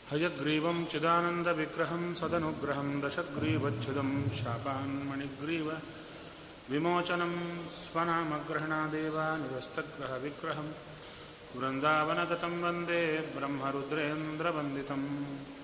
हयग्रीवं चिदानन्दविग्रहं सदनुग्रहं दशग्रीवच्छुदं शापान्मणिग्रीव विमोचनं स्वनामग्रहणादेव निरस्तग्रहविग्रहं वृन्दावनगतं वन्दे ब्रह्मरुद्रेन्द्रवन्दितम्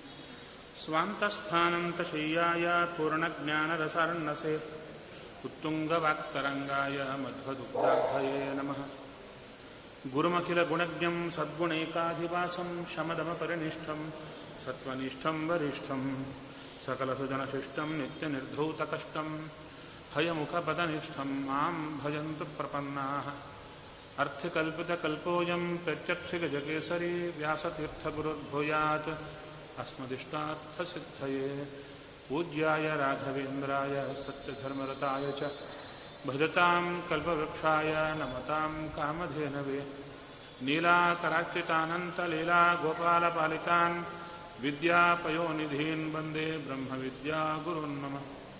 स्वान्तस्थानन्तशय्याय पूर्णज्ञानरसार्णसे उत्तुङ्गवाक्तरङ्गाय मध्वदुग्धाभये नमः गुरुमखिलगुणज्ञं सद्गुणैकाधिवासं शमदमपरिनिष्ठं सत्त्वनिष्ठं वरिष्ठं सकलसुजनशिष्टं नित्यनिर्धूतकष्टं हयमुखपदनिष्ठं मां भजन्तु प्रपन्नाः अर्थिकल्पितकल्पोऽयं प्रत्यक्षगजकेसरी व्यासतीर्थगुरुर्भूयात् अस्मदिष्टार्थसिद्धये पूज्याय राघवेन्द्राय सत्यधर्मरताय च भजतां कल्पवृक्षाय नमतां कामधेनवे नीलाकरार्चितानन्तलीलागोपालपालितान् विद्यापयोनिधीन् वन्दे ब्रह्मविद्यागुरुन् मम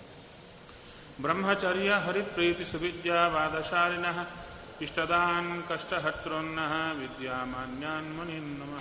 ब्रह्मचर्यहरिप्रीतिसुविद्यावादशालिनः इष्टदान् कष्टहर्तॄन्नः विद्यामान्यान् मुनीन् नमः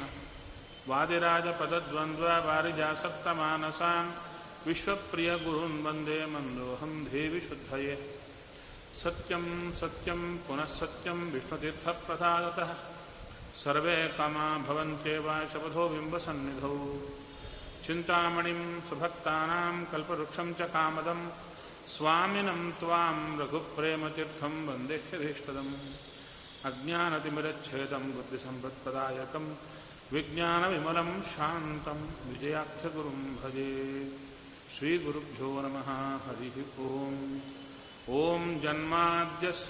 वादिराजपदद्वन्द्ववारिजासक्तमानसान् विश्वप्रियगुरून् वन्दे मन्दोऽहं देवि शुद्धये सत्यं सत्यं पुनः सत्यं विष्णुतीर्थप्रसादतः सर्वे कामा भवन्त्येव शपथो बिम्बसन्निधौ चिन्तामणिं सुभक्तानां कल्पवृक्षं च कामदं स्वामिनं त्वां रघुप्रेमतीर्थं वन्देह्यधीष्टदम् अज्ञानतिमिरच्छेदं बुद्धिसम्पत्प्रदायकं विज्ञानविमलं शान्तं विजयाख्यगुरुं भजे श्रीगुरुभ्यो नमः हरिः ओम् ॐ जन्माद्यस्य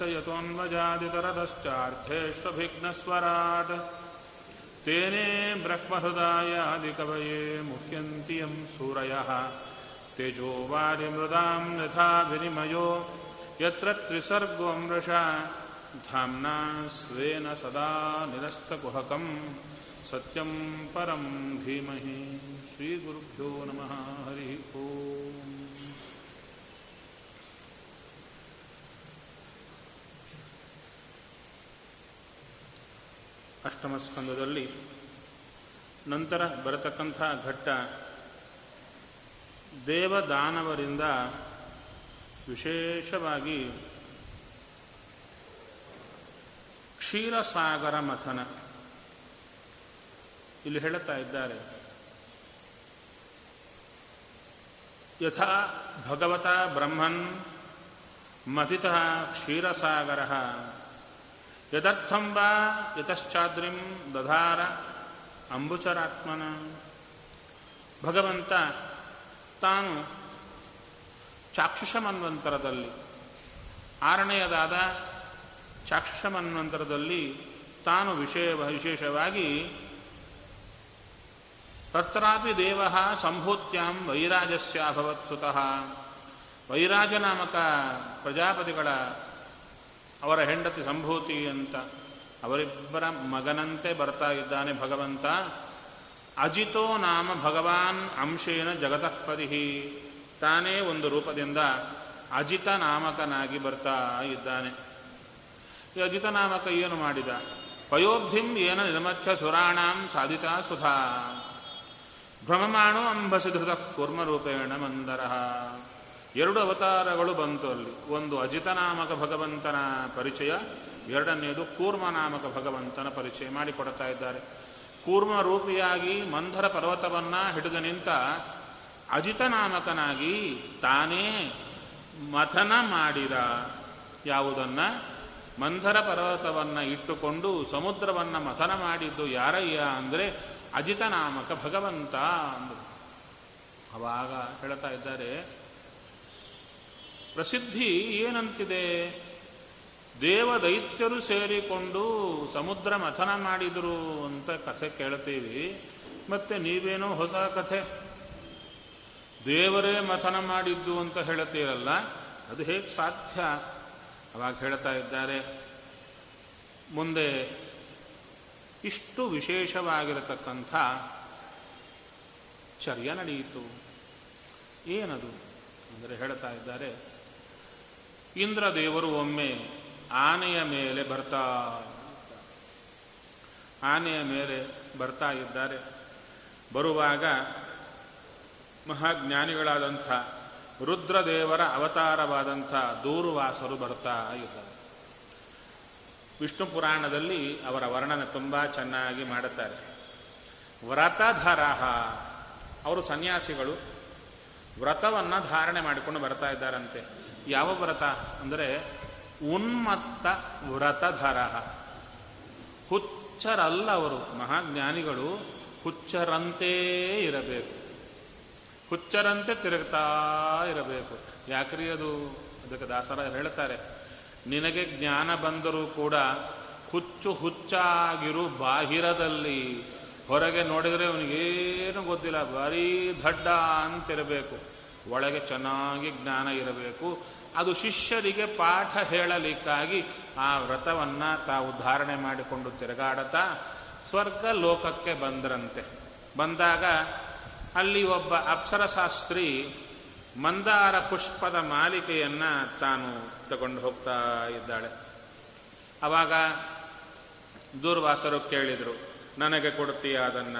यतोऽन्वजादितरदश्चार्थेष्वभिघ्नस्वराट् तेने ब्रह्महृदायादिकवये मुह्यन्ति यं सूरयः तेजो वारिमृदां यथा विनिमयो यत्र त्रिसर्गो मृषा धाम्ना स्वेन सदा निरस्तकुहकं सत्यं परं धीमहि श्रीगुरुभ्यो नमः हरिः ओम् ಅಷ್ಟಮ ಸ್ಕಂದದಲ್ಲಿ ನಂತರ ಬರತಕ್ಕಂಥ ಘಟ್ಟ ದೇವದಾನವರಿಂದ ವಿಶೇಷವಾಗಿ ಕ್ಷೀರಸಾಗರ ಮಥನ ಇಲ್ಲಿ ಹೇಳುತ್ತಾ ಇದ್ದಾರೆ ಯಥಾ ಭಗವತ ಬ್ರಹ್ಮನ್ ಮಥಿತ ಕ್ಷೀರಸಾಗರ ಯದರ್ಥಂ ವಾ ಯತಶ್ಚಾದ್ರಿಂ ದಧಾರ ಅಂಬುಚರಾತ್ಮನ ಭಗವಂತ ತಾನು ಚಾಕ್ಷುಷ ಮನ್ವಂತರದಲ್ಲಿ ಆರನೆಯದಾದ ಚಾಕ್ಷುಷ ಮನ್ವಂತರದಲ್ಲಿ ತಾನು ವಿಷಯ ವಿಶೇಷವಾಗಿ ತತ್ರಾಪಿ ದೇವ ಸಂಭೂತ್ಯಾಂ ವೈರಾಜಸ್ಯಾಭವತ್ ಸುತಃ ವೈರಾಜ ನಾಮಕ ಪ್ರಜಾಪತಿಗಳ ಅವರ ಹೆಂಡತಿ ಸಂಭೂತಿ ಅಂತ ಅವರಿಬ್ಬರ ಮಗನಂತೆ ಬರ್ತಾ ಇದ್ದಾನೆ ಭಗವಂತ ಅಜಿತೋ ನಾಮ ಭಗವಾನ್ ಅಂಶೇನ ಜಗತಃಪದಿ ತಾನೇ ಒಂದು ರೂಪದಿಂದ ಅಜಿತ ನಾಮಕನಾಗಿ ಬರ್ತಾ ಇದ್ದಾನೆ ಈ ಅಜಿತ ನಾಮಕ ಏನು ಮಾಡಿದ ಪಯೋಬ್ಧಿಂ ಏನ ನಿರ್ಮಥ್ಯ ಸುರಾಣಾಂ ಸಾಧಿತ ಸುಧಾ ಭ್ರಮಮಾಣೋ ಅಂಬಸಿ ಧೃತ ಕೂರ್ಮರೂಪೇಣ ಮಂದರ ಎರಡು ಅವತಾರಗಳು ಬಂತು ಅಲ್ಲಿ ಒಂದು ಅಜಿತನಾಮಕ ಭಗವಂತನ ಪರಿಚಯ ಎರಡನೆಯದು ಕೂರ್ಮನಾಮಕ ಭಗವಂತನ ಪರಿಚಯ ಮಾಡಿಕೊಡ್ತಾ ಇದ್ದಾರೆ ಕೂರ್ಮ ರೂಪಿಯಾಗಿ ಮಂಧರ ಪರ್ವತವನ್ನ ಹಿಡಿದು ನಿಂತ ಅಜಿತನಾಮಕನಾಗಿ ತಾನೇ ಮಥನ ಮಾಡಿದ ಯಾವುದನ್ನ ಮಂಧರ ಪರ್ವತವನ್ನ ಇಟ್ಟುಕೊಂಡು ಸಮುದ್ರವನ್ನ ಮಥನ ಮಾಡಿದ್ದು ಯಾರಯ್ಯ ಅಂದರೆ ಅಜಿತನಾಮಕ ಭಗವಂತ ಅಂದರು ಅವಾಗ ಹೇಳ್ತಾ ಇದ್ದಾರೆ ಪ್ರಸಿದ್ಧಿ ಏನಂತಿದೆ ದೇವದೈತ್ಯರು ಸೇರಿಕೊಂಡು ಸಮುದ್ರ ಮಥನ ಮಾಡಿದರು ಅಂತ ಕಥೆ ಕೇಳ್ತೀವಿ ಮತ್ತೆ ನೀವೇನೋ ಹೊಸ ಕಥೆ ದೇವರೇ ಮಥನ ಮಾಡಿದ್ದು ಅಂತ ಹೇಳ್ತೀರಲ್ಲ ಅದು ಹೇಗೆ ಸಾಧ್ಯ ಅವಾಗ ಹೇಳ್ತಾ ಇದ್ದಾರೆ ಮುಂದೆ ಇಷ್ಟು ವಿಶೇಷವಾಗಿರತಕ್ಕಂಥ ಚರ್ಯ ನಡೆಯಿತು ಏನದು ಅಂದರೆ ಹೇಳ್ತಾ ಇದ್ದಾರೆ ಇಂದ್ರದೇವರು ಒಮ್ಮೆ ಆನೆಯ ಮೇಲೆ ಬರ್ತಾ ಆನೆಯ ಮೇಲೆ ಬರ್ತಾ ಇದ್ದಾರೆ ಬರುವಾಗ ಮಹಾಜ್ಞಾನಿಗಳಾದಂಥ ರುದ್ರದೇವರ ಅವತಾರವಾದಂಥ ದೂರ್ವಾಸರು ಬರ್ತಾ ಇದ್ದಾರೆ ವಿಷ್ಣು ಪುರಾಣದಲ್ಲಿ ಅವರ ವರ್ಣನೆ ತುಂಬ ಚೆನ್ನಾಗಿ ಮಾಡುತ್ತಾರೆ ವ್ರತಧರಹ ಅವರು ಸನ್ಯಾಸಿಗಳು ವ್ರತವನ್ನು ಧಾರಣೆ ಮಾಡಿಕೊಂಡು ಬರ್ತಾ ಇದ್ದಾರಂತೆ ಯಾವ ವ್ರತ ಅಂದರೆ ಉನ್ಮತ್ತ ವ್ರತಧರಹ ಹುಚ್ಚರಲ್ಲ ಅವರು ಮಹಾಜ್ಞಾನಿಗಳು ಹುಚ್ಚರಂತೇ ಇರಬೇಕು ಹುಚ್ಚರಂತೆ ತಿರುಗ್ತಾ ಇರಬೇಕು ಯಾಕ್ರಿ ಅದು ಅದಕ್ಕೆ ದಾಸರ ಹೇಳ್ತಾರೆ ನಿನಗೆ ಜ್ಞಾನ ಬಂದರೂ ಕೂಡ ಹುಚ್ಚು ಹುಚ್ಚಾಗಿರು ಬಾಹಿರದಲ್ಲಿ ಹೊರಗೆ ನೋಡಿದರೆ ಅವನಿಗೇನು ಗೊತ್ತಿಲ್ಲ ಬರೀ ದಡ್ಡ ಅಂತಿರಬೇಕು ಒಳಗೆ ಚೆನ್ನಾಗಿ ಜ್ಞಾನ ಇರಬೇಕು ಅದು ಶಿಷ್ಯರಿಗೆ ಪಾಠ ಹೇಳಲಿಕ್ಕಾಗಿ ಆ ವ್ರತವನ್ನು ತಾವು ಧಾರಣೆ ಮಾಡಿಕೊಂಡು ತಿರುಗಾಡತಾ ಸ್ವರ್ಗ ಲೋಕಕ್ಕೆ ಬಂದ್ರಂತೆ ಬಂದಾಗ ಅಲ್ಲಿ ಒಬ್ಬ ಅಪ್ಸರಶಾಸ್ತ್ರಿ ಮಂದಾರ ಪುಷ್ಪದ ಮಾಲಿಕೆಯನ್ನ ತಾನು ತಗೊಂಡು ಹೋಗ್ತಾ ಇದ್ದಾಳೆ ಅವಾಗ ದೂರ್ವಾಸರು ಕೇಳಿದರು ನನಗೆ ಕೊಡ್ತೀಯ ಅದನ್ನ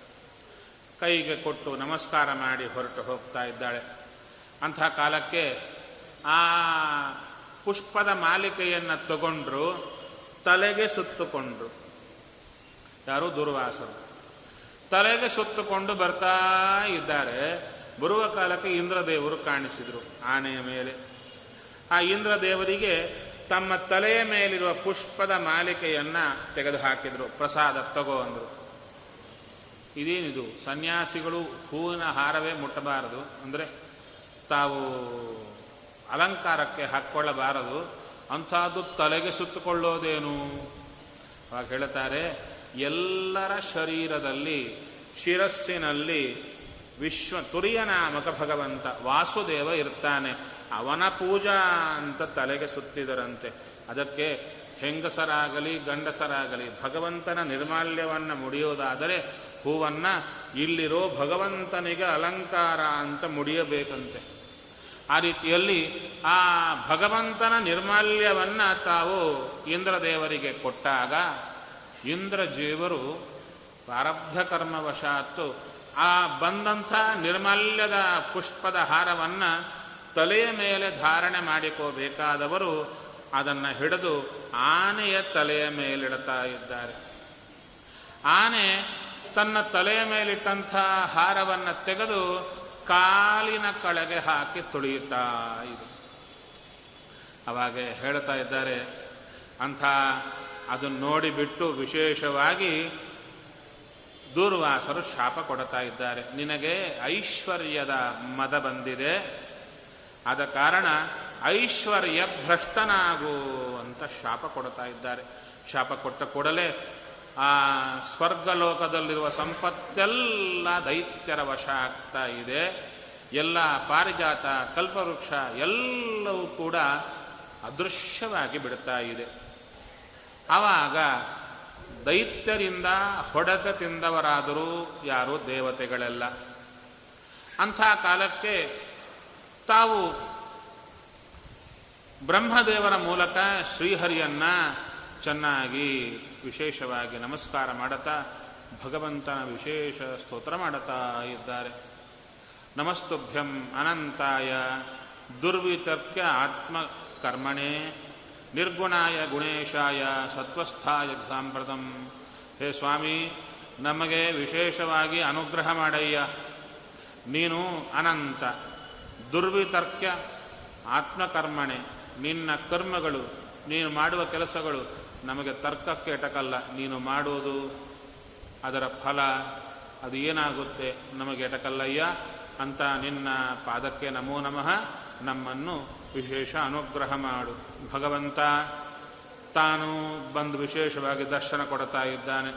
ಕೈಗೆ ಕೊಟ್ಟು ನಮಸ್ಕಾರ ಮಾಡಿ ಹೊರಟು ಹೋಗ್ತಾ ಇದ್ದಾಳೆ ಅಂಥ ಕಾಲಕ್ಕೆ ಆ ಪುಷ್ಪದ ಮಾಲಿಕೆಯನ್ನು ತಗೊಂಡ್ರು ತಲೆಗೆ ಸುತ್ತುಕೊಂಡ್ರು ಯಾರು ದುರ್ವಾಸರು ತಲೆಗೆ ಸುತ್ತುಕೊಂಡು ಬರ್ತಾ ಇದ್ದಾರೆ ಬರುವ ಕಾಲಕ್ಕೆ ಇಂದ್ರದೇವರು ಕಾಣಿಸಿದರು ಆನೆಯ ಮೇಲೆ ಆ ಇಂದ್ರದೇವರಿಗೆ ತಮ್ಮ ತಲೆಯ ಮೇಲಿರುವ ಪುಷ್ಪದ ಮಾಲಿಕೆಯನ್ನ ತೆಗೆದು ಹಾಕಿದ್ರು ಪ್ರಸಾದ ತಗೋ ಅಂದರು ಇದೇನಿದು ಸನ್ಯಾಸಿಗಳು ಹೂವಿನ ಹಾರವೇ ಮುಟ್ಟಬಾರದು ಅಂದರೆ ತಾವು ಅಲಂಕಾರಕ್ಕೆ ಹಾಕ್ಕೊಳ್ಳಬಾರದು ಅಂಥದ್ದು ತಲೆಗೆ ಸುತ್ತುಕೊಳ್ಳೋದೇನು ಅವಾಗ ಹೇಳ್ತಾರೆ ಎಲ್ಲರ ಶರೀರದಲ್ಲಿ ಶಿರಸ್ಸಿನಲ್ಲಿ ವಿಶ್ವ ತುರಿಯ ನಾಮಕ ಭಗವಂತ ವಾಸುದೇವ ಇರ್ತಾನೆ ಅವನ ಪೂಜಾ ಅಂತ ತಲೆಗೆ ಸುತ್ತಿದರಂತೆ ಅದಕ್ಕೆ ಹೆಂಗಸರಾಗಲಿ ಗಂಡಸರಾಗಲಿ ಭಗವಂತನ ನಿರ್ಮಾಲ್ಯವನ್ನು ಮುಡಿಯೋದಾದರೆ ಹೂವನ್ನ ಇಲ್ಲಿರೋ ಭಗವಂತನಿಗೆ ಅಲಂಕಾರ ಅಂತ ಮುಡಿಯಬೇಕಂತೆ ಆ ರೀತಿಯಲ್ಲಿ ಆ ಭಗವಂತನ ನಿರ್ಮಾಲ್ಯವನ್ನ ತಾವು ಇಂದ್ರದೇವರಿಗೆ ಕೊಟ್ಟಾಗ ಇಂದ್ರಜೀವರು ಪ್ರಾರಬ್ಧ ಕರ್ಮವಶಾತ್ತು ಆ ಬಂದಂಥ ನಿರ್ಮಾಲ್ಯದ ಪುಷ್ಪದ ಹಾರವನ್ನ ತಲೆಯ ಮೇಲೆ ಧಾರಣೆ ಮಾಡಿಕೋಬೇಕಾದವರು ಅದನ್ನು ಹಿಡಿದು ಆನೆಯ ತಲೆಯ ಮೇಲಿಡ್ತಾ ಇದ್ದಾರೆ ಆನೆ ತನ್ನ ತಲೆಯ ಮೇಲಿಟ್ಟಂಥ ಹಾರವನ್ನು ತೆಗೆದು ಕಾಲಿನ ಕಳೆಗೆ ಹಾಕಿ ತುಳಿಯುತ್ತಾ ಇದೆ ಅವಾಗ ಹೇಳ್ತಾ ಇದ್ದಾರೆ ಅಂಥ ಅದನ್ನು ನೋಡಿಬಿಟ್ಟು ವಿಶೇಷವಾಗಿ ದೂರ್ವಾಸರು ಶಾಪ ಕೊಡ್ತಾ ಇದ್ದಾರೆ ನಿನಗೆ ಐಶ್ವರ್ಯದ ಮದ ಬಂದಿದೆ ಆದ ಕಾರಣ ಐಶ್ವರ್ಯ ಭ್ರಷ್ಟನಾಗು ಅಂತ ಶಾಪ ಕೊಡ್ತಾ ಇದ್ದಾರೆ ಶಾಪ ಕೊಟ್ಟ ಕೂಡಲೇ ಆ ಸ್ವರ್ಗಲೋಕದಲ್ಲಿರುವ ಸಂಪತ್ತೆಲ್ಲ ದೈತ್ಯರ ವಶ ಆಗ್ತಾ ಇದೆ ಎಲ್ಲ ಪಾರಿಜಾತ ಕಲ್ಪವೃಕ್ಷ ಎಲ್ಲವೂ ಕೂಡ ಅದೃಶ್ಯವಾಗಿ ಬಿಡ್ತಾ ಇದೆ ಆವಾಗ ದೈತ್ಯರಿಂದ ಹೊಡೆತ ತಿಂದವರಾದರೂ ಯಾರು ದೇವತೆಗಳೆಲ್ಲ ಅಂಥ ಕಾಲಕ್ಕೆ ತಾವು ಬ್ರಹ್ಮದೇವರ ಮೂಲಕ ಶ್ರೀಹರಿಯನ್ನ ಚೆನ್ನಾಗಿ ವಿಶೇಷವಾಗಿ ನಮಸ್ಕಾರ ಮಾಡುತ್ತಾ ಭಗವಂತನ ವಿಶೇಷ ಸ್ತೋತ್ರ ಮಾಡುತ್ತಾ ಇದ್ದಾರೆ ನಮಸ್ತುಭ್ಯಂ ಅನಂತಾಯ ದುರ್ವಿತರ್ಕ್ಯ ಆತ್ಮಕರ್ಮಣೆ ನಿರ್ಗುಣಾಯ ಗುಣೇಶಾಯ ಸತ್ವಸ್ಥಾಯ ಸಾಂಪ್ರತಂ ಹೇ ಸ್ವಾಮಿ ನಮಗೆ ವಿಶೇಷವಾಗಿ ಅನುಗ್ರಹ ಮಾಡಯ್ಯ ನೀನು ಅನಂತ ದುರ್ವಿತರ್ಕ್ಯ ಆತ್ಮಕರ್ಮಣೆ ನಿನ್ನ ಕರ್ಮಗಳು ನೀನು ಮಾಡುವ ಕೆಲಸಗಳು ನಮಗೆ ತರ್ಕಕ್ಕೆ ಎಟಕಲ್ಲ ನೀನು ಮಾಡುವುದು ಅದರ ಫಲ ಅದು ಏನಾಗುತ್ತೆ ನಮಗೆ ಎಟಕಲ್ಲಯ್ಯ ಅಂತ ನಿನ್ನ ಪಾದಕ್ಕೆ ನಮೋ ನಮಃ ನಮ್ಮನ್ನು ವಿಶೇಷ ಅನುಗ್ರಹ ಮಾಡು ಭಗವಂತ ತಾನು ಬಂದು ವಿಶೇಷವಾಗಿ ದರ್ಶನ ಕೊಡ್ತಾ ಇದ್ದಾನೆ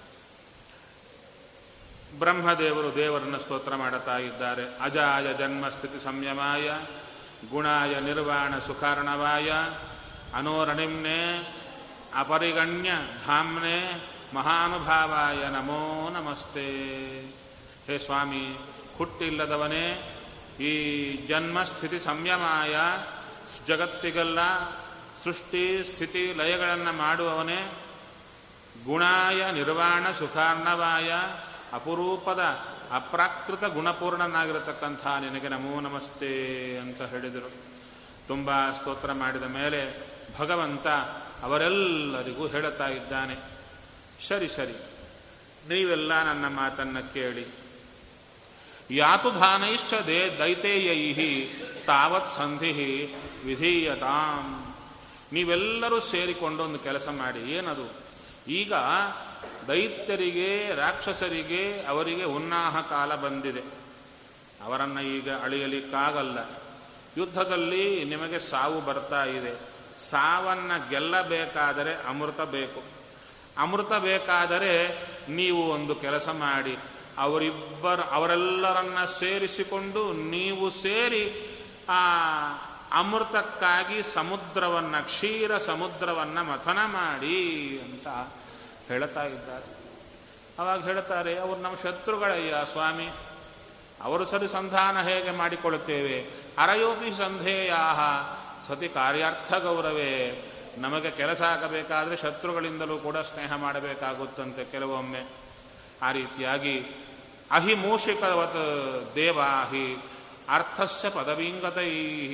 ಬ್ರಹ್ಮದೇವರು ದೇವರನ್ನು ಸ್ತೋತ್ರ ಮಾಡುತ್ತಾ ಇದ್ದಾರೆ ಅಜಾಯ ಜನ್ಮ ಸ್ಥಿತಿ ಸಂಯಮಾಯ ಗುಣಾಯ ನಿರ್ವಾಣ ಸುಖಾರ್ಣವಾಯ ಅನೋರಣಿಮ್ನೆ ಅಪರಿಗಣ್ಯ ಧಾಮ್ನೆ ಮಹಾನುಭಾವಾಯ ನಮೋ ನಮಸ್ತೆ ಹೇ ಸ್ವಾಮಿ ಹುಟ್ಟಿಲ್ಲದವನೇ ಈ ಜನ್ಮ ಸ್ಥಿತಿ ಸಂಯಮಾಯ ಜಗತ್ತಿಗೆಲ್ಲ ಸೃಷ್ಟಿ ಸ್ಥಿತಿ ಲಯಗಳನ್ನು ಮಾಡುವವನೇ ಗುಣಾಯ ನಿರ್ವಾಣ ಸುಖಾರ್ಣವಾಯ ಅಪರೂಪದ ಅಪ್ರಾಕೃತ ಗುಣಪೂರ್ಣನಾಗಿರತಕ್ಕಂಥ ನಿನಗೆ ನಮೋ ನಮಸ್ತೆ ಅಂತ ಹೇಳಿದರು ತುಂಬ ಸ್ತೋತ್ರ ಮಾಡಿದ ಮೇಲೆ ಭಗವಂತ ಅವರೆಲ್ಲರಿಗೂ ಹೇಳುತ್ತಾ ಇದ್ದಾನೆ ಸರಿ ಸರಿ ನೀವೆಲ್ಲ ನನ್ನ ಮಾತನ್ನು ಕೇಳಿ ಯಾತು ಧಾನೈಶ್ಚ ದೇ ದೈತೇಯೈ ತಾವತ್ ಸಂಧಿ ವಿಧೀಯತಾಂ ನೀವೆಲ್ಲರೂ ಸೇರಿಕೊಂಡು ಒಂದು ಕೆಲಸ ಮಾಡಿ ಏನದು ಈಗ ದೈತ್ಯರಿಗೆ ರಾಕ್ಷಸರಿಗೆ ಅವರಿಗೆ ಉನ್ನಾಹ ಕಾಲ ಬಂದಿದೆ ಅವರನ್ನು ಈಗ ಅಳಿಯಲಿಕ್ಕಾಗಲ್ಲ ಯುದ್ಧದಲ್ಲಿ ನಿಮಗೆ ಸಾವು ಬರ್ತಾ ಇದೆ ಸಾವನ್ನ ಗೆಲ್ಲಬೇಕಾದರೆ ಅಮೃತ ಬೇಕು ಅಮೃತ ಬೇಕಾದರೆ ನೀವು ಒಂದು ಕೆಲಸ ಮಾಡಿ ಅವರಿಬ್ಬರ ಅವರೆಲ್ಲರನ್ನ ಸೇರಿಸಿಕೊಂಡು ನೀವು ಸೇರಿ ಆ ಅಮೃತಕ್ಕಾಗಿ ಸಮುದ್ರವನ್ನ ಕ್ಷೀರ ಸಮುದ್ರವನ್ನ ಮಥನ ಮಾಡಿ ಅಂತ ಹೇಳ್ತಾ ಇದ್ದಾರೆ ಅವಾಗ ಹೇಳ್ತಾರೆ ಅವರು ನಮ್ಮ ಶತ್ರುಗಳಯ್ಯ ಸ್ವಾಮಿ ಅವರು ಸರಿ ಸಂಧಾನ ಹೇಗೆ ಮಾಡಿಕೊಳ್ಳುತ್ತೇವೆ ಅರಯೋಪಿ ಸಂಧೇಯಾಹ ಸತಿ ಕಾರ್ಯಾರ್ಥ ಗೌರವೇ ನಮಗೆ ಕೆಲಸ ಆಗಬೇಕಾದ್ರೆ ಶತ್ರುಗಳಿಂದಲೂ ಕೂಡ ಸ್ನೇಹ ಮಾಡಬೇಕಾಗುತ್ತಂತೆ ಕೆಲವೊಮ್ಮೆ ಆ ರೀತಿಯಾಗಿ ಅಹಿ ಮೂಷಿಕವತ್ ದೇವಾಹಿ ಅರ್ಥಸ್ಯ ಪದವಿಂಗತೈ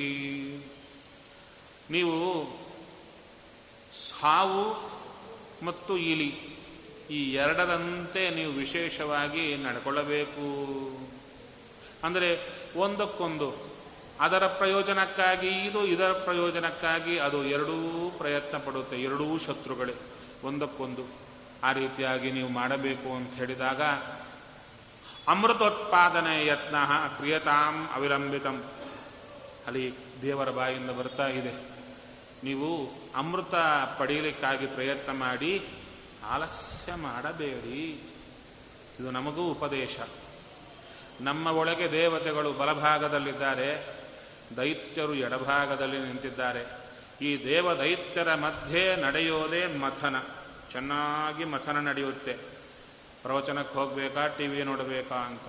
ನೀವು ಸಾವು ಮತ್ತು ಇಲಿ ಈ ಎರಡರಂತೆ ನೀವು ವಿಶೇಷವಾಗಿ ನಡ್ಕೊಳ್ಳಬೇಕು ಅಂದರೆ ಒಂದಕ್ಕೊಂದು ಅದರ ಪ್ರಯೋಜನಕ್ಕಾಗಿ ಇದು ಇದರ ಪ್ರಯೋಜನಕ್ಕಾಗಿ ಅದು ಎರಡೂ ಪ್ರಯತ್ನ ಪಡುತ್ತೆ ಎರಡೂ ಶತ್ರುಗಳೇ ಒಂದಕ್ಕೊಂದು ಆ ರೀತಿಯಾಗಿ ನೀವು ಮಾಡಬೇಕು ಅಂತ ಹೇಳಿದಾಗ ಅಮೃತೋತ್ಪಾದನೆ ಯತ್ನ ಕ್ರಿಯತಾಂ ಅವಿಲಂಬಿತಂ ಅಲ್ಲಿ ದೇವರ ಬಾಯಿಂದ ಬರ್ತಾ ಇದೆ ನೀವು ಅಮೃತ ಪಡೆಯಲಿಕ್ಕಾಗಿ ಪ್ರಯತ್ನ ಮಾಡಿ ಆಲಸ್ಯ ಮಾಡಬೇಡಿ ಇದು ನಮಗೂ ಉಪದೇಶ ನಮ್ಮ ಒಳಗೆ ದೇವತೆಗಳು ಬಲಭಾಗದಲ್ಲಿದ್ದಾರೆ ದೈತ್ಯರು ಎಡಭಾಗದಲ್ಲಿ ನಿಂತಿದ್ದಾರೆ ಈ ದೇವ ದೈತ್ಯರ ಮಧ್ಯೆ ನಡೆಯೋದೇ ಮಥನ ಚೆನ್ನಾಗಿ ಮಥನ ನಡೆಯುತ್ತೆ ಪ್ರವಚನಕ್ಕೆ ಹೋಗ್ಬೇಕಾ ಟಿ ವಿ ನೋಡಬೇಕಾ ಅಂತ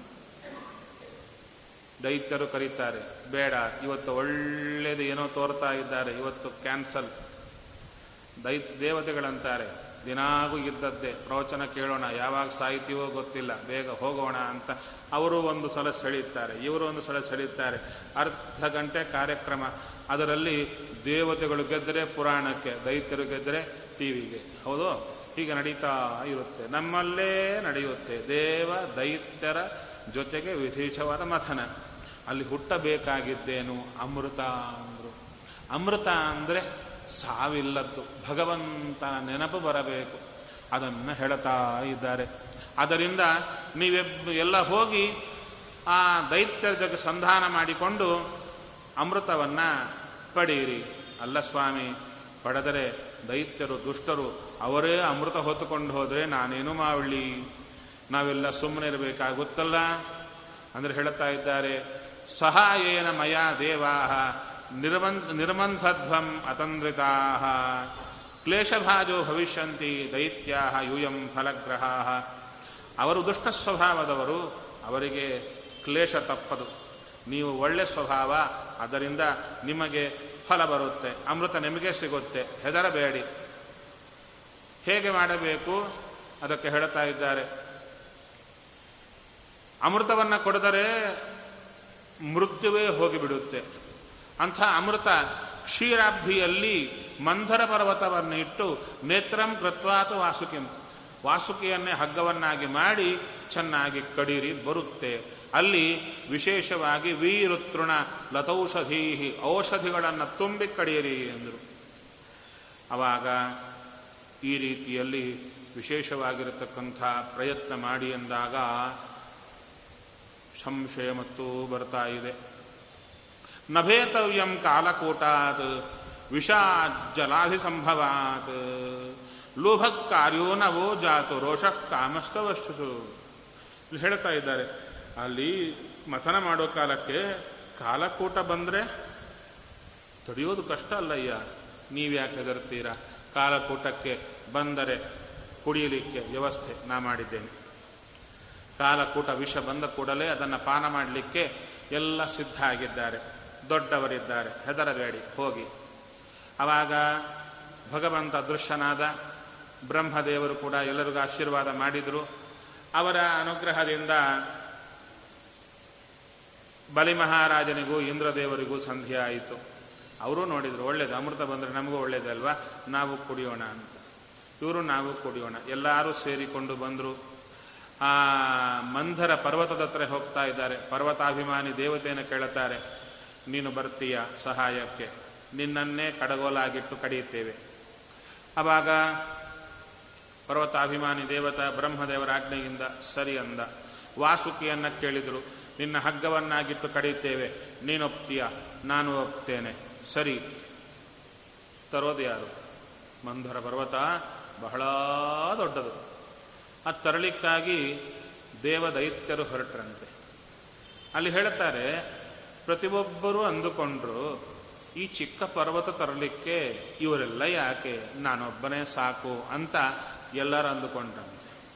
ದೈತ್ಯರು ಕರೀತಾರೆ ಬೇಡ ಇವತ್ತು ಒಳ್ಳೇದು ಏನೋ ತೋರ್ತಾ ಇದ್ದಾರೆ ಇವತ್ತು ಕ್ಯಾನ್ಸಲ್ ದೈ ದೇವತೆಗಳಂತಾರೆ ದಿನಾಗೂ ಇದ್ದದ್ದೇ ಪ್ರವಚನ ಕೇಳೋಣ ಯಾವಾಗ ಸಾಹಿತ್ಯವೋ ಗೊತ್ತಿಲ್ಲ ಬೇಗ ಹೋಗೋಣ ಅಂತ ಅವರು ಒಂದು ಸಲ ಸೆಳೆಯುತ್ತಾರೆ ಇವರು ಒಂದು ಸಲ ಸೆಳೆಯುತ್ತಾರೆ ಅರ್ಧ ಗಂಟೆ ಕಾರ್ಯಕ್ರಮ ಅದರಲ್ಲಿ ದೇವತೆಗಳು ಗೆದ್ದರೆ ಪುರಾಣಕ್ಕೆ ದೈತ್ಯರು ಗೆದ್ದರೆ ಟಿವಿಗೆ ಹೌದು ಹೀಗೆ ನಡೀತಾ ಇರುತ್ತೆ ನಮ್ಮಲ್ಲೇ ನಡೆಯುತ್ತೆ ದೇವ ದೈತ್ಯರ ಜೊತೆಗೆ ವಿಶೇಷವಾದ ಮಥನ ಅಲ್ಲಿ ಹುಟ್ಟಬೇಕಾಗಿದ್ದೇನು ಅಮೃತ ಅಂದರು ಅಮೃತ ಅಂದರೆ ಸಾವಿಲ್ಲದ್ದು ಭಗವಂತನ ನೆನಪು ಬರಬೇಕು ಅದನ್ನು ಹೇಳ್ತಾ ಇದ್ದಾರೆ ಅದರಿಂದ ನೀವೆಬ್ ಎಲ್ಲ ಹೋಗಿ ಆ ದೈತ್ಯರ ಜೊತೆ ಸಂಧಾನ ಮಾಡಿಕೊಂಡು ಅಮೃತವನ್ನ ಪಡೆಯಿರಿ ಅಲ್ಲ ಸ್ವಾಮಿ ಪಡೆದರೆ ದೈತ್ಯರು ದುಷ್ಟರು ಅವರೇ ಅಮೃತ ಹೊತ್ತುಕೊಂಡು ಹೋದರೆ ನಾನೇನು ಮಾಡಲಿ ನಾವೆಲ್ಲ ಸುಮ್ಮನೆ ಇರಬೇಕಾಗುತ್ತಲ್ಲ ಅಂದ್ರೆ ಹೇಳುತ್ತಾ ಇದ್ದಾರೆ ಸಹಾಯೇನ ಮಯ ದೇವಾ ನಿರ್ಮನ್ ನಿರ್ಮಂಥಧ್ವಂ ಅತಂದ್ರಿತಾ ಕ್ಲೇಶಭಾಜೋ ಭವಿಷ್ಯಂತಿ ದೈತ್ಯಾ ಯೂಯಂ ಫಲಗ್ರಹ ಅವರು ದುಷ್ಟ ಸ್ವಭಾವದವರು ಅವರಿಗೆ ಕ್ಲೇಶ ತಪ್ಪದು ನೀವು ಒಳ್ಳೆ ಸ್ವಭಾವ ಅದರಿಂದ ನಿಮಗೆ ಫಲ ಬರುತ್ತೆ ಅಮೃತ ನಿಮಗೆ ಸಿಗುತ್ತೆ ಹೆದರಬೇಡಿ ಹೇಗೆ ಮಾಡಬೇಕು ಅದಕ್ಕೆ ಹೇಳ್ತಾ ಇದ್ದಾರೆ ಅಮೃತವನ್ನ ಕೊಡಿದರೆ ಮೃತ್ಯುವೇ ಹೋಗಿಬಿಡುತ್ತೆ ಅಂಥ ಅಮೃತ ಕ್ಷೀರಾಬ್ಧಿಯಲ್ಲಿ ಮಂಧರ ಪರ್ವತವನ್ನು ಇಟ್ಟು ನೇತ್ರಂ ಕೃತ್ವಾತು ವಾಸುಕಿಂ ವಾಸುಕಿಯನ್ನೇ ಹಗ್ಗವನ್ನಾಗಿ ಮಾಡಿ ಚೆನ್ನಾಗಿ ಕಡೀರಿ ಬರುತ್ತೆ ಅಲ್ಲಿ ವಿಶೇಷವಾಗಿ ವೀರುತೃಣ ಲತೌಷಧೀ ಔಷಧಿಗಳನ್ನು ತುಂಬಿ ಕಡಿಯಿರಿ ಎಂದರು ಅವಾಗ ಈ ರೀತಿಯಲ್ಲಿ ವಿಶೇಷವಾಗಿರತಕ್ಕಂಥ ಪ್ರಯತ್ನ ಮಾಡಿ ಎಂದಾಗ ಸಂಶಯ ಮತ್ತು ಬರ್ತಾ ಇದೆ ನಭೇತವ್ಯಂ ಕಾಲಕೂಟಾತ್ ವಿಷಾಜ್ಜಲಾಧಿ ಸಂಭವಾತ್ ಲೋಭಕ್ ಕಾರ್ಯೋ ನವೋ ಜಾತು ರೋಷ ಕಾಮಸ್ತವಷ್ಟು ಇಲ್ಲಿ ಹೇಳ್ತಾ ಇದ್ದಾರೆ ಅಲ್ಲಿ ಮಥನ ಮಾಡೋ ಕಾಲಕ್ಕೆ ಕಾಲಕೂಟ ಬಂದ್ರೆ ತಡೆಯೋದು ಕಷ್ಟ ಅಲ್ಲಯ್ಯ ನೀವ್ಯಾಕೆ ಹೆದರ್ತೀರಾ ಕಾಲಕೂಟಕ್ಕೆ ಬಂದರೆ ಕುಡಿಯಲಿಕ್ಕೆ ವ್ಯವಸ್ಥೆ ನಾ ಮಾಡಿದ್ದೇನೆ ಕಾಲಕೂಟ ವಿಷ ಬಂದ ಕೂಡಲೇ ಅದನ್ನು ಪಾನ ಮಾಡಲಿಕ್ಕೆ ಎಲ್ಲ ಸಿದ್ಧ ಆಗಿದ್ದಾರೆ ದೊಡ್ಡವರಿದ್ದಾರೆ ಹೆದರಬೇಡಿ ಹೋಗಿ ಆವಾಗ ಭಗವಂತ ದೃಶ್ಯನಾದ ಬ್ರಹ್ಮದೇವರು ಕೂಡ ಎಲ್ಲರಿಗೂ ಆಶೀರ್ವಾದ ಮಾಡಿದರು ಅವರ ಅನುಗ್ರಹದಿಂದ ಬಲಿ ಮಹಾರಾಜನಿಗೂ ಇಂದ್ರದೇವರಿಗೂ ಸಂಧಿ ಆಯಿತು ಅವರು ನೋಡಿದ್ರು ಒಳ್ಳೇದು ಅಮೃತ ಬಂದರೆ ನಮಗೂ ಒಳ್ಳೇದಲ್ವಾ ನಾವು ಕುಡಿಯೋಣ ಅಂತ ಇವರು ನಾವು ಕುಡಿಯೋಣ ಎಲ್ಲರೂ ಸೇರಿಕೊಂಡು ಬಂದರು ಆ ಮಂಧರ ಪರ್ವತದ ಹತ್ರ ಹೋಗ್ತಾ ಇದ್ದಾರೆ ಪರ್ವತಾಭಿಮಾನಿ ದೇವತೆಯನ್ನು ಕೇಳುತ್ತಾರೆ ನೀನು ಬರ್ತೀಯ ಸಹಾಯಕ್ಕೆ ನಿನ್ನನ್ನೇ ಕಡಗೋಲಾಗಿಟ್ಟು ಕಡಿಯುತ್ತೇವೆ ಆವಾಗ ಪರ್ವತಾಭಿಮಾನಿ ದೇವತ ಬ್ರಹ್ಮದೇವರ ಆಜ್ಞೆಯಿಂದ ಸರಿ ಅಂದ ವಾಸುಕಿಯನ್ನ ಕೇಳಿದರು ನಿನ್ನ ಹಗ್ಗವನ್ನಾಗಿಟ್ಟು ಕಡಿಯುತ್ತೇವೆ ನೀನೊಪ್ತೀಯ ನಾನು ಒಪ್ತೇನೆ ಸರಿ ತರೋದು ಯಾರು ಮಂಧರ ಪರ್ವತ ಬಹಳ ದೊಡ್ಡದು ಆ ತರಲಿಕ್ಕಾಗಿ ದೇವದೈತ್ಯರು ಹೊರಟ್ರಂತೆ ಅಲ್ಲಿ ಹೇಳುತ್ತಾರೆ ಪ್ರತಿಯೊಬ್ಬರೂ ಅಂದುಕೊಂಡ್ರು ಈ ಚಿಕ್ಕ ಪರ್ವತ ತರಲಿಕ್ಕೆ ಇವರೆಲ್ಲ ಯಾಕೆ ನಾನೊಬ್ಬನೇ ಸಾಕು ಅಂತ ಎಲ್ಲರೂ ಅಂದುಕೊಂಡ್ರಂತೆ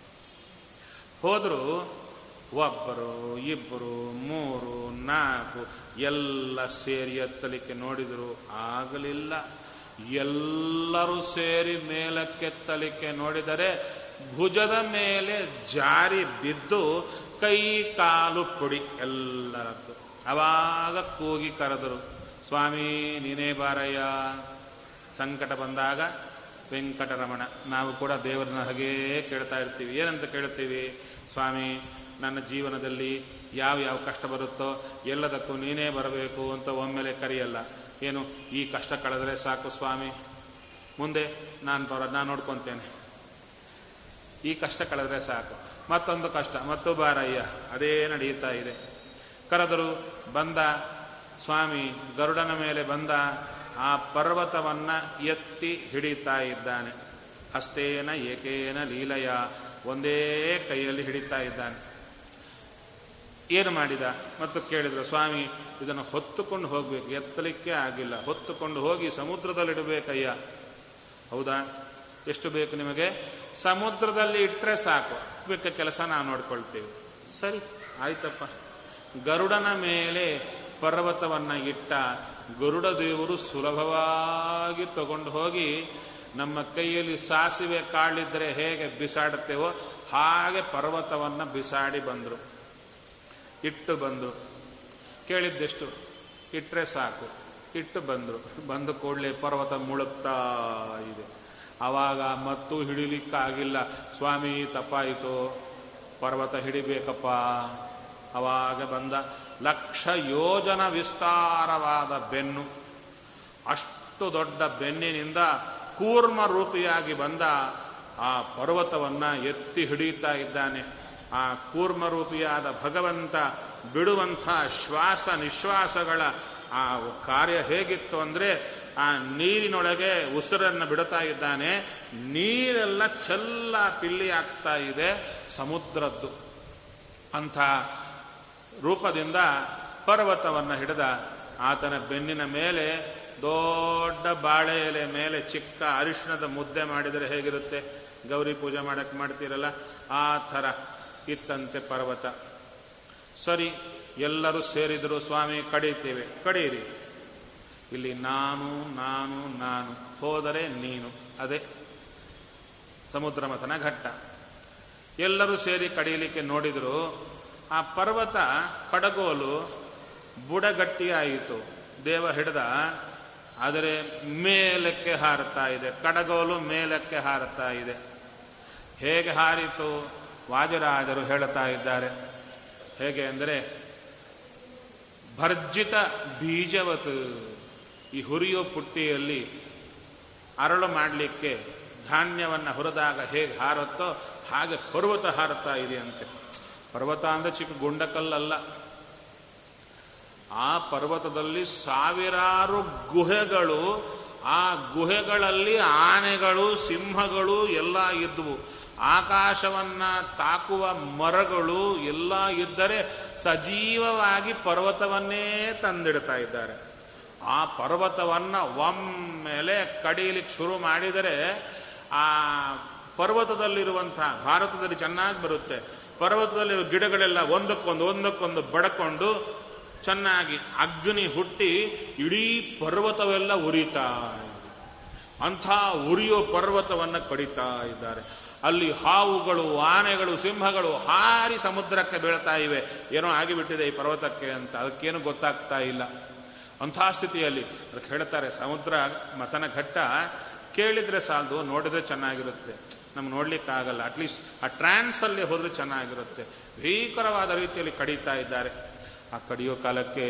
ಹೋದ್ರು ಒಬ್ಬರು ಇಬ್ಬರು ಮೂರು ನಾಲ್ಕು ಎಲ್ಲ ಸೇರಿ ಎತ್ತಲಿಕ್ಕೆ ನೋಡಿದರು ಆಗಲಿಲ್ಲ ಎಲ್ಲರೂ ಸೇರಿ ಮೇಲಕ್ಕೆತ್ತಲಿಕ್ಕೆ ನೋಡಿದರೆ ಭುಜದ ಮೇಲೆ ಜಾರಿ ಬಿದ್ದು ಕೈ ಕಾಲು ಪುಡಿ ಎಲ್ಲರದ್ದು ಅವಾಗ ಕೂಗಿ ಕರೆದರು ಸ್ವಾಮಿ ನೀನೇ ಬಾರಯ್ಯ ಸಂಕಟ ಬಂದಾಗ ವೆಂಕಟರಮಣ ನಾವು ಕೂಡ ದೇವರನ್ನ ಹಾಗೇ ಕೇಳ್ತಾ ಇರ್ತೀವಿ ಏನಂತ ಕೇಳ್ತೀವಿ ಸ್ವಾಮಿ ನನ್ನ ಜೀವನದಲ್ಲಿ ಯಾವ ಯಾವ ಕಷ್ಟ ಬರುತ್ತೋ ಎಲ್ಲದಕ್ಕೂ ನೀನೇ ಬರಬೇಕು ಅಂತ ಒಮ್ಮೆಲೆ ಕರೆಯಲ್ಲ ಏನು ಈ ಕಷ್ಟ ಕಳೆದ್ರೆ ಸಾಕು ಸ್ವಾಮಿ ಮುಂದೆ ನಾನು ಬರ ನಾನು ನೋಡ್ಕೊತೇನೆ ಈ ಕಷ್ಟ ಕಳೆದ್ರೆ ಸಾಕು ಮತ್ತೊಂದು ಕಷ್ಟ ಮತ್ತು ಬಾರಯ್ಯ ಅದೇ ನಡೆಯುತ್ತಾ ಇದೆ ಕರೆದರು ಬಂದ ಸ್ವಾಮಿ ಗರುಡನ ಮೇಲೆ ಬಂದ ಆ ಪರ್ವತವನ್ನ ಎತ್ತಿ ಹಿಡಿತಾ ಇದ್ದಾನೆ ಹಸ್ತೇನ ಏಕೇನ ಲೀಲಯ ಒಂದೇ ಕೈಯಲ್ಲಿ ಹಿಡಿತಾ ಇದ್ದಾನೆ ಏನು ಮಾಡಿದ ಮತ್ತು ಕೇಳಿದ್ರು ಸ್ವಾಮಿ ಇದನ್ನು ಹೊತ್ತುಕೊಂಡು ಹೋಗ್ಬೇಕು ಎತ್ತಲಿಕ್ಕೆ ಆಗಿಲ್ಲ ಹೊತ್ತುಕೊಂಡು ಹೋಗಿ ಸಮುದ್ರದಲ್ಲಿಡಬೇಕಯ್ಯ ಹೌದಾ ಎಷ್ಟು ಬೇಕು ನಿಮಗೆ ಸಮುದ್ರದಲ್ಲಿ ಇಟ್ಟರೆ ಸಾಕು ಬೇಕಾ ಕೆಲಸ ನಾವು ನೋಡ್ಕೊಳ್ತೇವೆ ಸರಿ ಆಯ್ತಪ್ಪ ಗರುಡನ ಮೇಲೆ ಪರ್ವತವನ್ನ ಇಟ್ಟ ಗರುಡ ದೇವರು ಸುಲಭವಾಗಿ ತಗೊಂಡು ಹೋಗಿ ನಮ್ಮ ಕೈಯಲ್ಲಿ ಸಾಸಿವೆ ಕಾಳಿದ್ರೆ ಹೇಗೆ ಬಿಸಾಡುತ್ತೇವೋ ಹಾಗೆ ಪರ್ವತವನ್ನ ಬಿಸಾಡಿ ಬಂದರು ಇಟ್ಟು ಬಂದರು ಕೇಳಿದ್ದೆಷ್ಟು ಇಟ್ಟರೆ ಸಾಕು ಇಟ್ಟು ಬಂದರು ಬಂದ ಕೂಡಲೇ ಪರ್ವತ ಮುಳುಗ್ತಾ ಇದೆ ಆವಾಗ ಮತ್ತು ಹಿಡಿಲಿಕ್ಕಾಗಿಲ್ಲ ಸ್ವಾಮಿ ತಪ್ಪಾಯಿತು ಪರ್ವತ ಹಿಡಿಬೇಕಪ್ಪ ಅವಾಗ ಬಂದ ಲಕ್ಷ ಯೋಜನ ವಿಸ್ತಾರವಾದ ಬೆನ್ನು ಅಷ್ಟು ದೊಡ್ಡ ಬೆನ್ನಿನಿಂದ ಕೂರ್ಮ ರೂಪಿಯಾಗಿ ಬಂದ ಆ ಪರ್ವತವನ್ನ ಎತ್ತಿ ಹಿಡಿಯುತ್ತಾ ಇದ್ದಾನೆ ಆ ಕೂರ್ಮ ರೂಪಿಯಾದ ಭಗವಂತ ಬಿಡುವಂಥ ಶ್ವಾಸ ನಿಶ್ವಾಸಗಳ ಆ ಕಾರ್ಯ ಹೇಗಿತ್ತು ಅಂದ್ರೆ ಆ ನೀರಿನೊಳಗೆ ಉಸಿರನ್ನು ಬಿಡುತ್ತಾ ಇದ್ದಾನೆ ನೀರೆಲ್ಲ ಚೆಲ್ಲ ಪಿಲ್ಲಿ ಆಗ್ತಾ ಇದೆ ಸಮುದ್ರದ್ದು ಅಂಥ ರೂಪದಿಂದ ಪರ್ವತವನ್ನು ಹಿಡಿದ ಆತನ ಬೆನ್ನಿನ ಮೇಲೆ ದೊಡ್ಡ ಬಾಳೆ ಎಲೆ ಮೇಲೆ ಚಿಕ್ಕ ಅರಿಶಿಣದ ಮುದ್ದೆ ಮಾಡಿದರೆ ಹೇಗಿರುತ್ತೆ ಗೌರಿ ಪೂಜೆ ಮಾಡಕ್ಕೆ ಮಾಡ್ತೀರಲ್ಲ ಆ ಥರ ಇತ್ತಂತೆ ಪರ್ವತ ಸರಿ ಎಲ್ಲರೂ ಸೇರಿದರು ಸ್ವಾಮಿ ಕಡೀತೇವೆ ಕಡೀರಿ ಇಲ್ಲಿ ನಾನು ನಾನು ನಾನು ಹೋದರೆ ನೀನು ಅದೇ ಸಮುದ್ರ ಮಥನ ಘಟ್ಟ ಎಲ್ಲರೂ ಸೇರಿ ಕಡಿಯಲಿಕ್ಕೆ ನೋಡಿದ್ರು ಆ ಪರ್ವತ ಕಡಗೋಲು ಬುಡಗಟ್ಟಿಯಾಯಿತು ದೇವ ಹಿಡಿದ ಆದರೆ ಮೇಲಕ್ಕೆ ಹಾರುತ್ತಾ ಇದೆ ಕಡಗೋಲು ಮೇಲಕ್ಕೆ ಹಾರುತ್ತಾ ಇದೆ ಹೇಗೆ ಹಾರಿತು ವಾಜರಾಜರು ಹೇಳುತ್ತಾ ಇದ್ದಾರೆ ಹೇಗೆ ಅಂದರೆ ಭರ್ಜಿತ ಬೀಜವತ್ ಈ ಹುರಿಯೋ ಪುಟ್ಟಿಯಲ್ಲಿ ಅರಳು ಮಾಡಲಿಕ್ಕೆ ಧಾನ್ಯವನ್ನು ಹುರಿದಾಗ ಹೇಗೆ ಹಾರುತ್ತೋ ಹಾಗೆ ಪರ್ವತ ಹಾರುತ್ತಾ ಇದೆಯಂತೆ ಪರ್ವತ ಅಂದರೆ ಚಿಕ್ಕ ಗುಂಡಕಲ್ಲಲ್ಲ ಆ ಪರ್ವತದಲ್ಲಿ ಸಾವಿರಾರು ಗುಹೆಗಳು ಆ ಗುಹೆಗಳಲ್ಲಿ ಆನೆಗಳು ಸಿಂಹಗಳು ಎಲ್ಲ ಇದ್ವು ಆಕಾಶವನ್ನ ತಾಕುವ ಮರಗಳು ಎಲ್ಲ ಇದ್ದರೆ ಸಜೀವವಾಗಿ ಪರ್ವತವನ್ನೇ ತಂದಿಡ್ತಾ ಇದ್ದಾರೆ ಆ ಪರ್ವತವನ್ನ ಒಮ್ಮೆಲೆ ಕಡಿಯಲಿಕ್ಕೆ ಶುರು ಮಾಡಿದರೆ ಆ ಪರ್ವತದಲ್ಲಿರುವಂತಹ ಭಾರತದಲ್ಲಿ ಚೆನ್ನಾಗಿ ಬರುತ್ತೆ ಪರ್ವತದಲ್ಲಿ ಗಿಡಗಳೆಲ್ಲ ಒಂದಕ್ಕೊಂದು ಒಂದಕ್ಕೊಂದು ಬಡಕೊಂಡು ಚೆನ್ನಾಗಿ ಅಗ್ನಿ ಹುಟ್ಟಿ ಇಡೀ ಪರ್ವತವೆಲ್ಲ ಉರಿತಾ ಇದೆ ಅಂಥ ಉರಿಯೋ ಪರ್ವತವನ್ನು ಕಡಿತಾ ಇದ್ದಾರೆ ಅಲ್ಲಿ ಹಾವುಗಳು ಆನೆಗಳು ಸಿಂಹಗಳು ಹಾರಿ ಸಮುದ್ರಕ್ಕೆ ಬೀಳ್ತಾ ಇವೆ ಏನೋ ಆಗಿಬಿಟ್ಟಿದೆ ಈ ಪರ್ವತಕ್ಕೆ ಅಂತ ಅದಕ್ಕೇನು ಗೊತ್ತಾಗ್ತಾ ಇಲ್ಲ ಅಂಥ ಸ್ಥಿತಿಯಲ್ಲಿ ಅದಕ್ಕೆ ಹೇಳ್ತಾರೆ ಸಮುದ್ರ ಮಥನ ಘಟ್ಟ ಕೇಳಿದ್ರೆ ಸಾಲದು ನೋಡಿದ್ರೆ ಚೆನ್ನಾಗಿರುತ್ತೆ ನಮ್ಗೆ ನೋಡ್ಲಿಕ್ಕಾಗಲ್ಲ ಅಟ್ಲೀಸ್ಟ್ ಆ ಟ್ರಾನ್ಸಲ್ಲಿ ಹೋದ್ರೆ ಚೆನ್ನಾಗಿರುತ್ತೆ ಭೀಕರವಾದ ರೀತಿಯಲ್ಲಿ ಕಡಿತಾ ಇದ್ದಾರೆ ಆ ಕಡಿಯೋ ಕಾಲಕ್ಕೆ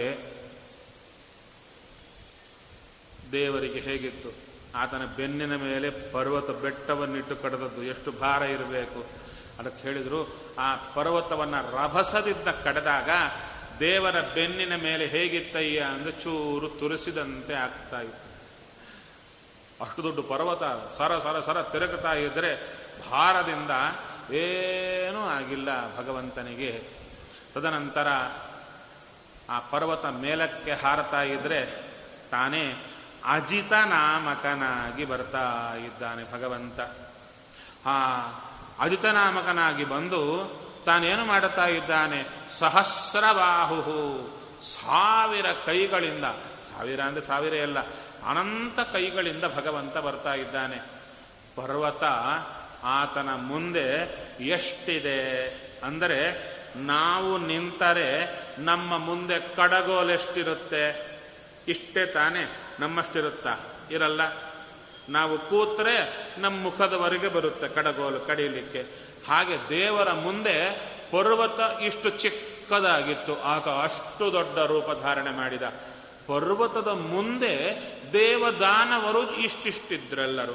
ದೇವರಿಗೆ ಹೇಗಿತ್ತು ಆತನ ಬೆನ್ನಿನ ಮೇಲೆ ಪರ್ವತ ಬೆಟ್ಟವನ್ನಿಟ್ಟು ಕಡದದ್ದು ಎಷ್ಟು ಭಾರ ಇರಬೇಕು ಅದಕ್ಕೆ ಹೇಳಿದ್ರು ಆ ಪರ್ವತವನ್ನ ರಭಸದಿಂದ ಕಡದಾಗ ದೇವರ ಬೆನ್ನಿನ ಮೇಲೆ ಹೇಗಿತ್ತಯ್ಯ ಅಂದ್ರೆ ಚೂರು ತುರಿಸಿದಂತೆ ಆಗ್ತಾ ಇತ್ತು ಅಷ್ಟು ದೊಡ್ಡ ಪರ್ವತ ಸರ ಸರ ಸರ ತಿರುಗುತ್ತಾ ಇದ್ರೆ ಭಾರದಿಂದ ಏನೂ ಆಗಿಲ್ಲ ಭಗವಂತನಿಗೆ ತದನಂತರ ಆ ಪರ್ವತ ಮೇಲಕ್ಕೆ ಹಾರತಾ ಇದ್ರೆ ತಾನೇ ಅಜಿತ ನಾಮಕನಾಗಿ ಬರ್ತಾ ಇದ್ದಾನೆ ಭಗವಂತ ಆ ಅಜಿತ ನಾಮಕನಾಗಿ ಬಂದು ತಾನೇನು ಮಾಡುತ್ತಾ ಇದ್ದಾನೆ ಸಹಸ್ರಬಾಹು ಸಾವಿರ ಕೈಗಳಿಂದ ಸಾವಿರ ಅಂದ್ರೆ ಸಾವಿರ ಎಲ್ಲ ಅನಂತ ಕೈಗಳಿಂದ ಭಗವಂತ ಬರ್ತಾ ಇದ್ದಾನೆ ಪರ್ವತ ಆತನ ಮುಂದೆ ಎಷ್ಟಿದೆ ಅಂದರೆ ನಾವು ನಿಂತರೆ ನಮ್ಮ ಮುಂದೆ ಕಡಗೋಲೆಷ್ಟಿರುತ್ತೆ ಇಷ್ಟೇ ತಾನೇ ನಮ್ಮಷ್ಟಿರುತ್ತಾ ಇರಲ್ಲ ನಾವು ಕೂತ್ರೆ ನಮ್ಮ ಮುಖದವರೆಗೆ ಬರುತ್ತೆ ಕಡಗೋಲು ಕಡಿಲಿಕ್ಕೆ ಹಾಗೆ ದೇವರ ಮುಂದೆ ಪರ್ವತ ಇಷ್ಟು ಚಿಕ್ಕದಾಗಿತ್ತು ಆಗ ಅಷ್ಟು ದೊಡ್ಡ ರೂಪ ಧಾರಣೆ ಮಾಡಿದ ಪರ್ವತದ ಮುಂದೆ ದೇವದಾನವರು ಇಷ್ಟಿಷ್ಟಿದ್ರೆಲ್ಲರು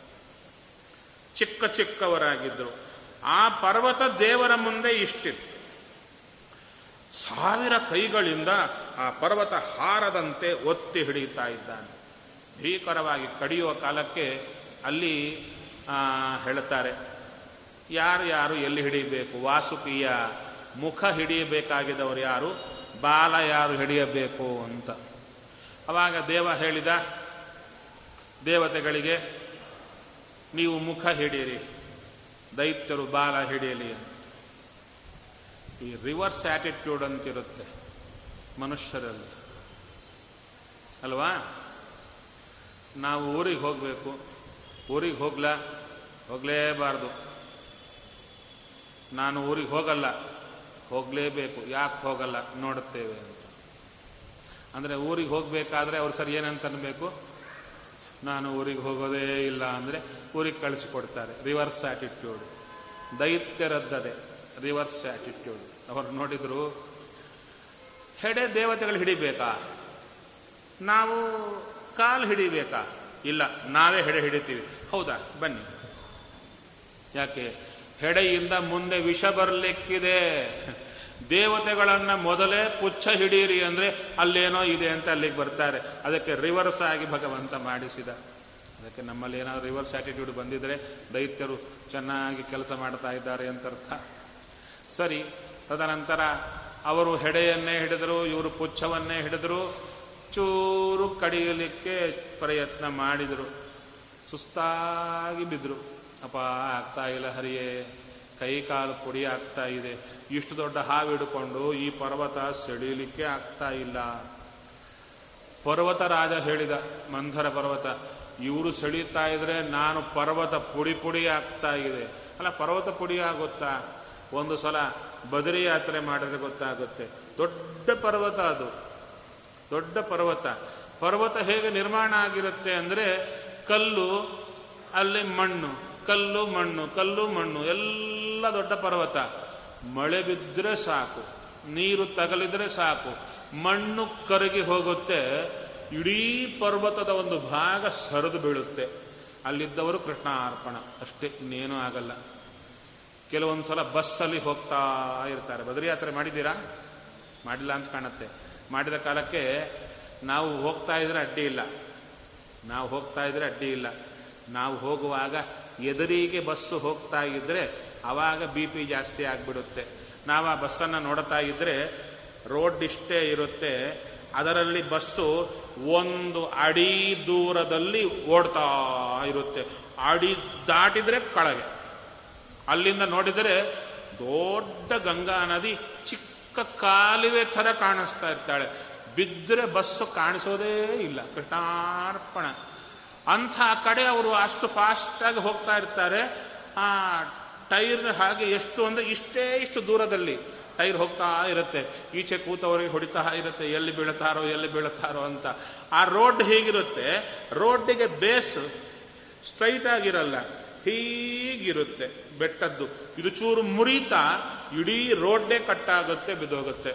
ಚಿಕ್ಕ ಚಿಕ್ಕವರಾಗಿದ್ರು ಆ ಪರ್ವತ ದೇವರ ಮುಂದೆ ಇಷ್ಟಿತ್ತು ಸಾವಿರ ಕೈಗಳಿಂದ ಆ ಪರ್ವತ ಹಾರದಂತೆ ಒತ್ತಿ ಹಿಡಿಯುತ್ತಾ ಇದ್ದಾನೆ ಭೀಕರವಾಗಿ ಕಡಿಯುವ ಕಾಲಕ್ಕೆ ಅಲ್ಲಿ ಹೇಳುತ್ತಾರೆ ಯಾರು ಯಾರು ಎಲ್ಲಿ ಹಿಡಿಯಬೇಕು ವಾಸುಕಿಯ ಮುಖ ಹಿಡಿಯಬೇಕಾಗಿದ್ದವರು ಯಾರು ಬಾಲ ಯಾರು ಹಿಡಿಯಬೇಕು ಅಂತ ಅವಾಗ ದೇವ ಹೇಳಿದ ದೇವತೆಗಳಿಗೆ ನೀವು ಮುಖ ಹಿಡಿಯಿರಿ ದೈತ್ಯರು ಬಾಲ ಹಿಡಿಯಲಿ ಅಂತ ಈ ರಿವರ್ಸ್ ಆಟಿಟ್ಯೂಡ್ ಅಂತಿರುತ್ತೆ ಮನುಷ್ಯರಲ್ಲಿ ಅಲ್ವಾ ನಾವು ಊರಿಗೆ ಹೋಗಬೇಕು ಊರಿಗೆ ಹೋಗ್ಲಾ ಹೋಗಲೇಬಾರ್ದು ನಾನು ಊರಿಗೆ ಹೋಗಲ್ಲ ಹೋಗಲೇಬೇಕು ಯಾಕೆ ಹೋಗಲ್ಲ ನೋಡುತ್ತೇವೆ ಅಂತ ಅಂದರೆ ಊರಿಗೆ ಹೋಗಬೇಕಾದ್ರೆ ಅವ್ರು ಸರಿ ಏನಂತ ಅನ್ಬೇಕು ನಾನು ಊರಿಗೆ ಹೋಗೋದೇ ಇಲ್ಲ ಅಂದರೆ ಊರಿಗೆ ಕಳಿಸಿಕೊಡ್ತಾರೆ ರಿವರ್ಸ್ ಆಟಿಟ್ಯೂಡ್ ದೈತ್ಯರದ್ದದೆ ರಿವರ್ಸ್ ಆಟಿಟ್ಯೂಡ್ ಅವರು ನೋಡಿದ್ರು ಹೆಡೆ ದೇವತೆಗಳು ಹಿಡಿಬೇಕಾ ನಾವು ಕಾಲು ಹಿಡಿಬೇಕಾ ಇಲ್ಲ ನಾವೇ ಹೆಡೆ ಹಿಡಿತೀವಿ ಹೌದಾ ಬನ್ನಿ ಯಾಕೆ ಹೆಡೆಯಿಂದ ಮುಂದೆ ವಿಷ ಬರಲಿಕ್ಕಿದೆ ದೇವತೆಗಳನ್ನ ಮೊದಲೇ ಪುಚ್ಛ ಹಿಡೀರಿ ಅಂದ್ರೆ ಅಲ್ಲೇನೋ ಇದೆ ಅಂತ ಅಲ್ಲಿಗೆ ಬರ್ತಾರೆ ಅದಕ್ಕೆ ರಿವರ್ಸ್ ಆಗಿ ಭಗವಂತ ಮಾಡಿಸಿದ ಅದಕ್ಕೆ ನಮ್ಮಲ್ಲಿ ಏನಾದರೂ ರಿವರ್ಸ್ ಆಟಿಟ್ಯೂಡ್ ಬಂದಿದ್ರೆ ದೈತ್ಯರು ಚೆನ್ನಾಗಿ ಕೆಲಸ ಮಾಡ್ತಾ ಇದ್ದಾರೆ ಅಂತ ಅರ್ಥ ಸರಿ ತದನಂತರ ಅವರು ಹೆಡೆಯನ್ನೇ ಹಿಡಿದರು ಇವರು ಪುಚ್ಛವನ್ನೇ ಹಿಡಿದರು ಚೂರು ಕಡಿಯಲಿಕ್ಕೆ ಪ್ರಯತ್ನ ಮಾಡಿದರು ಸುಸ್ತಾಗಿ ಬಿದ್ರು ಅಪ್ಪ ಆಗ್ತಾ ಇಲ್ಲ ಹರಿಯೇ ಕೈ ಕಾಲು ಪುಡಿ ಆಗ್ತಾ ಇದೆ ಇಷ್ಟು ದೊಡ್ಡ ಹಾವು ಹಿಡ್ಕೊಂಡು ಈ ಪರ್ವತ ಸೆಳೀಲಿಕ್ಕೆ ಆಗ್ತಾ ಇಲ್ಲ ಪರ್ವತ ರಾಜ ಹೇಳಿದ ಮಂಧರ ಪರ್ವತ ಇವರು ಸೆಳೀತಾ ಇದ್ರೆ ನಾನು ಪರ್ವತ ಪುಡಿ ಪುಡಿ ಆಗ್ತಾ ಇದೆ ಅಲ್ಲ ಪರ್ವತ ಪುಡಿ ಆಗುತ್ತಾ ಒಂದು ಸಲ ಬದರಿ ಯಾತ್ರೆ ಮಾಡಿದ್ರೆ ಗೊತ್ತಾಗುತ್ತೆ ದೊಡ್ಡ ಪರ್ವತ ಅದು ದೊಡ್ಡ ಪರ್ವತ ಪರ್ವತ ಹೇಗೆ ನಿರ್ಮಾಣ ಆಗಿರುತ್ತೆ ಅಂದ್ರೆ ಕಲ್ಲು ಅಲ್ಲಿ ಮಣ್ಣು ಕಲ್ಲು ಮಣ್ಣು ಕಲ್ಲು ಮಣ್ಣು ಎಲ್ಲ ದೊಡ್ಡ ಪರ್ವತ ಮಳೆ ಬಿದ್ದರೆ ಸಾಕು ನೀರು ತಗಲಿದ್ರೆ ಸಾಕು ಮಣ್ಣು ಕರಗಿ ಹೋಗುತ್ತೆ ಇಡೀ ಪರ್ವತದ ಒಂದು ಭಾಗ ಸರಿದು ಬೀಳುತ್ತೆ ಅಲ್ಲಿದ್ದವರು ಕೃಷ್ಣ ಅರ್ಪಣ ಅಷ್ಟೇ ಇನ್ನೇನೂ ಆಗಲ್ಲ ಕೆಲವೊಂದು ಸಲ ಬಸ್ಸಲ್ಲಿ ಹೋಗ್ತಾ ಇರ್ತಾರೆ ಬದರಿ ಯಾತ್ರೆ ಮಾಡಿದ್ದೀರಾ ಮಾಡಿಲ್ಲ ಅಂತ ಕಾಣುತ್ತೆ ಮಾಡಿದ ಕಾಲಕ್ಕೆ ನಾವು ಹೋಗ್ತಾ ಇದ್ರೆ ಅಡ್ಡಿ ಇಲ್ಲ ನಾವು ಹೋಗ್ತಾ ಇದ್ರೆ ಅಡ್ಡಿ ಇಲ್ಲ ನಾವು ಹೋಗುವಾಗ ಎದುರಿಗೆ ಬಸ್ಸು ಹೋಗ್ತಾ ಇದ್ರೆ ಅವಾಗ ಬಿ ಪಿ ಜಾಸ್ತಿ ಆಗಿಬಿಡುತ್ತೆ ನಾವು ಆ ಬಸ್ಸನ್ನು ನೋಡ್ತಾ ಇದ್ರೆ ರೋಡ್ ಇಷ್ಟೇ ಇರುತ್ತೆ ಅದರಲ್ಲಿ ಬಸ್ಸು ಒಂದು ಅಡಿ ದೂರದಲ್ಲಿ ಓಡ್ತಾ ಇರುತ್ತೆ ಅಡಿ ದಾಟಿದ್ರೆ ಕಳಗೆ ಅಲ್ಲಿಂದ ನೋಡಿದರೆ ದೊಡ್ಡ ಗಂಗಾ ನದಿ ಚಿಕ್ಕ ಕಾಲುವೆ ಥರ ಕಾಣಿಸ್ತಾ ಇರ್ತಾಳೆ ಬಿದ್ದರೆ ಬಸ್ಸು ಕಾಣಿಸೋದೇ ಇಲ್ಲ ಕೃಷ್ಣಾರ್ಪಣ ಅಂಥ ಕಡೆ ಅವರು ಅಷ್ಟು ಫಾಸ್ಟಾಗಿ ಹೋಗ್ತಾ ಇರ್ತಾರೆ ಆ ಟೈರ್ ಹಾಗೆ ಎಷ್ಟು ಅಂದರೆ ಇಷ್ಟೇ ಇಷ್ಟು ದೂರದಲ್ಲಿ ಟೈರ್ ಹೋಗ್ತಾ ಇರುತ್ತೆ ಈಚೆ ಕೂತವರಿಗೆ ಹೊಡಿತಾ ಇರುತ್ತೆ ಎಲ್ಲಿ ಬೀಳುತ್ತಾರೋ ಎಲ್ಲಿ ಬೀಳುತ್ತಾರೋ ಅಂತ ಆ ರೋಡ್ ಹೇಗಿರುತ್ತೆ ರೋಡ್ಡಿಗೆ ಬೇಸ್ ಸ್ಟ್ರೈಟ್ ಆಗಿರಲ್ಲ ಹೀಗಿರುತ್ತೆ ಬೆಟ್ಟದ್ದು ಇದು ಚೂರು ಮುರಿತಾ ಇಡೀ ರೋಡ್ಡೇ ಕಟ್ಟಾಗುತ್ತೆ ಬಿದ್ದೋಗುತ್ತೆ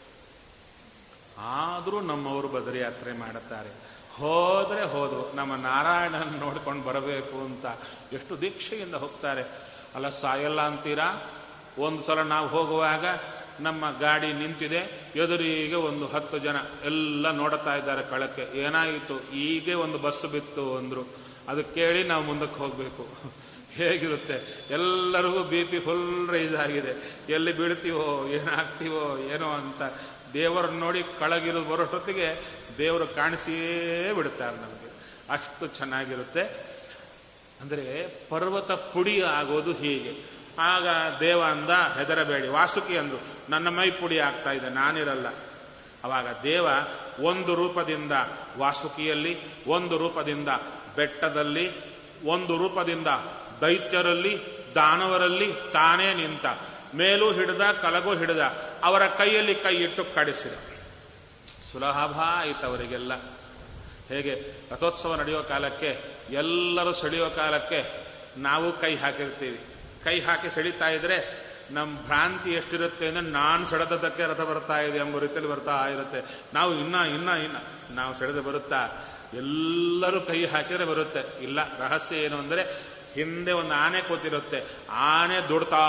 ಆದರೂ ನಮ್ಮವರು ಬದರಿ ಯಾತ್ರೆ ಮಾಡುತ್ತಾರೆ ಹೋದರೆ ಹೋದ್ರು ನಮ್ಮ ನಾರಾಯಣನ ನೋಡ್ಕೊಂಡು ಬರಬೇಕು ಅಂತ ಎಷ್ಟು ದೀಕ್ಷೆಯಿಂದ ಹೋಗ್ತಾರೆ ಅಲ್ಲ ಸಾಯಲ್ಲ ಅಂತೀರಾ ಒಂದು ಸಲ ನಾವು ಹೋಗುವಾಗ ನಮ್ಮ ಗಾಡಿ ನಿಂತಿದೆ ಎದುರಿಗೆ ಒಂದು ಹತ್ತು ಜನ ಎಲ್ಲ ನೋಡುತ್ತಾ ಇದ್ದಾರೆ ಕಳಕ್ಕೆ ಏನಾಯಿತು ಈಗೇ ಒಂದು ಬಸ್ ಬಿತ್ತು ಅಂದ್ರು ಅದು ಕೇಳಿ ನಾವು ಮುಂದಕ್ಕೆ ಹೋಗಬೇಕು ಹೇಗಿರುತ್ತೆ ಎಲ್ಲರಿಗೂ ಬಿ ಪಿ ಫುಲ್ ರೈಸ್ ಆಗಿದೆ ಎಲ್ಲಿ ಬೀಳ್ತೀವೋ ಏನಾಗ್ತೀವೋ ಏನೋ ಅಂತ ದೇವರನ್ನು ನೋಡಿ ಕಳಗಿರು ಬರೋಷ್ಟೊತ್ತಿಗೆ ದೇವರು ಕಾಣಿಸಿಯೇ ಬಿಡುತ್ತಾರೆ ನಮಗೆ ಅಷ್ಟು ಚೆನ್ನಾಗಿರುತ್ತೆ ಅಂದರೆ ಪರ್ವತ ಪುಡಿ ಆಗೋದು ಹೀಗೆ ಆಗ ದೇವ ಅಂದ ಹೆದರಬೇಡಿ ವಾಸುಕಿ ಅಂದ್ರು ನನ್ನ ಮೈ ಪುಡಿ ಆಗ್ತಾ ಇದೆ ನಾನಿರಲ್ಲ ಅವಾಗ ದೇವ ಒಂದು ರೂಪದಿಂದ ವಾಸುಕಿಯಲ್ಲಿ ಒಂದು ರೂಪದಿಂದ ಬೆಟ್ಟದಲ್ಲಿ ಒಂದು ರೂಪದಿಂದ ದೈತ್ಯರಲ್ಲಿ ದಾನವರಲ್ಲಿ ತಾನೇ ನಿಂತ ಮೇಲೂ ಹಿಡಿದ ಕಲಗೂ ಹಿಡಿದ ಅವರ ಕೈಯಲ್ಲಿ ಕೈ ಇಟ್ಟು ಕಡಿಸಿದ ಸುಲಭ ಆಯಿತು ಅವರಿಗೆಲ್ಲ ಹೇಗೆ ರಥೋತ್ಸವ ನಡೆಯೋ ಕಾಲಕ್ಕೆ ಎಲ್ಲರೂ ಸೆಳೆಯೋ ಕಾಲಕ್ಕೆ ನಾವು ಕೈ ಹಾಕಿರ್ತೀವಿ ಕೈ ಹಾಕಿ ಸೆಳೀತಾ ಇದ್ರೆ ನಮ್ಮ ಭ್ರಾಂತಿ ಎಷ್ಟಿರುತ್ತೆ ಅಂದ್ರೆ ನಾನು ಸೆಳೆದದ್ದಕ್ಕೆ ರಥ ಬರ್ತಾ ಇದೆ ಎಂಬ ರೀತಿಯಲ್ಲಿ ಬರ್ತಾ ಇರುತ್ತೆ ನಾವು ಇನ್ನ ಇನ್ನ ಇನ್ನ ನಾವು ಸೆಳೆದು ಬರುತ್ತಾ ಎಲ್ಲರೂ ಕೈ ಹಾಕಿದ್ರೆ ಬರುತ್ತೆ ಇಲ್ಲ ರಹಸ್ಯ ಏನು ಅಂದರೆ ಹಿಂದೆ ಒಂದು ಆನೆ ಕೂತಿರುತ್ತೆ ಆನೆ ದುಡ್ತಾ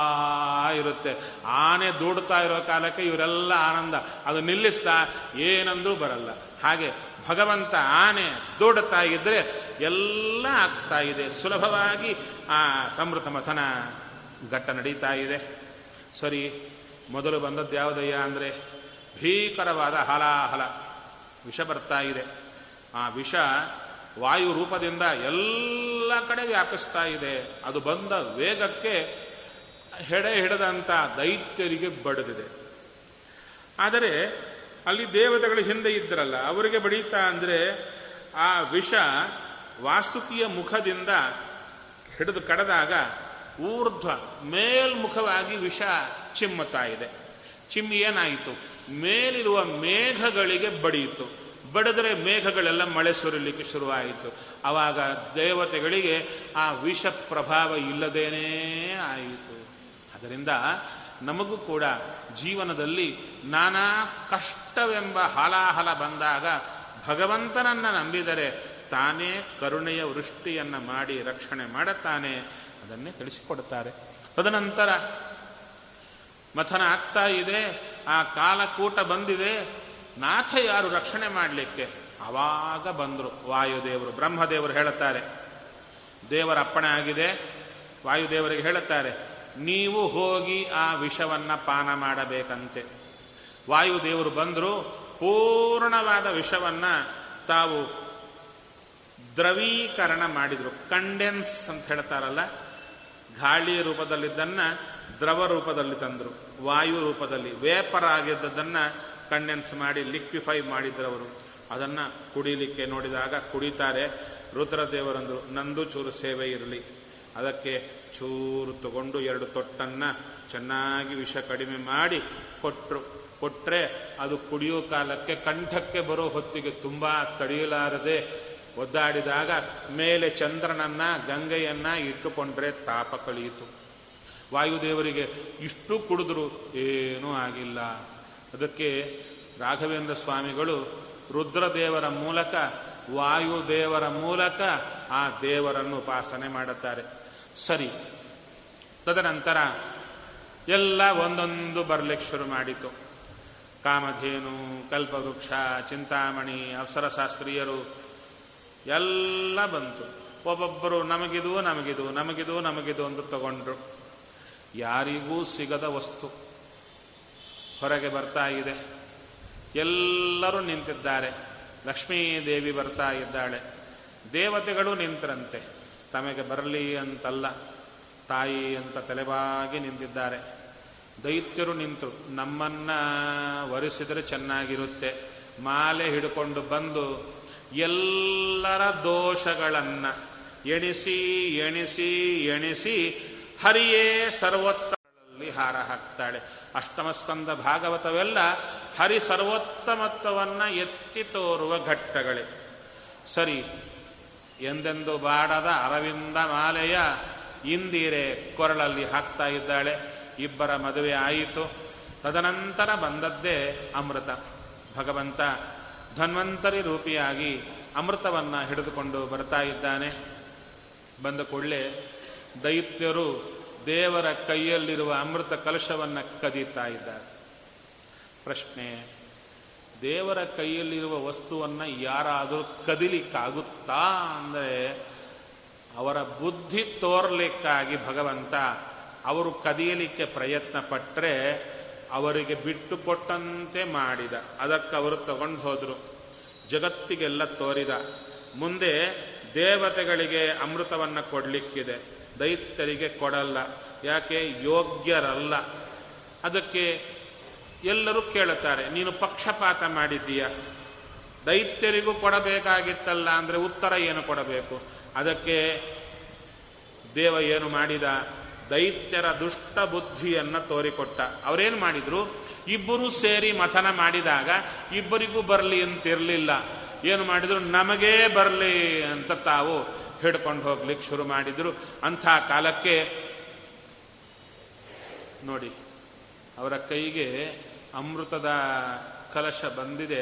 ಇರುತ್ತೆ ಆನೆ ದುಡ್ತಾ ಇರೋ ಕಾಲಕ್ಕೆ ಇವರೆಲ್ಲ ಆನಂದ ಅದು ನಿಲ್ಲಿಸ್ತಾ ಏನಂದ್ರೂ ಬರಲ್ಲ ಹಾಗೆ ಭಗವಂತ ಆನೆ ದೂಡುತ್ತಾ ಇದ್ರೆ ಎಲ್ಲ ಆಗ್ತಾ ಇದೆ ಸುಲಭವಾಗಿ ಆ ಸಮೃತ ಮಥನ ಘಟ್ಟ ನಡೀತಾ ಇದೆ ಸರಿ ಮೊದಲು ಬಂದದ್ದು ಯಾವುದಯ್ಯ ಅಂದರೆ ಭೀಕರವಾದ ಹಲಾಹಲ ವಿಷ ಬರ್ತಾ ಇದೆ ಆ ವಿಷ ವಾಯು ರೂಪದಿಂದ ಎಲ್ಲ ಕಡೆ ವ್ಯಾಪಿಸ್ತಾ ಇದೆ ಅದು ಬಂದ ವೇಗಕ್ಕೆ ಹೆಡೆ ಹಿಡದಂತ ದೈತ್ಯರಿಗೆ ಬಡಿದಿದೆ ಆದರೆ ಅಲ್ಲಿ ದೇವತೆಗಳು ಹಿಂದೆ ಇದ್ರಲ್ಲ ಅವರಿಗೆ ಬಡೀತಾ ಅಂದ್ರೆ ಆ ವಿಷ ವಾಸುಕಿಯ ಮುಖದಿಂದ ಹಿಡಿದು ಕಡದಾಗ ಊರ್ಧ್ವ ಮೇಲ್ಮುಖವಾಗಿ ವಿಷ ಚಿಮ್ಮುತ್ತಾ ಇದೆ ಚಿಮ್ಮಿ ಏನಾಯಿತು ಮೇಲಿರುವ ಮೇಘಗಳಿಗೆ ಬಡಿಯಿತು ಬಡಿದ್ರೆ ಮೇಘಗಳೆಲ್ಲ ಮಳೆ ಸುರಿಲಿಕ್ಕೆ ಶುರುವಾಯಿತು ಆವಾಗ ದೇವತೆಗಳಿಗೆ ಆ ವಿಷ ಪ್ರಭಾವ ಇಲ್ಲದೇನೇ ಆಯಿತು ಅದರಿಂದ ನಮಗೂ ಕೂಡ ಜೀವನದಲ್ಲಿ ನಾನಾ ಕಷ್ಟವೆಂಬ ಹಲಾಹಲ ಬಂದಾಗ ಭಗವಂತನನ್ನ ನಂಬಿದರೆ ತಾನೇ ಕರುಣೆಯ ವೃಷ್ಟಿಯನ್ನ ಮಾಡಿ ರಕ್ಷಣೆ ಮಾಡುತ್ತಾನೆ ಅದನ್ನೇ ತಿಳಿಸಿಕೊಡುತ್ತಾರೆ ತದನಂತರ ಮಥನ ಆಗ್ತಾ ಇದೆ ಆ ಕಾಲಕೂಟ ಬಂದಿದೆ ನಾಥ ಯಾರು ರಕ್ಷಣೆ ಮಾಡಲಿಕ್ಕೆ ಆವಾಗ ಬಂದರು ವಾಯುದೇವರು ಬ್ರಹ್ಮದೇವರು ಹೇಳುತ್ತಾರೆ ದೇವರ ಅಪ್ಪಣೆ ಆಗಿದೆ ವಾಯುದೇವರಿಗೆ ಹೇಳುತ್ತಾರೆ ನೀವು ಹೋಗಿ ಆ ವಿಷವನ್ನ ಪಾನ ಮಾಡಬೇಕಂತೆ ವಾಯುದೇವರು ಬಂದರು ಪೂರ್ಣವಾದ ವಿಷವನ್ನ ತಾವು ದ್ರವೀಕರಣ ಮಾಡಿದ್ರು ಕಂಡೆನ್ಸ್ ಅಂತ ಹೇಳ್ತಾರಲ್ಲ ಗಾಳಿ ರೂಪದಲ್ಲಿದ್ದನ್ನ ದ್ರವ ರೂಪದಲ್ಲಿ ತಂದರು ವಾಯು ರೂಪದಲ್ಲಿ ವೇಪರ್ ಆಗಿದ್ದದನ್ನ ಕಂಡೆನ್ಸ್ ಮಾಡಿ ಲಿಕ್ವಿಫೈ ಮಾಡಿದ್ರವರು ಅದನ್ನ ಕುಡಿಲಿಕ್ಕೆ ನೋಡಿದಾಗ ಕುಡಿತಾರೆ ರುದ್ರದೇವರಂದ್ರು ನಂದು ಚೂರು ಸೇವೆ ಇರಲಿ ಅದಕ್ಕೆ ಚೂರು ತಗೊಂಡು ಎರಡು ತೊಟ್ಟನ್ನ ಚೆನ್ನಾಗಿ ವಿಷ ಕಡಿಮೆ ಮಾಡಿ ಕೊಟ್ಟರು ಕೊಟ್ರೆ ಅದು ಕುಡಿಯೋ ಕಾಲಕ್ಕೆ ಕಂಠಕ್ಕೆ ಬರೋ ಹೊತ್ತಿಗೆ ತುಂಬಾ ತಡೆಯಲಾರದೆ ಒದ್ದಾಡಿದಾಗ ಮೇಲೆ ಚಂದ್ರನನ್ನ ಗಂಗೆಯನ್ನ ಇಟ್ಟುಕೊಂಡ್ರೆ ತಾಪ ಕಳೆಯಿತು ವಾಯುದೇವರಿಗೆ ಇಷ್ಟು ಕುಡಿದ್ರು ಏನೂ ಆಗಿಲ್ಲ ಅದಕ್ಕೆ ರಾಘವೇಂದ್ರ ಸ್ವಾಮಿಗಳು ರುದ್ರದೇವರ ಮೂಲಕ ವಾಯುದೇವರ ಮೂಲಕ ಆ ದೇವರನ್ನು ಉಪಾಸನೆ ಮಾಡುತ್ತಾರೆ ಸರಿ ತದನಂತರ ಎಲ್ಲ ಒಂದೊಂದು ಬರಲಿಕ್ಕೆ ಶುರು ಮಾಡಿತು ಕಾಮಧೇನು ಕಲ್ಪವೃಕ್ಷ ಚಿಂತಾಮಣಿ ಅಪ್ಸರಶಾಸ್ತ್ರೀಯರು ಎಲ್ಲ ಬಂತು ಒಬ್ಬೊಬ್ಬರು ನಮಗಿದು ನಮಗಿದು ನಮಗಿದು ನಮಗಿದು ಅಂತ ತಗೊಂಡ್ರು ಯಾರಿಗೂ ಸಿಗದ ವಸ್ತು ಹೊರಗೆ ಬರ್ತಾ ಇದೆ ಎಲ್ಲರೂ ನಿಂತಿದ್ದಾರೆ ಲಕ್ಷ್ಮೀದೇವಿ ಬರ್ತಾ ಇದ್ದಾಳೆ ದೇವತೆಗಳು ನಿಂತರಂತೆ ತಮಗೆ ಬರಲಿ ಅಂತಲ್ಲ ತಾಯಿ ಅಂತ ತಲೆಬಾಗಿ ನಿಂತಿದ್ದಾರೆ ದೈತ್ಯರು ನಿಂತು ನಮ್ಮನ್ನ ವರಿಸಿದರೆ ಚೆನ್ನಾಗಿರುತ್ತೆ ಮಾಲೆ ಹಿಡ್ಕೊಂಡು ಬಂದು ಎಲ್ಲರ ದೋಷಗಳನ್ನ ಎಣಿಸಿ ಎಣಿಸಿ ಎಣಿಸಿ ಹರಿಯೇ ಸರ್ವೋತ್ತಮಗಳಲ್ಲಿ ಹಾರ ಹಾಕ್ತಾಳೆ ಅಷ್ಟಮ ಸ್ಕಂದ ಭಾಗವತವೆಲ್ಲ ಹರಿ ಸರ್ವೋತ್ತಮತ್ವವನ್ನ ಎತ್ತಿ ತೋರುವ ಘಟ್ಟಗಳೇ ಸರಿ ಎಂದೆಂದು ಬಾಡದ ಅರವಿಂದ ಮಾಲೆಯ ಇಂದಿರೆ ಕೊರಳಲ್ಲಿ ಹಾಕ್ತಾ ಇದ್ದಾಳೆ ಇಬ್ಬರ ಮದುವೆ ಆಯಿತು ತದನಂತರ ಬಂದದ್ದೇ ಅಮೃತ ಭಗವಂತ ಧನ್ವಂತರಿ ರೂಪಿಯಾಗಿ ಅಮೃತವನ್ನ ಹಿಡಿದುಕೊಂಡು ಬರ್ತಾ ಇದ್ದಾನೆ ಬಂದ ಕೂಡಲೇ ದೈತ್ಯರು ದೇವರ ಕೈಯಲ್ಲಿರುವ ಅಮೃತ ಕಲಶವನ್ನು ಕದೀತಾ ಇದ್ದಾರೆ ಪ್ರಶ್ನೆ ದೇವರ ಕೈಯಲ್ಲಿರುವ ವಸ್ತುವನ್ನ ಯಾರಾದರೂ ಕದಿಲಿಕ್ಕಾಗುತ್ತಾ ಅಂದರೆ ಅವರ ಬುದ್ಧಿ ತೋರ್ಲಿಕ್ಕಾಗಿ ಭಗವಂತ ಅವರು ಕದಿಯಲಿಕ್ಕೆ ಪ್ರಯತ್ನ ಪಟ್ಟರೆ ಅವರಿಗೆ ಬಿಟ್ಟು ಕೊಟ್ಟಂತೆ ಮಾಡಿದ ಅದಕ್ಕೆ ಅವರು ತಗೊಂಡು ಹೋದರು ಜಗತ್ತಿಗೆಲ್ಲ ತೋರಿದ ಮುಂದೆ ದೇವತೆಗಳಿಗೆ ಅಮೃತವನ್ನು ಕೊಡಲಿಕ್ಕಿದೆ ದೈತ್ಯರಿಗೆ ಕೊಡಲ್ಲ ಯಾಕೆ ಯೋಗ್ಯರಲ್ಲ ಅದಕ್ಕೆ ಎಲ್ಲರೂ ಕೇಳುತ್ತಾರೆ ನೀನು ಪಕ್ಷಪಾತ ಮಾಡಿದ್ದೀಯ ದೈತ್ಯರಿಗೂ ಕೊಡಬೇಕಾಗಿತ್ತಲ್ಲ ಅಂದರೆ ಉತ್ತರ ಏನು ಕೊಡಬೇಕು ಅದಕ್ಕೆ ದೇವ ಏನು ಮಾಡಿದ ದೈತ್ಯರ ದುಷ್ಟ ಬುದ್ಧಿಯನ್ನ ತೋರಿಕೊಟ್ಟ ಅವರೇನು ಮಾಡಿದ್ರು ಇಬ್ಬರು ಸೇರಿ ಮಥನ ಮಾಡಿದಾಗ ಇಬ್ಬರಿಗೂ ಬರಲಿ ಅಂತಿರಲಿಲ್ಲ ಏನು ಮಾಡಿದ್ರು ನಮಗೇ ಬರಲಿ ಅಂತ ತಾವು ಹಿಡ್ಕೊಂಡು ಹೋಗ್ಲಿಕ್ಕೆ ಶುರು ಮಾಡಿದ್ರು ಅಂಥ ಕಾಲಕ್ಕೆ ನೋಡಿ ಅವರ ಕೈಗೆ ಅಮೃತದ ಕಲಶ ಬಂದಿದೆ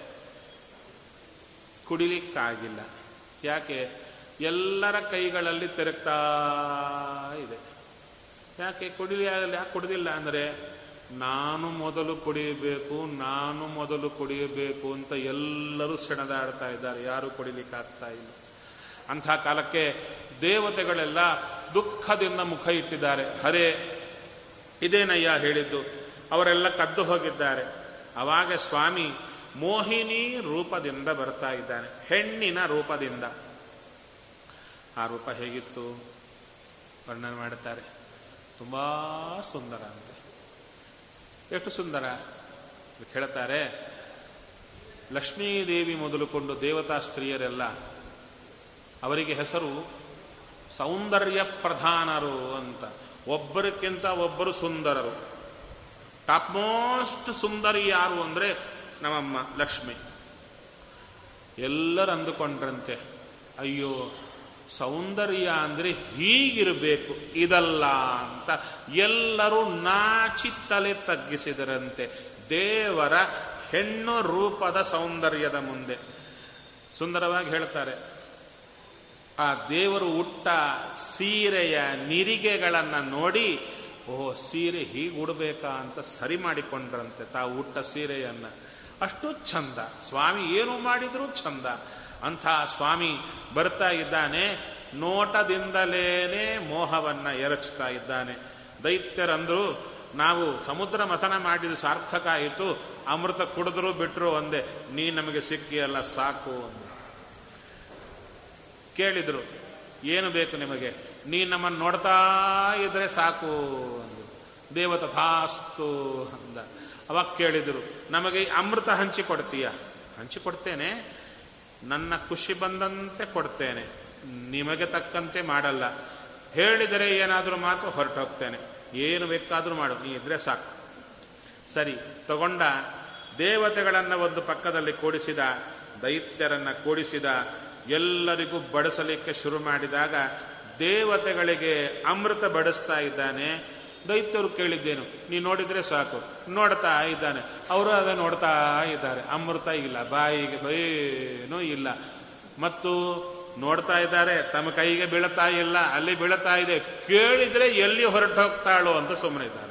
ಕುಡಿಲಿಕ್ಕಾಗಿಲ್ಲ ಯಾಕೆ ಎಲ್ಲರ ಕೈಗಳಲ್ಲಿ ತಿರುಗ್ತಾ ಇದೆ ಯಾಕೆ ಕುಡಿಲಿ ಆಗಲ್ಲ ಯಾಕೆ ಕುಡಿದಿಲ್ಲ ಅಂದರೆ ನಾನು ಮೊದಲು ಕುಡಿಯಬೇಕು ನಾನು ಮೊದಲು ಕುಡಿಯಬೇಕು ಅಂತ ಎಲ್ಲರೂ ಸೆಣದಾಡ್ತಾ ಇದ್ದಾರೆ ಯಾರು ಕುಡಿಲಿಕ್ಕಾಗ್ತಾ ಇಲ್ಲ ಅಂಥ ಕಾಲಕ್ಕೆ ದೇವತೆಗಳೆಲ್ಲ ದುಃಖದಿಂದ ಮುಖ ಇಟ್ಟಿದ್ದಾರೆ ಹರೇ ಇದೇನಯ್ಯ ಹೇಳಿದ್ದು ಅವರೆಲ್ಲ ಕದ್ದು ಹೋಗಿದ್ದಾರೆ ಅವಾಗ ಸ್ವಾಮಿ ಮೋಹಿನಿ ರೂಪದಿಂದ ಬರ್ತಾ ಇದ್ದಾನೆ ಹೆಣ್ಣಿನ ರೂಪದಿಂದ ಆ ರೂಪ ಹೇಗಿತ್ತು ವರ್ಣನೆ ಮಾಡುತ್ತಾರೆ ತುಂಬಾ ಸುಂದರ ಅಂತ ಎಷ್ಟು ಸುಂದರ ಹೇಳ್ತಾರೆ ಲಕ್ಷ್ಮೀದೇವಿ ಮೊದಲುಕೊಂಡು ದೇವತಾ ಸ್ತ್ರೀಯರೆಲ್ಲ ಅವರಿಗೆ ಹೆಸರು ಸೌಂದರ್ಯ ಪ್ರಧಾನರು ಅಂತ ಒಬ್ಬರಿಗಿಂತ ಒಬ್ಬರು ಸುಂದರರು ಟಾಪ್ ಮೋಸ್ಟ್ ಸುಂದರಿ ಯಾರು ಅಂದ್ರೆ ನಮ್ಮಮ್ಮ ಲಕ್ಷ್ಮಿ ಎಲ್ಲರೂ ಅಂದುಕೊಂಡ್ರಂತೆ ಅಯ್ಯೋ ಸೌಂದರ್ಯ ಅಂದ್ರೆ ಹೀಗಿರಬೇಕು ಇದಲ್ಲ ಅಂತ ಎಲ್ಲರೂ ನಾಚಿ ತಲೆ ತಗ್ಗಿಸಿದರಂತೆ ದೇವರ ಹೆಣ್ಣು ರೂಪದ ಸೌಂದರ್ಯದ ಮುಂದೆ ಸುಂದರವಾಗಿ ಹೇಳ್ತಾರೆ ಆ ದೇವರು ಉಟ್ಟ ಸೀರೆಯ ನಿರಿಗೆಗಳನ್ನು ನೋಡಿ ಓ ಸೀರೆ ಹೀಗೆ ಉಡಬೇಕಾ ಅಂತ ಸರಿ ಮಾಡಿಕೊಂಡ್ರಂತೆ ತಾವು ಉಟ್ಟ ಸೀರೆಯನ್ನ ಅಷ್ಟು ಚಂದ ಸ್ವಾಮಿ ಏನು ಮಾಡಿದ್ರೂ ಚಂದ ಅಂಥ ಸ್ವಾಮಿ ಬರ್ತಾ ಇದ್ದಾನೆ ನೋಟದಿಂದಲೇನೆ ಮೋಹವನ್ನ ಎರಚ್ತಾ ಇದ್ದಾನೆ ದೈತ್ಯರಂದ್ರು ನಾವು ಸಮುದ್ರ ಮಥನ ಮಾಡಿದ ಸಾರ್ಥಕ ಆಯಿತು ಅಮೃತ ಕುಡಿದ್ರು ಬಿಟ್ರು ಒಂದೇ ನೀ ನಮಗೆ ಸಿಕ್ಕಿಯಲ್ಲ ಸಾಕು ಅಂದ್ರು ಕೇಳಿದ್ರು ಏನು ಬೇಕು ನಿಮಗೆ ನೀ ನಮ್ಮನ್ನು ನೋಡ್ತಾ ಇದ್ರೆ ಸಾಕು ಅಂದ್ರು ದೇವ ತಥಾಸ್ತು ಅಂದ ಅವಾಗ ಕೇಳಿದ್ರು ನಮಗೆ ಅಮೃತ ಹಂಚಿ ಕೊಡ್ತೀಯ ಹಂಚಿ ಕೊಡ್ತೇನೆ ನನ್ನ ಖುಷಿ ಬಂದಂತೆ ಕೊಡ್ತೇನೆ ನಿಮಗೆ ತಕ್ಕಂತೆ ಮಾಡಲ್ಲ ಹೇಳಿದರೆ ಏನಾದರೂ ಮಾತು ಹೊರಟೋಗ್ತೇನೆ ಏನು ಬೇಕಾದರೂ ಮಾಡು ನೀ ಇದ್ರೆ ಸಾಕು ಸರಿ ತಗೊಂಡ ದೇವತೆಗಳನ್ನು ಒಂದು ಪಕ್ಕದಲ್ಲಿ ಕೂಡಿಸಿದ ದೈತ್ಯರನ್ನ ಕೂಡಿಸಿದ ಎಲ್ಲರಿಗೂ ಬಡಿಸಲಿಕ್ಕೆ ಶುರು ಮಾಡಿದಾಗ ದೇವತೆಗಳಿಗೆ ಅಮೃತ ಬಡಿಸ್ತಾ ಇದ್ದಾನೆ ದೈತ್ಯರು ಕೇಳಿದ್ದೇನು ನೀ ನೋಡಿದ್ರೆ ಸಾಕು ನೋಡ್ತಾ ಇದ್ದಾನೆ ಅವರು ಅದ ನೋಡ್ತಾ ಇದ್ದಾರೆ ಅಮೃತ ಇಲ್ಲ ಬಾಯಿಗೆ ಏನೂ ಇಲ್ಲ ಮತ್ತು ನೋಡ್ತಾ ಇದ್ದಾರೆ ತಮ್ಮ ಕೈಗೆ ಬೀಳ್ತಾ ಇಲ್ಲ ಅಲ್ಲಿ ಬೀಳ್ತಾ ಇದೆ ಕೇಳಿದ್ರೆ ಎಲ್ಲಿ ಹೊರಟು ಹೋಗ್ತಾಳೋ ಅಂತ ಸುಮ್ಮನೆ ಇದ್ದಾರೆ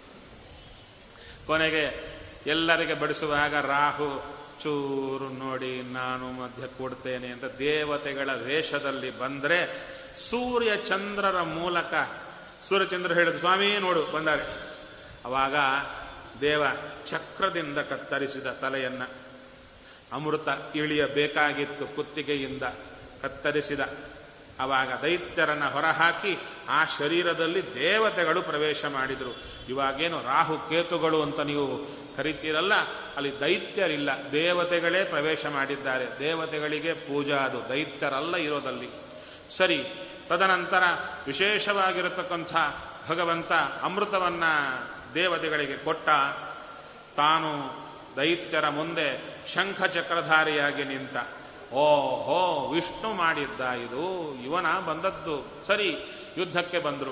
ಕೊನೆಗೆ ಎಲ್ಲರಿಗೆ ಬಡಿಸುವಾಗ ರಾಹು ಚೂರು ನೋಡಿ ನಾನು ಮಧ್ಯ ಕೊಡ್ತೇನೆ ಅಂತ ದೇವತೆಗಳ ವೇಷದಲ್ಲಿ ಬಂದ್ರೆ ಸೂರ್ಯ ಚಂದ್ರರ ಮೂಲಕ ಸೂರ್ಯಚಂದ್ರ ಹೇಳಿದ ಸ್ವಾಮಿ ನೋಡು ಬಂದಾರೆ ಅವಾಗ ದೇವ ಚಕ್ರದಿಂದ ಕತ್ತರಿಸಿದ ತಲೆಯನ್ನ ಅಮೃತ ಇಳಿಯಬೇಕಾಗಿತ್ತು ಕುತ್ತಿಗೆಯಿಂದ ಕತ್ತರಿಸಿದ ಅವಾಗ ದೈತ್ಯರನ್ನ ಹೊರಹಾಕಿ ಆ ಶರೀರದಲ್ಲಿ ದೇವತೆಗಳು ಪ್ರವೇಶ ಮಾಡಿದರು ಇವಾಗೇನು ರಾಹು ಕೇತುಗಳು ಅಂತ ನೀವು ಕರಿತೀರಲ್ಲ ಅಲ್ಲಿ ದೈತ್ಯರಿಲ್ಲ ದೇವತೆಗಳೇ ಪ್ರವೇಶ ಮಾಡಿದ್ದಾರೆ ದೇವತೆಗಳಿಗೆ ಪೂಜಾ ಅದು ದೈತ್ಯರಲ್ಲ ಇರೋದಲ್ಲಿ ಸರಿ ತದನಂತರ ವಿಶೇಷವಾಗಿರತಕ್ಕಂಥ ಭಗವಂತ ಅಮೃತವನ್ನ ದೇವತೆಗಳಿಗೆ ಕೊಟ್ಟ ತಾನು ದೈತ್ಯರ ಮುಂದೆ ಶಂಖಚಕ್ರಧಾರಿಯಾಗಿ ನಿಂತ ಓಹೋ ವಿಷ್ಣು ಮಾಡಿದ್ದ ಇದು ಇವನ ಬಂದದ್ದು ಸರಿ ಯುದ್ಧಕ್ಕೆ ಬಂದರು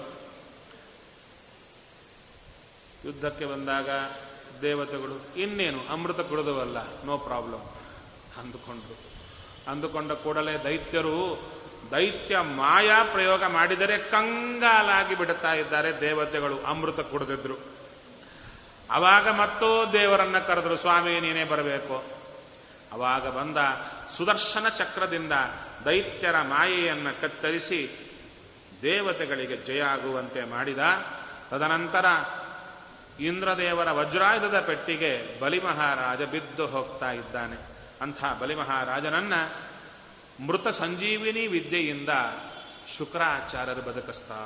ಯುದ್ಧಕ್ಕೆ ಬಂದಾಗ ದೇವತೆಗಳು ಇನ್ನೇನು ಅಮೃತ ಕುಡಿದವಲ್ಲ ನೋ ಪ್ರಾಬ್ಲಮ್ ಅಂದುಕೊಂಡ್ರು ಅಂದುಕೊಂಡ ಕೂಡಲೇ ದೈತ್ಯರು ದೈತ್ಯ ಮಾಯಾ ಪ್ರಯೋಗ ಮಾಡಿದರೆ ಕಂಗಾಲಾಗಿ ಬಿಡುತ್ತಾ ಇದ್ದಾರೆ ದೇವತೆಗಳು ಅಮೃತ ಕುಡಿದಿದ್ರು ಅವಾಗ ಮತ್ತೂ ದೇವರನ್ನ ಕರೆದ್ರು ಸ್ವಾಮಿ ನೀನೇ ಬರಬೇಕು ಅವಾಗ ಬಂದ ಸುದರ್ಶನ ಚಕ್ರದಿಂದ ದೈತ್ಯರ ಮಾಯೆಯನ್ನು ಕತ್ತರಿಸಿ ದೇವತೆಗಳಿಗೆ ಜಯ ಆಗುವಂತೆ ಮಾಡಿದ ತದನಂತರ ಇಂದ್ರದೇವರ ವಜ್ರಾಯುಧದ ಪೆಟ್ಟಿಗೆ ಬಲಿಮಹಾರಾಜ ಬಿದ್ದು ಹೋಗ್ತಾ ಇದ್ದಾನೆ ಅಂಥ ಬಲಿಮಹಾರಾಜನನ್ನ ಮೃತ ಸಂಜೀವಿನಿ ವಿದ್ಯೆಯಿಂದ ಶುಕ್ರಾಚಾರ್ಯರು ಬದುಕಿಸ್ತಾ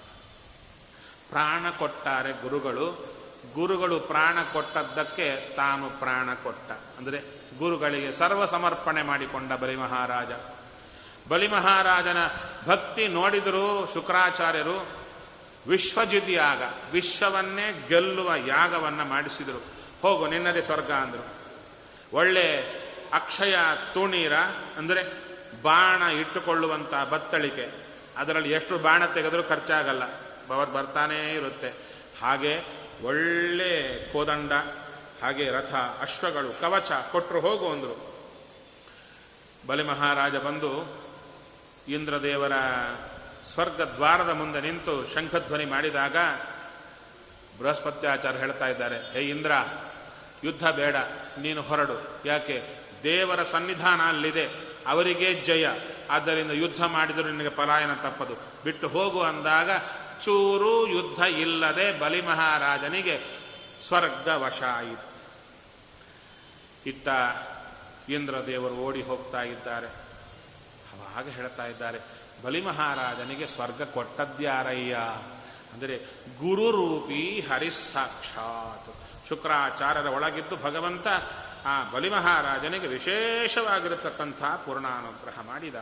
ಪ್ರಾಣ ಕೊಟ್ಟಾರೆ ಗುರುಗಳು ಗುರುಗಳು ಪ್ರಾಣ ಕೊಟ್ಟದ್ದಕ್ಕೆ ತಾನು ಪ್ರಾಣ ಕೊಟ್ಟ ಅಂದರೆ ಗುರುಗಳಿಗೆ ಸರ್ವ ಸಮರ್ಪಣೆ ಮಾಡಿಕೊಂಡ ಬಲಿಮಹಾರಾಜ ಬಲಿಮಹಾರಾಜನ ಭಕ್ತಿ ನೋಡಿದರೂ ಶುಕ್ರಾಚಾರ್ಯರು ವಿಶ್ವಜಿತ್ ಯಾಗ ವಿಶ್ವವನ್ನೇ ಗೆಲ್ಲುವ ಯಾಗವನ್ನ ಮಾಡಿಸಿದರು ಹೋಗು ನಿನ್ನದೇ ಸ್ವರ್ಗ ಅಂದರು ಒಳ್ಳೆ ಅಕ್ಷಯ ತುಣೀರ ಅಂದರೆ ಬಾಣ ಇಟ್ಟುಕೊಳ್ಳುವಂಥ ಬತ್ತಳಿಕೆ ಅದರಲ್ಲಿ ಎಷ್ಟು ಬಾಣ ತೆಗೆದರೂ ಖರ್ಚಾಗಲ್ಲ ಬವರ್ ಬರ್ತಾನೇ ಇರುತ್ತೆ ಹಾಗೆ ಒಳ್ಳೆ ಕೋದಂಡ ಹಾಗೆ ರಥ ಅಶ್ವಗಳು ಕವಚ ಕೊಟ್ಟರು ಹೋಗು ಅಂದರು ಬಲಿಮಹಾರಾಜ ಬಂದು ಇಂದ್ರದೇವರ ಸ್ವರ್ಗ ದ್ವಾರದ ಮುಂದೆ ನಿಂತು ಶಂಖಧ್ವನಿ ಮಾಡಿದಾಗ ಬೃಹಸ್ಪತ್ಯಾಚಾರ್ಯ ಹೇಳ್ತಾ ಇದ್ದಾರೆ ಹೇ ಇಂದ್ರ ಯುದ್ಧ ಬೇಡ ನೀನು ಹೊರಡು ಯಾಕೆ ದೇವರ ಸನ್ನಿಧಾನ ಅಲ್ಲಿದೆ ಅವರಿಗೆ ಜಯ ಆದ್ದರಿಂದ ಯುದ್ಧ ಮಾಡಿದರೂ ನಿನಗೆ ಪಲಾಯನ ತಪ್ಪದು ಬಿಟ್ಟು ಹೋಗು ಅಂದಾಗ ಚೂರು ಯುದ್ಧ ಇಲ್ಲದೆ ಬಲಿಮಹಾರಾಜನಿಗೆ ಸ್ವರ್ಗ ವಶ ಆಯಿತು ಇತ್ತ ಇಂದ್ರದೇವರು ಓಡಿ ಹೋಗ್ತಾ ಇದ್ದಾರೆ ಅವಾಗ ಹೇಳ್ತಾ ಇದ್ದಾರೆ ಬಲಿಮಹಾರಾಜನಿಗೆ ಸ್ವರ್ಗ ಕೊಟ್ಟದ್ಯಾರಯ್ಯ ಅಂದರೆ ಗುರುರೂಪಿ ಹರಿಸ್ಸಾಕ್ಷಾತ್ ಶುಕ್ರಾಚಾರ್ಯರ ಒಳಗಿದ್ದು ಭಗವಂತ ಆ ಬಲಿಮಹಾರಾಜನಿಗೆ ವಿಶೇಷವಾಗಿರತಕ್ಕಂಥ ಪೂರ್ಣಾನುಗ್ರಹ ಮಾಡಿದ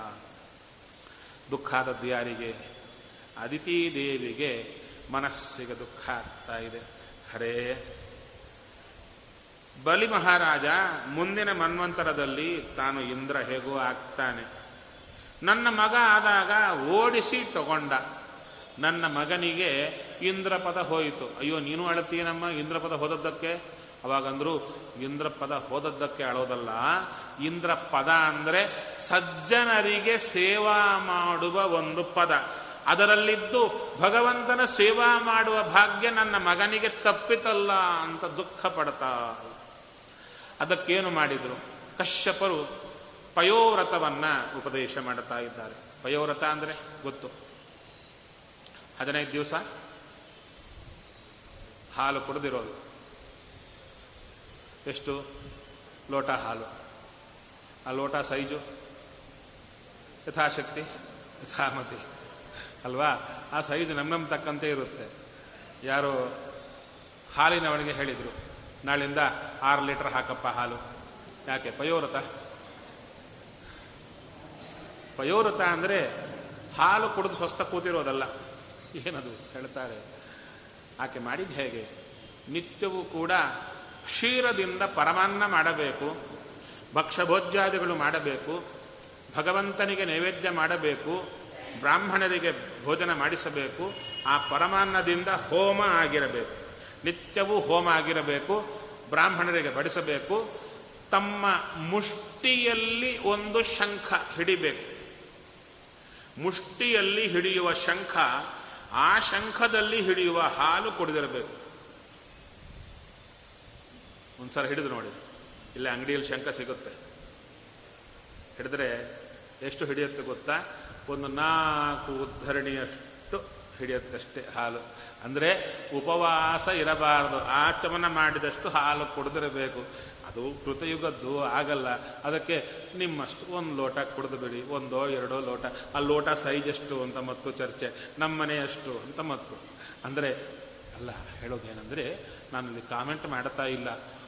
ದುಃಖ ಆದದ್ದು ಯಾರಿಗೆ ಅದಿತಿ ದೇವಿಗೆ ಮನಸ್ಸಿಗೆ ದುಃಖ ಆಗ್ತಾ ಇದೆ ಖರೇ ಬಲಿ ಮಹಾರಾಜ ಮುಂದಿನ ಮನ್ವಂತರದಲ್ಲಿ ತಾನು ಇಂದ್ರ ಹೇಗೋ ಆಗ್ತಾನೆ ನನ್ನ ಮಗ ಆದಾಗ ಓಡಿಸಿ ತಗೊಂಡ ನನ್ನ ಮಗನಿಗೆ ಇಂದ್ರಪದ ಹೋಯಿತು ಅಯ್ಯೋ ನೀನು ಅಳತೀನಮ್ಮ ಇಂದ್ರಪದ ಹೋದದ್ದಕ್ಕೆ ಅವಾಗಂದ್ರು ಇಂದ್ರಪದ ಹೋದದ್ದಕ್ಕೆ ಅಳೋದಲ್ಲ ಇಂದ್ರ ಪದ ಅಂದ್ರೆ ಸಜ್ಜನರಿಗೆ ಸೇವಾ ಮಾಡುವ ಒಂದು ಪದ ಅದರಲ್ಲಿದ್ದು ಭಗವಂತನ ಸೇವಾ ಮಾಡುವ ಭಾಗ್ಯ ನನ್ನ ಮಗನಿಗೆ ತಪ್ಪಿತಲ್ಲ ಅಂತ ದುಃಖ ಪಡ್ತಾ ಅದಕ್ಕೇನು ಮಾಡಿದ್ರು ಕಶ್ಯಪರು ಪಯೋವ್ರತವನ್ನ ಉಪದೇಶ ಮಾಡುತ್ತಾ ಇದ್ದಾರೆ ಪಯೋವ್ರತ ಅಂದ್ರೆ ಗೊತ್ತು ಹದಿನೈದು ದಿವಸ ಹಾಲು ಕುಡಿದಿರೋದು ಎಷ್ಟು ಲೋಟ ಹಾಲು ಆ ಲೋಟ ಸೈಜು ಯಥಾಶಕ್ತಿ ಯಥಾಮತಿ ಅಲ್ವಾ ಆ ಸೈಜು ನಮ್ಮ ನಮ್ಮ ತಕ್ಕಂತೆ ಇರುತ್ತೆ ಯಾರೋ ಹಾಲಿನವನಿಗೆ ಹೇಳಿದರು ನಾಳಿಂದ ಆರು ಲೀಟರ್ ಹಾಕಪ್ಪ ಹಾಲು ಯಾಕೆ ಪಯೋವ್ರತ ಪಯೋವ್ರತ ಅಂದರೆ ಹಾಲು ಕುಡಿದು ಸ್ವಸ್ಥ ಕೂತಿರೋದಲ್ಲ ಏನದು ಹೇಳ್ತಾರೆ ಆಕೆ ಮಾಡಿದ್ದು ಹೇಗೆ ನಿತ್ಯವೂ ಕೂಡ ಕ್ಷೀರದಿಂದ ಪರಮಾನ್ನ ಮಾಡಬೇಕು ಭಕ್ಷ್ಯಭೋಜ್ಯಾದಿಗಳು ಮಾಡಬೇಕು ಭಗವಂತನಿಗೆ ನೈವೇದ್ಯ ಮಾಡಬೇಕು ಬ್ರಾಹ್ಮಣರಿಗೆ ಭೋಜನ ಮಾಡಿಸಬೇಕು ಆ ಪರಮಾನ್ನದಿಂದ ಹೋಮ ಆಗಿರಬೇಕು ನಿತ್ಯವೂ ಹೋಮ ಆಗಿರಬೇಕು ಬ್ರಾಹ್ಮಣರಿಗೆ ಬಡಿಸಬೇಕು ತಮ್ಮ ಮುಷ್ಟಿಯಲ್ಲಿ ಒಂದು ಶಂಖ ಹಿಡಿಬೇಕು ಮುಷ್ಟಿಯಲ್ಲಿ ಹಿಡಿಯುವ ಶಂಖ ಆ ಶಂಖದಲ್ಲಿ ಹಿಡಿಯುವ ಹಾಲು ಕುಡಿದಿರಬೇಕು ಒಂದ್ಸಲ ಹಿಡಿದು ನೋಡಿ ಇಲ್ಲ ಅಂಗಡಿಯಲ್ಲಿ ಶಂಖ ಸಿಗುತ್ತೆ ಹಿಡಿದ್ರೆ ಎಷ್ಟು ಹಿಡಿಯುತ್ತೆ ಗೊತ್ತಾ ಒಂದು ನಾಲ್ಕು ಉದ್ಧರಣಿಯಷ್ಟು ಹಿಡಿಯುತ್ತಷ್ಟೇ ಹಾಲು ಅಂದರೆ ಉಪವಾಸ ಇರಬಾರದು ಆಚಮನ ಮಾಡಿದಷ್ಟು ಹಾಲು ಕುಡಿದಿರಬೇಕು ಅದು ಕೃತಯುಗದ್ದು ಆಗಲ್ಲ ಅದಕ್ಕೆ ನಿಮ್ಮಷ್ಟು ಒಂದು ಲೋಟ ಕುಡಿದು ಬಿಡಿ ಒಂದೋ ಎರಡೋ ಲೋಟ ಆ ಲೋಟ ಸೈಜ್ ಎಷ್ಟು ಅಂತ ಮತ್ತು ಚರ್ಚೆ ನಮ್ಮನೆಯಷ್ಟು ಅಂತ ಮತ್ತು ಅಂದರೆ ಅಲ್ಲ ಹೇಳೋದೇನೆಂದರೆ ನಾನಲ್ಲಿ ಕಾಮೆಂಟ್ ಮಾಡ್ತಾ ಇಲ್ಲ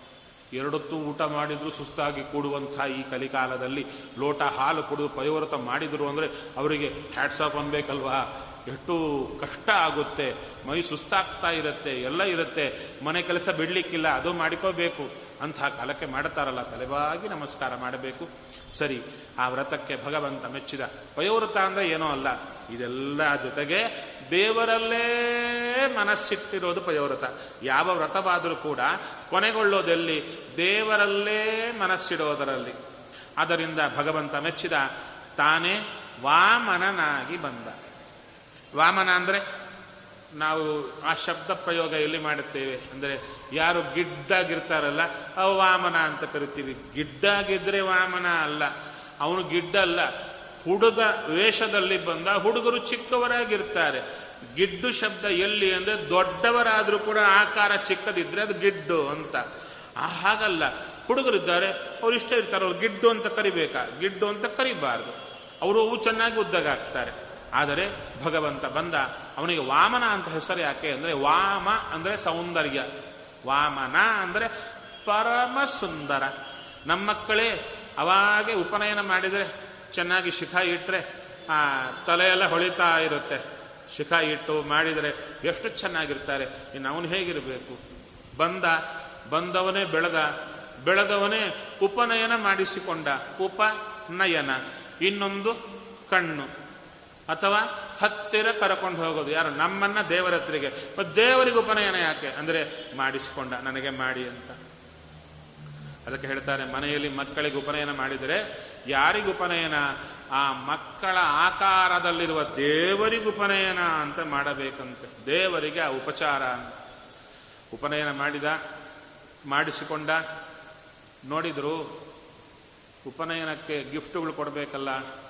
ಎರಡೊತ್ತು ಊಟ ಮಾಡಿದ್ರು ಸುಸ್ತಾಗಿ ಕೂಡುವಂಥ ಈ ಕಲಿಕಾಲದಲ್ಲಿ ಲೋಟ ಹಾಲು ಕುಡಿದು ಪಯೋವ್ರತ ಮಾಡಿದ್ರು ಅಂದರೆ ಅವರಿಗೆ ಹ್ಯಾಟ್ಸ್ ಆಫ್ ಅನ್ಬೇಕಲ್ವಾ ಎಷ್ಟು ಕಷ್ಟ ಆಗುತ್ತೆ ಮೈ ಸುಸ್ತಾಗ್ತಾ ಇರುತ್ತೆ ಎಲ್ಲ ಇರುತ್ತೆ ಮನೆ ಕೆಲಸ ಬಿಡ್ಲಿಕ್ಕಿಲ್ಲ ಅದು ಮಾಡಿಕೋಬೇಕು ಅಂಥ ಕಾಲಕ್ಕೆ ಮಾಡ್ತಾರಲ್ಲ ತಲೆಬಾಗಿ ನಮಸ್ಕಾರ ಮಾಡಬೇಕು ಸರಿ ಆ ವ್ರತಕ್ಕೆ ಭಗವಂತ ಮೆಚ್ಚಿದ ಪಯೋವ್ರತ ಅಂದ್ರೆ ಏನೋ ಅಲ್ಲ ಇದೆಲ್ಲ ಜೊತೆಗೆ ದೇವರಲ್ಲೇ ಮನಸ್ಸಿಟ್ಟಿರೋದು ಪಯೋವ್ರತ ಯಾವ ವ್ರತವಾದರೂ ಕೂಡ ಕೊನೆಗೊಳ್ಳೋದೆಲ್ಲಿ ದೇವರಲ್ಲೇ ಮನಸ್ಸಿಡೋದರಲ್ಲಿ ಆದ್ದರಿಂದ ಭಗವಂತ ಮೆಚ್ಚಿದ ತಾನೇ ವಾಮನನಾಗಿ ಬಂದ ವಾಮನ ಅಂದರೆ ನಾವು ಆ ಶಬ್ದ ಪ್ರಯೋಗ ಎಲ್ಲಿ ಮಾಡುತ್ತೇವೆ ಅಂದರೆ ಯಾರು ಗಿಡ್ಡಾಗಿರ್ತಾರಲ್ಲ ಅವು ವಾಮನ ಅಂತ ಕರಿತೀವಿ ಗಿಡ್ಡಾಗಿದ್ರೆ ವಾಮನ ಅಲ್ಲ ಅವನು ಗಿಡ್ಡ ಅಲ್ಲ ಹುಡುಗ ವೇಷದಲ್ಲಿ ಬಂದ ಹುಡುಗರು ಚಿಕ್ಕವರಾಗಿರ್ತಾರೆ ಗಿಡ್ಡು ಶಬ್ದ ಎಲ್ಲಿ ಅಂದರೆ ದೊಡ್ಡವರಾದರೂ ಕೂಡ ಆಕಾರ ಚಿಕ್ಕದಿದ್ರೆ ಅದು ಗಿಡ್ಡು ಅಂತ ಆ ಹಾಗಲ್ಲ ಹುಡುಗರಿದ್ದಾರೆ ಅವ್ರು ಇಷ್ಟ ಇರ್ತಾರೆ ಅವ್ರು ಗಿಡ್ಡು ಅಂತ ಕರಿಬೇಕಾ ಗಿಡ್ಡು ಅಂತ ಕರಿಬಾರ್ದು ಅವರು ಅವು ಚೆನ್ನಾಗಿ ಉದ್ದಗಾಗ್ತಾರೆ ಆದರೆ ಭಗವಂತ ಬಂದ ಅವನಿಗೆ ವಾಮನ ಅಂತ ಹೆಸರು ಯಾಕೆ ಅಂದರೆ ವಾಮ ಅಂದರೆ ಸೌಂದರ್ಯ ವಾಮನ ಅಂದರೆ ಪರಮ ಸುಂದರ ನಮ್ಮ ಮಕ್ಕಳೇ ಅವಾಗೆ ಉಪನಯನ ಮಾಡಿದರೆ ಚೆನ್ನಾಗಿ ಶಿಖ ಇಟ್ಟರೆ ಆ ತಲೆಯೆಲ್ಲ ಹೊಳಿತಾ ಇರುತ್ತೆ ಶಿಖ ಇಟ್ಟು ಮಾಡಿದರೆ ಎಷ್ಟು ಚೆನ್ನಾಗಿರ್ತಾರೆ ಇನ್ನು ಅವನು ಹೇಗಿರಬೇಕು ಬಂದ ಬಂದವನೇ ಬೆಳೆದ ಬೆಳೆದವನೇ ಉಪನಯನ ಮಾಡಿಸಿಕೊಂಡ ಉಪನಯನ ಇನ್ನೊಂದು ಕಣ್ಣು ಅಥವಾ ಹತ್ತಿರ ಕರ್ಕೊಂಡು ಹೋಗೋದು ಯಾರು ನಮ್ಮನ್ನ ದೇವರ ಹತ್ರಿಗೆ ಮತ್ತು ದೇವರಿಗೆ ಉಪನಯನ ಯಾಕೆ ಅಂದರೆ ಮಾಡಿಸಿಕೊಂಡ ನನಗೆ ಮಾಡಿ ಅಂತ ಅದಕ್ಕೆ ಹೇಳ್ತಾರೆ ಮನೆಯಲ್ಲಿ ಮಕ್ಕಳಿಗೆ ಉಪನಯನ ಮಾಡಿದರೆ ಯಾರಿಗೆ ಉಪನಯನ ಆ ಮಕ್ಕಳ ಆಕಾರದಲ್ಲಿರುವ ದೇವರಿಗೆ ಉಪನಯನ ಅಂತ ಮಾಡಬೇಕಂತೆ ದೇವರಿಗೆ ಆ ಉಪಚಾರ ಅಂತ ಉಪನಯನ ಮಾಡಿದ ಮಾಡಿಸಿಕೊಂಡ ನೋಡಿದ್ರು ಉಪನಯನಕ್ಕೆ ಗಿಫ್ಟ್ಗಳು ಕೊಡಬೇಕಲ್ಲ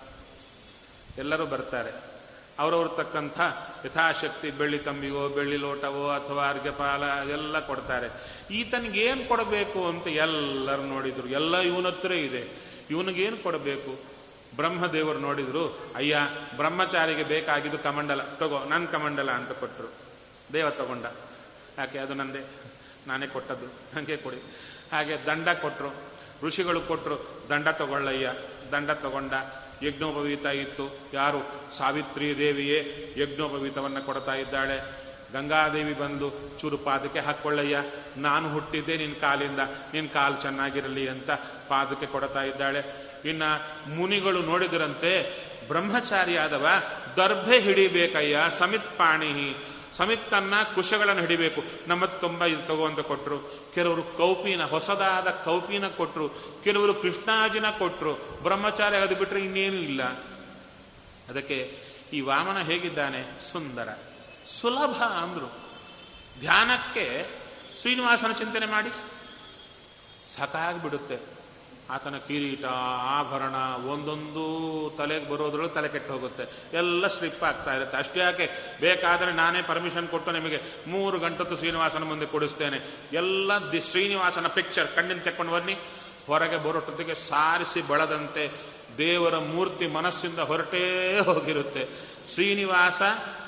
ಎಲ್ಲರೂ ಬರ್ತಾರೆ ಅವರವ್ರ ತಕ್ಕಂಥ ಯಥಾಶಕ್ತಿ ಬೆಳ್ಳಿ ತಂಬಿಗೋ ಬೆಳ್ಳಿ ಲೋಟವೋ ಅಥವಾ ಅರ್ಘ್ಯಪಾಲ ಎಲ್ಲ ಕೊಡ್ತಾರೆ ಈತನಿಗೆ ಏನು ಕೊಡಬೇಕು ಅಂತ ಎಲ್ಲರೂ ನೋಡಿದ್ರು ಎಲ್ಲ ಇವನ ಹತ್ರ ಇದೆ ಇವನಿಗೇನು ಕೊಡಬೇಕು ಬ್ರಹ್ಮದೇವರು ನೋಡಿದ್ರು ಅಯ್ಯ ಬ್ರಹ್ಮಚಾರಿಗೆ ಬೇಕಾಗಿದ್ದು ಕಮಂಡಲ ತಗೋ ನನ್ನ ಕಮಂಡಲ ಅಂತ ಕೊಟ್ಟರು ದೇವ ತಗೊಂಡ ಯಾಕೆ ಅದು ನಂದೇ ನಾನೇ ಕೊಟ್ಟದ್ದು ನನಗೆ ಕೊಡಿ ಹಾಗೆ ದಂಡ ಕೊಟ್ಟರು ಋಷಿಗಳು ಕೊಟ್ಟರು ದಂಡ ತಗೊಳ್ಳಯ್ಯ ದಂಡ ತಗೊಂಡ ಯಜ್ಞೋಪವೀತ ಇತ್ತು ಯಾರು ಸಾವಿತ್ರಿ ದೇವಿಯೇ ಯಜ್ಞೋಪವೀತವನ್ನು ಕೊಡ್ತಾ ಇದ್ದಾಳೆ ಗಂಗಾದೇವಿ ಬಂದು ಚೂರು ಪಾದಕ್ಕೆ ಹಾಕ್ಕೊಳ್ಳಯ್ಯ ನಾನು ಹುಟ್ಟಿದ್ದೆ ನಿನ್ನ ಕಾಲಿಂದ ನಿನ್ನ ಕಾಲು ಚೆನ್ನಾಗಿರಲಿ ಅಂತ ಪಾದಕ್ಕೆ ಕೊಡ್ತಾ ಇದ್ದಾಳೆ ಇನ್ನ ಮುನಿಗಳು ನೋಡಿದರಂತೆ ಬ್ರಹ್ಮಚಾರಿಯಾದವ ದರ್ಭೆ ಹಿಡಿಬೇಕಯ್ಯ ಸಮಿತ್ ಪಾಣಿಹಿ ಸಮಿತ್ತನ್ನ ಕುಶಗಳನ್ನು ಹಿಡಿಬೇಕು ನಮ್ಮ ತುಂಬ ಇದು ತಗೋಂತ ಕೊಟ್ಟರು ಕೆಲವರು ಕೌಪಿನ ಹೊಸದಾದ ಕೌಪಿನ ಕೊಟ್ಟರು ಕೆಲವರು ಕೃಷ್ಣಾಜಿನ ಕೊಟ್ಟರು ಬ್ರಹ್ಮಚಾರಿ ಅದು ಬಿಟ್ಟರೆ ಇನ್ನೇನು ಇಲ್ಲ ಅದಕ್ಕೆ ಈ ವಾಮನ ಹೇಗಿದ್ದಾನೆ ಸುಂದರ ಸುಲಭ ಅಂದ್ರು ಧ್ಯಾನಕ್ಕೆ ಶ್ರೀನಿವಾಸನ ಚಿಂತನೆ ಮಾಡಿ ಸಾಕಾಗ್ಬಿಡುತ್ತೆ ಆತನ ಕಿರೀಟ ಆಭರಣ ಒಂದೊಂದು ತಲೆಗೆ ಬರೋದ್ರೊಳಗೆ ತಲೆ ಕೆಟ್ಟು ಹೋಗುತ್ತೆ ಎಲ್ಲ ಸ್ಲಿಪ್ ಆಗ್ತಾ ಇರುತ್ತೆ ಅಷ್ಟೇ ಯಾಕೆ ಬೇಕಾದರೆ ನಾನೇ ಪರ್ಮಿಷನ್ ಕೊಟ್ಟು ನಿಮಗೆ ಮೂರು ಗಂಟತ್ತು ಶ್ರೀನಿವಾಸನ ಮುಂದೆ ಕೊಡಿಸ್ತೇನೆ ಎಲ್ಲ ದಿ ಶ್ರೀನಿವಾಸನ ಪಿಕ್ಚರ್ ಕಣ್ಣಿನ ತೆಕ್ಕೊಂಡು ಬನ್ನಿ ಹೊರಗೆ ಬರೋಟೊತ್ತಿಗೆ ಸಾರಿಸಿ ಬಳದಂತೆ ದೇವರ ಮೂರ್ತಿ ಮನಸ್ಸಿಂದ ಹೊರಟೇ ಹೋಗಿರುತ್ತೆ ಶ್ರೀನಿವಾಸ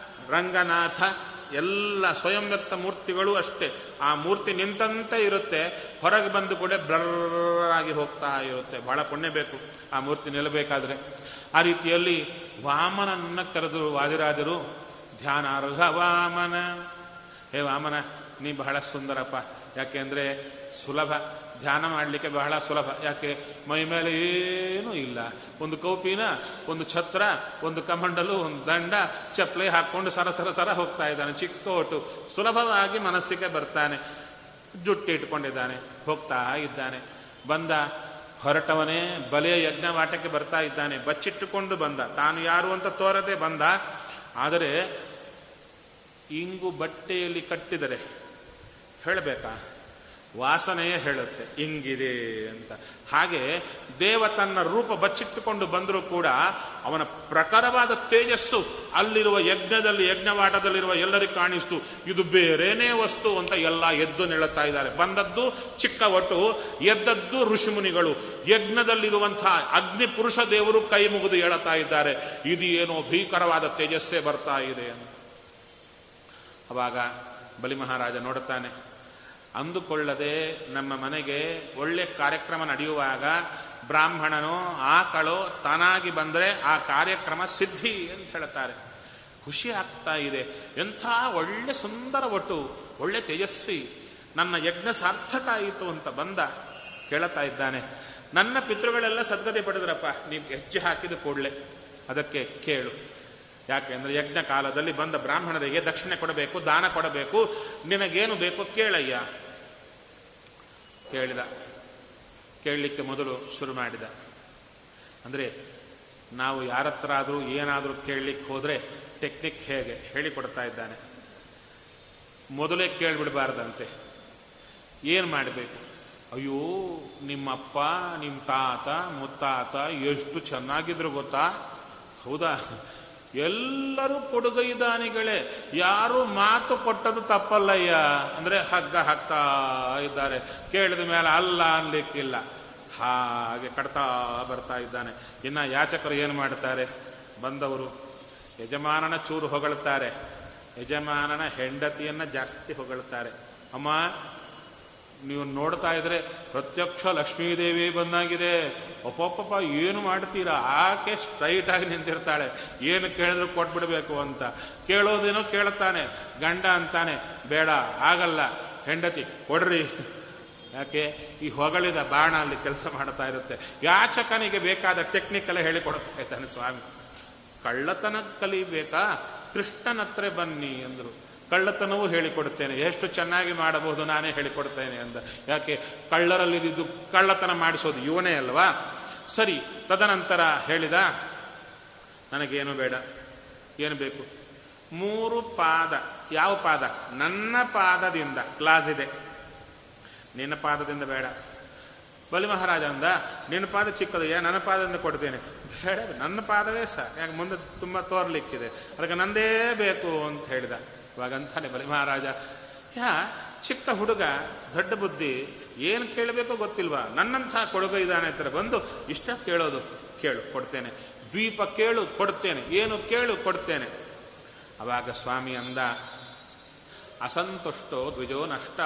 ರಂಗನಾಥ ಎಲ್ಲ ಸ್ವಯಂ ವ್ಯಕ್ತ ಮೂರ್ತಿಗಳು ಅಷ್ಟೇ ಆ ಮೂರ್ತಿ ನಿಂತಂತೆ ಇರುತ್ತೆ ಹೊರಗೆ ಬಂದು ಕೂಡ ಬ್ರರಾಗಿ ಹೋಗ್ತಾ ಇರುತ್ತೆ ಬಹಳ ಪುಣ್ಯ ಬೇಕು ಆ ಮೂರ್ತಿ ನಿಲ್ಲಬೇಕಾದ್ರೆ ಆ ರೀತಿಯಲ್ಲಿ ವಾಮನನ್ನ ಕರೆದರು ವಾದಿರಾಜರು ಧ್ಯಾನಾರ್ಹ ವಾಮನ ಹೇ ವಾಮನ ನೀ ಬಹಳ ಸುಂದರಪ್ಪ ಯಾಕೆಂದ್ರೆ ಸುಲಭ ಧ್ಯಾನ ಮಾಡಲಿಕ್ಕೆ ಬಹಳ ಸುಲಭ ಯಾಕೆ ಮೈ ಮೇಲೆ ಏನೂ ಇಲ್ಲ ಒಂದು ಕೌಪಿನ ಒಂದು ಛತ್ರ ಒಂದು ಕಮಂಡಲು ಒಂದು ದಂಡ ಚಪ್ಪಲಿ ಹಾಕೊಂಡು ಸರ ಸರ ಸರ ಹೋಗ್ತಾ ಇದ್ದಾನೆ ಚಿಕ್ಕ ಒಟ್ಟು ಸುಲಭವಾಗಿ ಮನಸ್ಸಿಗೆ ಬರ್ತಾನೆ ಜುಟ್ಟು ಇಟ್ಕೊಂಡಿದ್ದಾನೆ ಹೋಗ್ತಾ ಇದ್ದಾನೆ ಬಂದ ಹೊರಟವನೇ ಬಲೆಯ ಯಜ್ಞವಾಟಕ್ಕೆ ಬರ್ತಾ ಇದ್ದಾನೆ ಬಚ್ಚಿಟ್ಟುಕೊಂಡು ಬಂದ ತಾನು ಯಾರು ಅಂತ ತೋರದೆ ಬಂದ ಆದರೆ ಇಂಗು ಬಟ್ಟೆಯಲ್ಲಿ ಕಟ್ಟಿದರೆ ಹೇಳಬೇಕಾ ವಾಸನೆಯೇ ಹೇಳುತ್ತೆ ಹಿಂಗಿದೆ ಅಂತ ಹಾಗೆ ದೇವ ತನ್ನ ರೂಪ ಬಚ್ಚಿಟ್ಟುಕೊಂಡು ಬಂದರೂ ಕೂಡ ಅವನ ಪ್ರಖರವಾದ ತೇಜಸ್ಸು ಅಲ್ಲಿರುವ ಯಜ್ಞದಲ್ಲಿ ಯಜ್ಞವಾಟದಲ್ಲಿರುವ ಎಲ್ಲರಿಗೂ ಕಾಣಿಸ್ತು ಇದು ಬೇರೇನೇ ವಸ್ತು ಅಂತ ಎಲ್ಲ ಎದ್ದು ನೆಳುತ್ತಾ ಇದ್ದಾರೆ ಬಂದದ್ದು ಚಿಕ್ಕ ಒಟ್ಟು ಎದ್ದದ್ದು ಋಷಿಮುನಿಗಳು ಯಜ್ಞದಲ್ಲಿರುವಂತಹ ಅಗ್ನಿ ಪುರುಷ ದೇವರು ಕೈ ಮುಗಿದು ಹೇಳುತ್ತಾ ಇದ್ದಾರೆ ಇದು ಏನೋ ಭೀಕರವಾದ ತೇಜಸ್ಸೇ ಬರ್ತಾ ಇದೆ ಅಂತ ಅವಾಗ ಬಲಿ ಮಹಾರಾಜ ನೋಡುತ್ತಾನೆ ಅಂದುಕೊಳ್ಳದೆ ನಮ್ಮ ಮನೆಗೆ ಒಳ್ಳೆ ಕಾರ್ಯಕ್ರಮ ನಡೆಯುವಾಗ ಬ್ರಾಹ್ಮಣನೋ ಆಕಳೋ ತಾನಾಗಿ ಬಂದರೆ ಆ ಕಾರ್ಯಕ್ರಮ ಸಿದ್ಧಿ ಅಂತ ಹೇಳ್ತಾರೆ ಖುಷಿ ಆಗ್ತಾ ಇದೆ ಎಂಥ ಒಳ್ಳೆ ಸುಂದರ ಒಟ್ಟು ಒಳ್ಳೆ ತೇಜಸ್ವಿ ನನ್ನ ಯಜ್ಞ ಸಾರ್ಥಕ ಆಯಿತು ಅಂತ ಬಂದ ಕೇಳ್ತಾ ಇದ್ದಾನೆ ನನ್ನ ಪಿತೃಗಳೆಲ್ಲ ಸದ್ಗತಿ ಪಡೆದ್ರಪ್ಪ ನೀವು ಹೆಜ್ಜೆ ಹಾಕಿದ ಕೂಡಲೇ ಅದಕ್ಕೆ ಕೇಳು ಯಾಕೆಂದ್ರೆ ಯಜ್ಞ ಕಾಲದಲ್ಲಿ ಬಂದ ಬ್ರಾಹ್ಮಣರಿಗೆ ದಕ್ಷಿಣೆ ಕೊಡಬೇಕು ದಾನ ಕೊಡಬೇಕು ನಿನಗೇನು ಬೇಕು ಕೇಳಯ್ಯ ಕೇಳಿದ ಕೇಳಲಿಕ್ಕೆ ಮೊದಲು ಶುರು ಮಾಡಿದ ಅಂದರೆ ನಾವು ಯಾರ ಹತ್ರ ಆದರೂ ಏನಾದರೂ ಕೇಳಲಿಕ್ಕೆ ಹೋದರೆ ಟೆಕ್ನಿಕ್ ಹೇಗೆ ಹೇಳಿಕೊಡ್ತಾ ಇದ್ದಾನೆ ಮೊದಲೇ ಕೇಳಿಬಿಡಬಾರ್ದಂತೆ ಏನು ಮಾಡಬೇಕು ಅಯ್ಯೋ ನಿಮ್ಮಪ್ಪ ನಿಮ್ಮ ತಾತ ಮುತ್ತಾತ ಎಷ್ಟು ಚೆನ್ನಾಗಿದ್ರು ಗೊತ್ತಾ ಹೌದಾ ಎಲ್ಲರೂ ಕೊಡುಗೈದಾನಿಗಳೇ ಯಾರು ಮಾತು ಕೊಟ್ಟದು ತಪ್ಪಲ್ಲಯ್ಯ ಅಂದ್ರೆ ಹಗ್ಗ ಹಾಕ್ತಾ ಇದ್ದಾರೆ ಕೇಳಿದ ಮೇಲೆ ಅಲ್ಲ ಅನ್ಲಿಕ್ಕಿಲ್ಲ ಹಾಗೆ ಕಟ್ತಾ ಬರ್ತಾ ಇದ್ದಾನೆ ಇನ್ನ ಯಾಚಕರು ಏನು ಮಾಡ್ತಾರೆ ಬಂದವರು ಯಜಮಾನನ ಚೂರು ಹೊಗಳ್ತಾರೆ ಯಜಮಾನನ ಹೆಂಡತಿಯನ್ನ ಜಾಸ್ತಿ ಹೊಗಳ್ತಾರೆ ಅಮ್ಮ ನೀವು ನೋಡ್ತಾ ಇದ್ರೆ ಪ್ರತ್ಯಕ್ಷ ಲಕ್ಷ್ಮೀದೇವಿ ಬಂದಾಗಿದೆ ಒಪ್ಪೊಪ್ಪಪ್ಪ ಏನು ಮಾಡ್ತೀರಾ ಆಕೆ ಸ್ಟ್ರೈಟ್ ಆಗಿ ನಿಂತಿರ್ತಾಳೆ ಏನು ಕೇಳಿದ್ರು ಕೊಟ್ಬಿಡ್ಬೇಕು ಅಂತ ಕೇಳೋದೇನೋ ಕೇಳುತ್ತಾನೆ ಗಂಡ ಅಂತಾನೆ ಬೇಡ ಆಗಲ್ಲ ಹೆಂಡತಿ ಕೊಡ್ರಿ ಯಾಕೆ ಈ ಹೊಗಳಿದ ಬಾಣ ಅಲ್ಲಿ ಕೆಲಸ ಮಾಡ್ತಾ ಇರುತ್ತೆ ಯಾಚಕನಿಗೆ ಬೇಕಾದ ಟೆಕ್ನಿಕಲ್ ಹೇಳಿಕೊಡ್ತಾ ಇದ್ದಾನೆ ಸ್ವಾಮಿ ಕಳ್ಳತನ ಕಲಿಬೇಕಾ ಕೃಷ್ಣನ ಹತ್ರ ಬನ್ನಿ ಅಂದ್ರು ಕಳ್ಳತನವೂ ಹೇಳಿಕೊಡುತ್ತೇನೆ ಎಷ್ಟು ಚೆನ್ನಾಗಿ ಮಾಡಬಹುದು ನಾನೇ ಹೇಳಿಕೊಡ್ತೇನೆ ಅಂದ ಯಾಕೆ ಕಳ್ಳರಲ್ಲಿ ಇದು ಕಳ್ಳತನ ಮಾಡಿಸೋದು ಇವನೇ ಅಲ್ವಾ ಸರಿ ತದನಂತರ ಹೇಳಿದ ನನಗೇನು ಬೇಡ ಏನು ಬೇಕು ಮೂರು ಪಾದ ಯಾವ ಪಾದ ನನ್ನ ಪಾದದಿಂದ ಕ್ಲಾಸ್ ಇದೆ ನಿನ್ನ ಪಾದದಿಂದ ಬೇಡ ಬಲಿ ಮಹಾರಾಜ ಅಂದ ನಿನ್ನ ಪಾದ ಚಿಕ್ಕದಯ್ಯ ನನ್ನ ಪಾದದಿಂದ ಕೊಡ್ತೇನೆ ಬೇಡ ನನ್ನ ಪಾದವೇ ಸಾಕು ಯಾಕೆ ಮುಂದೆ ತುಂಬ ತೋರ್ಲಿಕ್ಕಿದೆ ಅದಕ್ಕೆ ನಂದೇ ಬೇಕು ಅಂತ ಹೇಳಿದ ಇವಾಗ ಅಂತಾನೆ ಬಲಿ ಮಹಾರಾಜ ಯಾ ಚಿಕ್ಕ ಹುಡುಗ ದೊಡ್ಡ ಬುದ್ಧಿ ಏನು ಕೇಳಬೇಕೋ ಗೊತ್ತಿಲ್ವಾ ನನ್ನಂಥ ಕೊಡುಗ ಇದ್ದಾನೆ ಹತ್ರ ಬಂದು ಇಷ್ಟ ಕೇಳೋದು ಕೇಳು ಕೊಡ್ತೇನೆ ದ್ವೀಪ ಕೇಳು ಕೊಡ್ತೇನೆ ಏನು ಕೇಳು ಕೊಡ್ತೇನೆ ಅವಾಗ ಸ್ವಾಮಿ ಅಂದ ಅಸಂತುಷ್ಟೋ ದ್ವಿಜೋ ನಷ್ಟ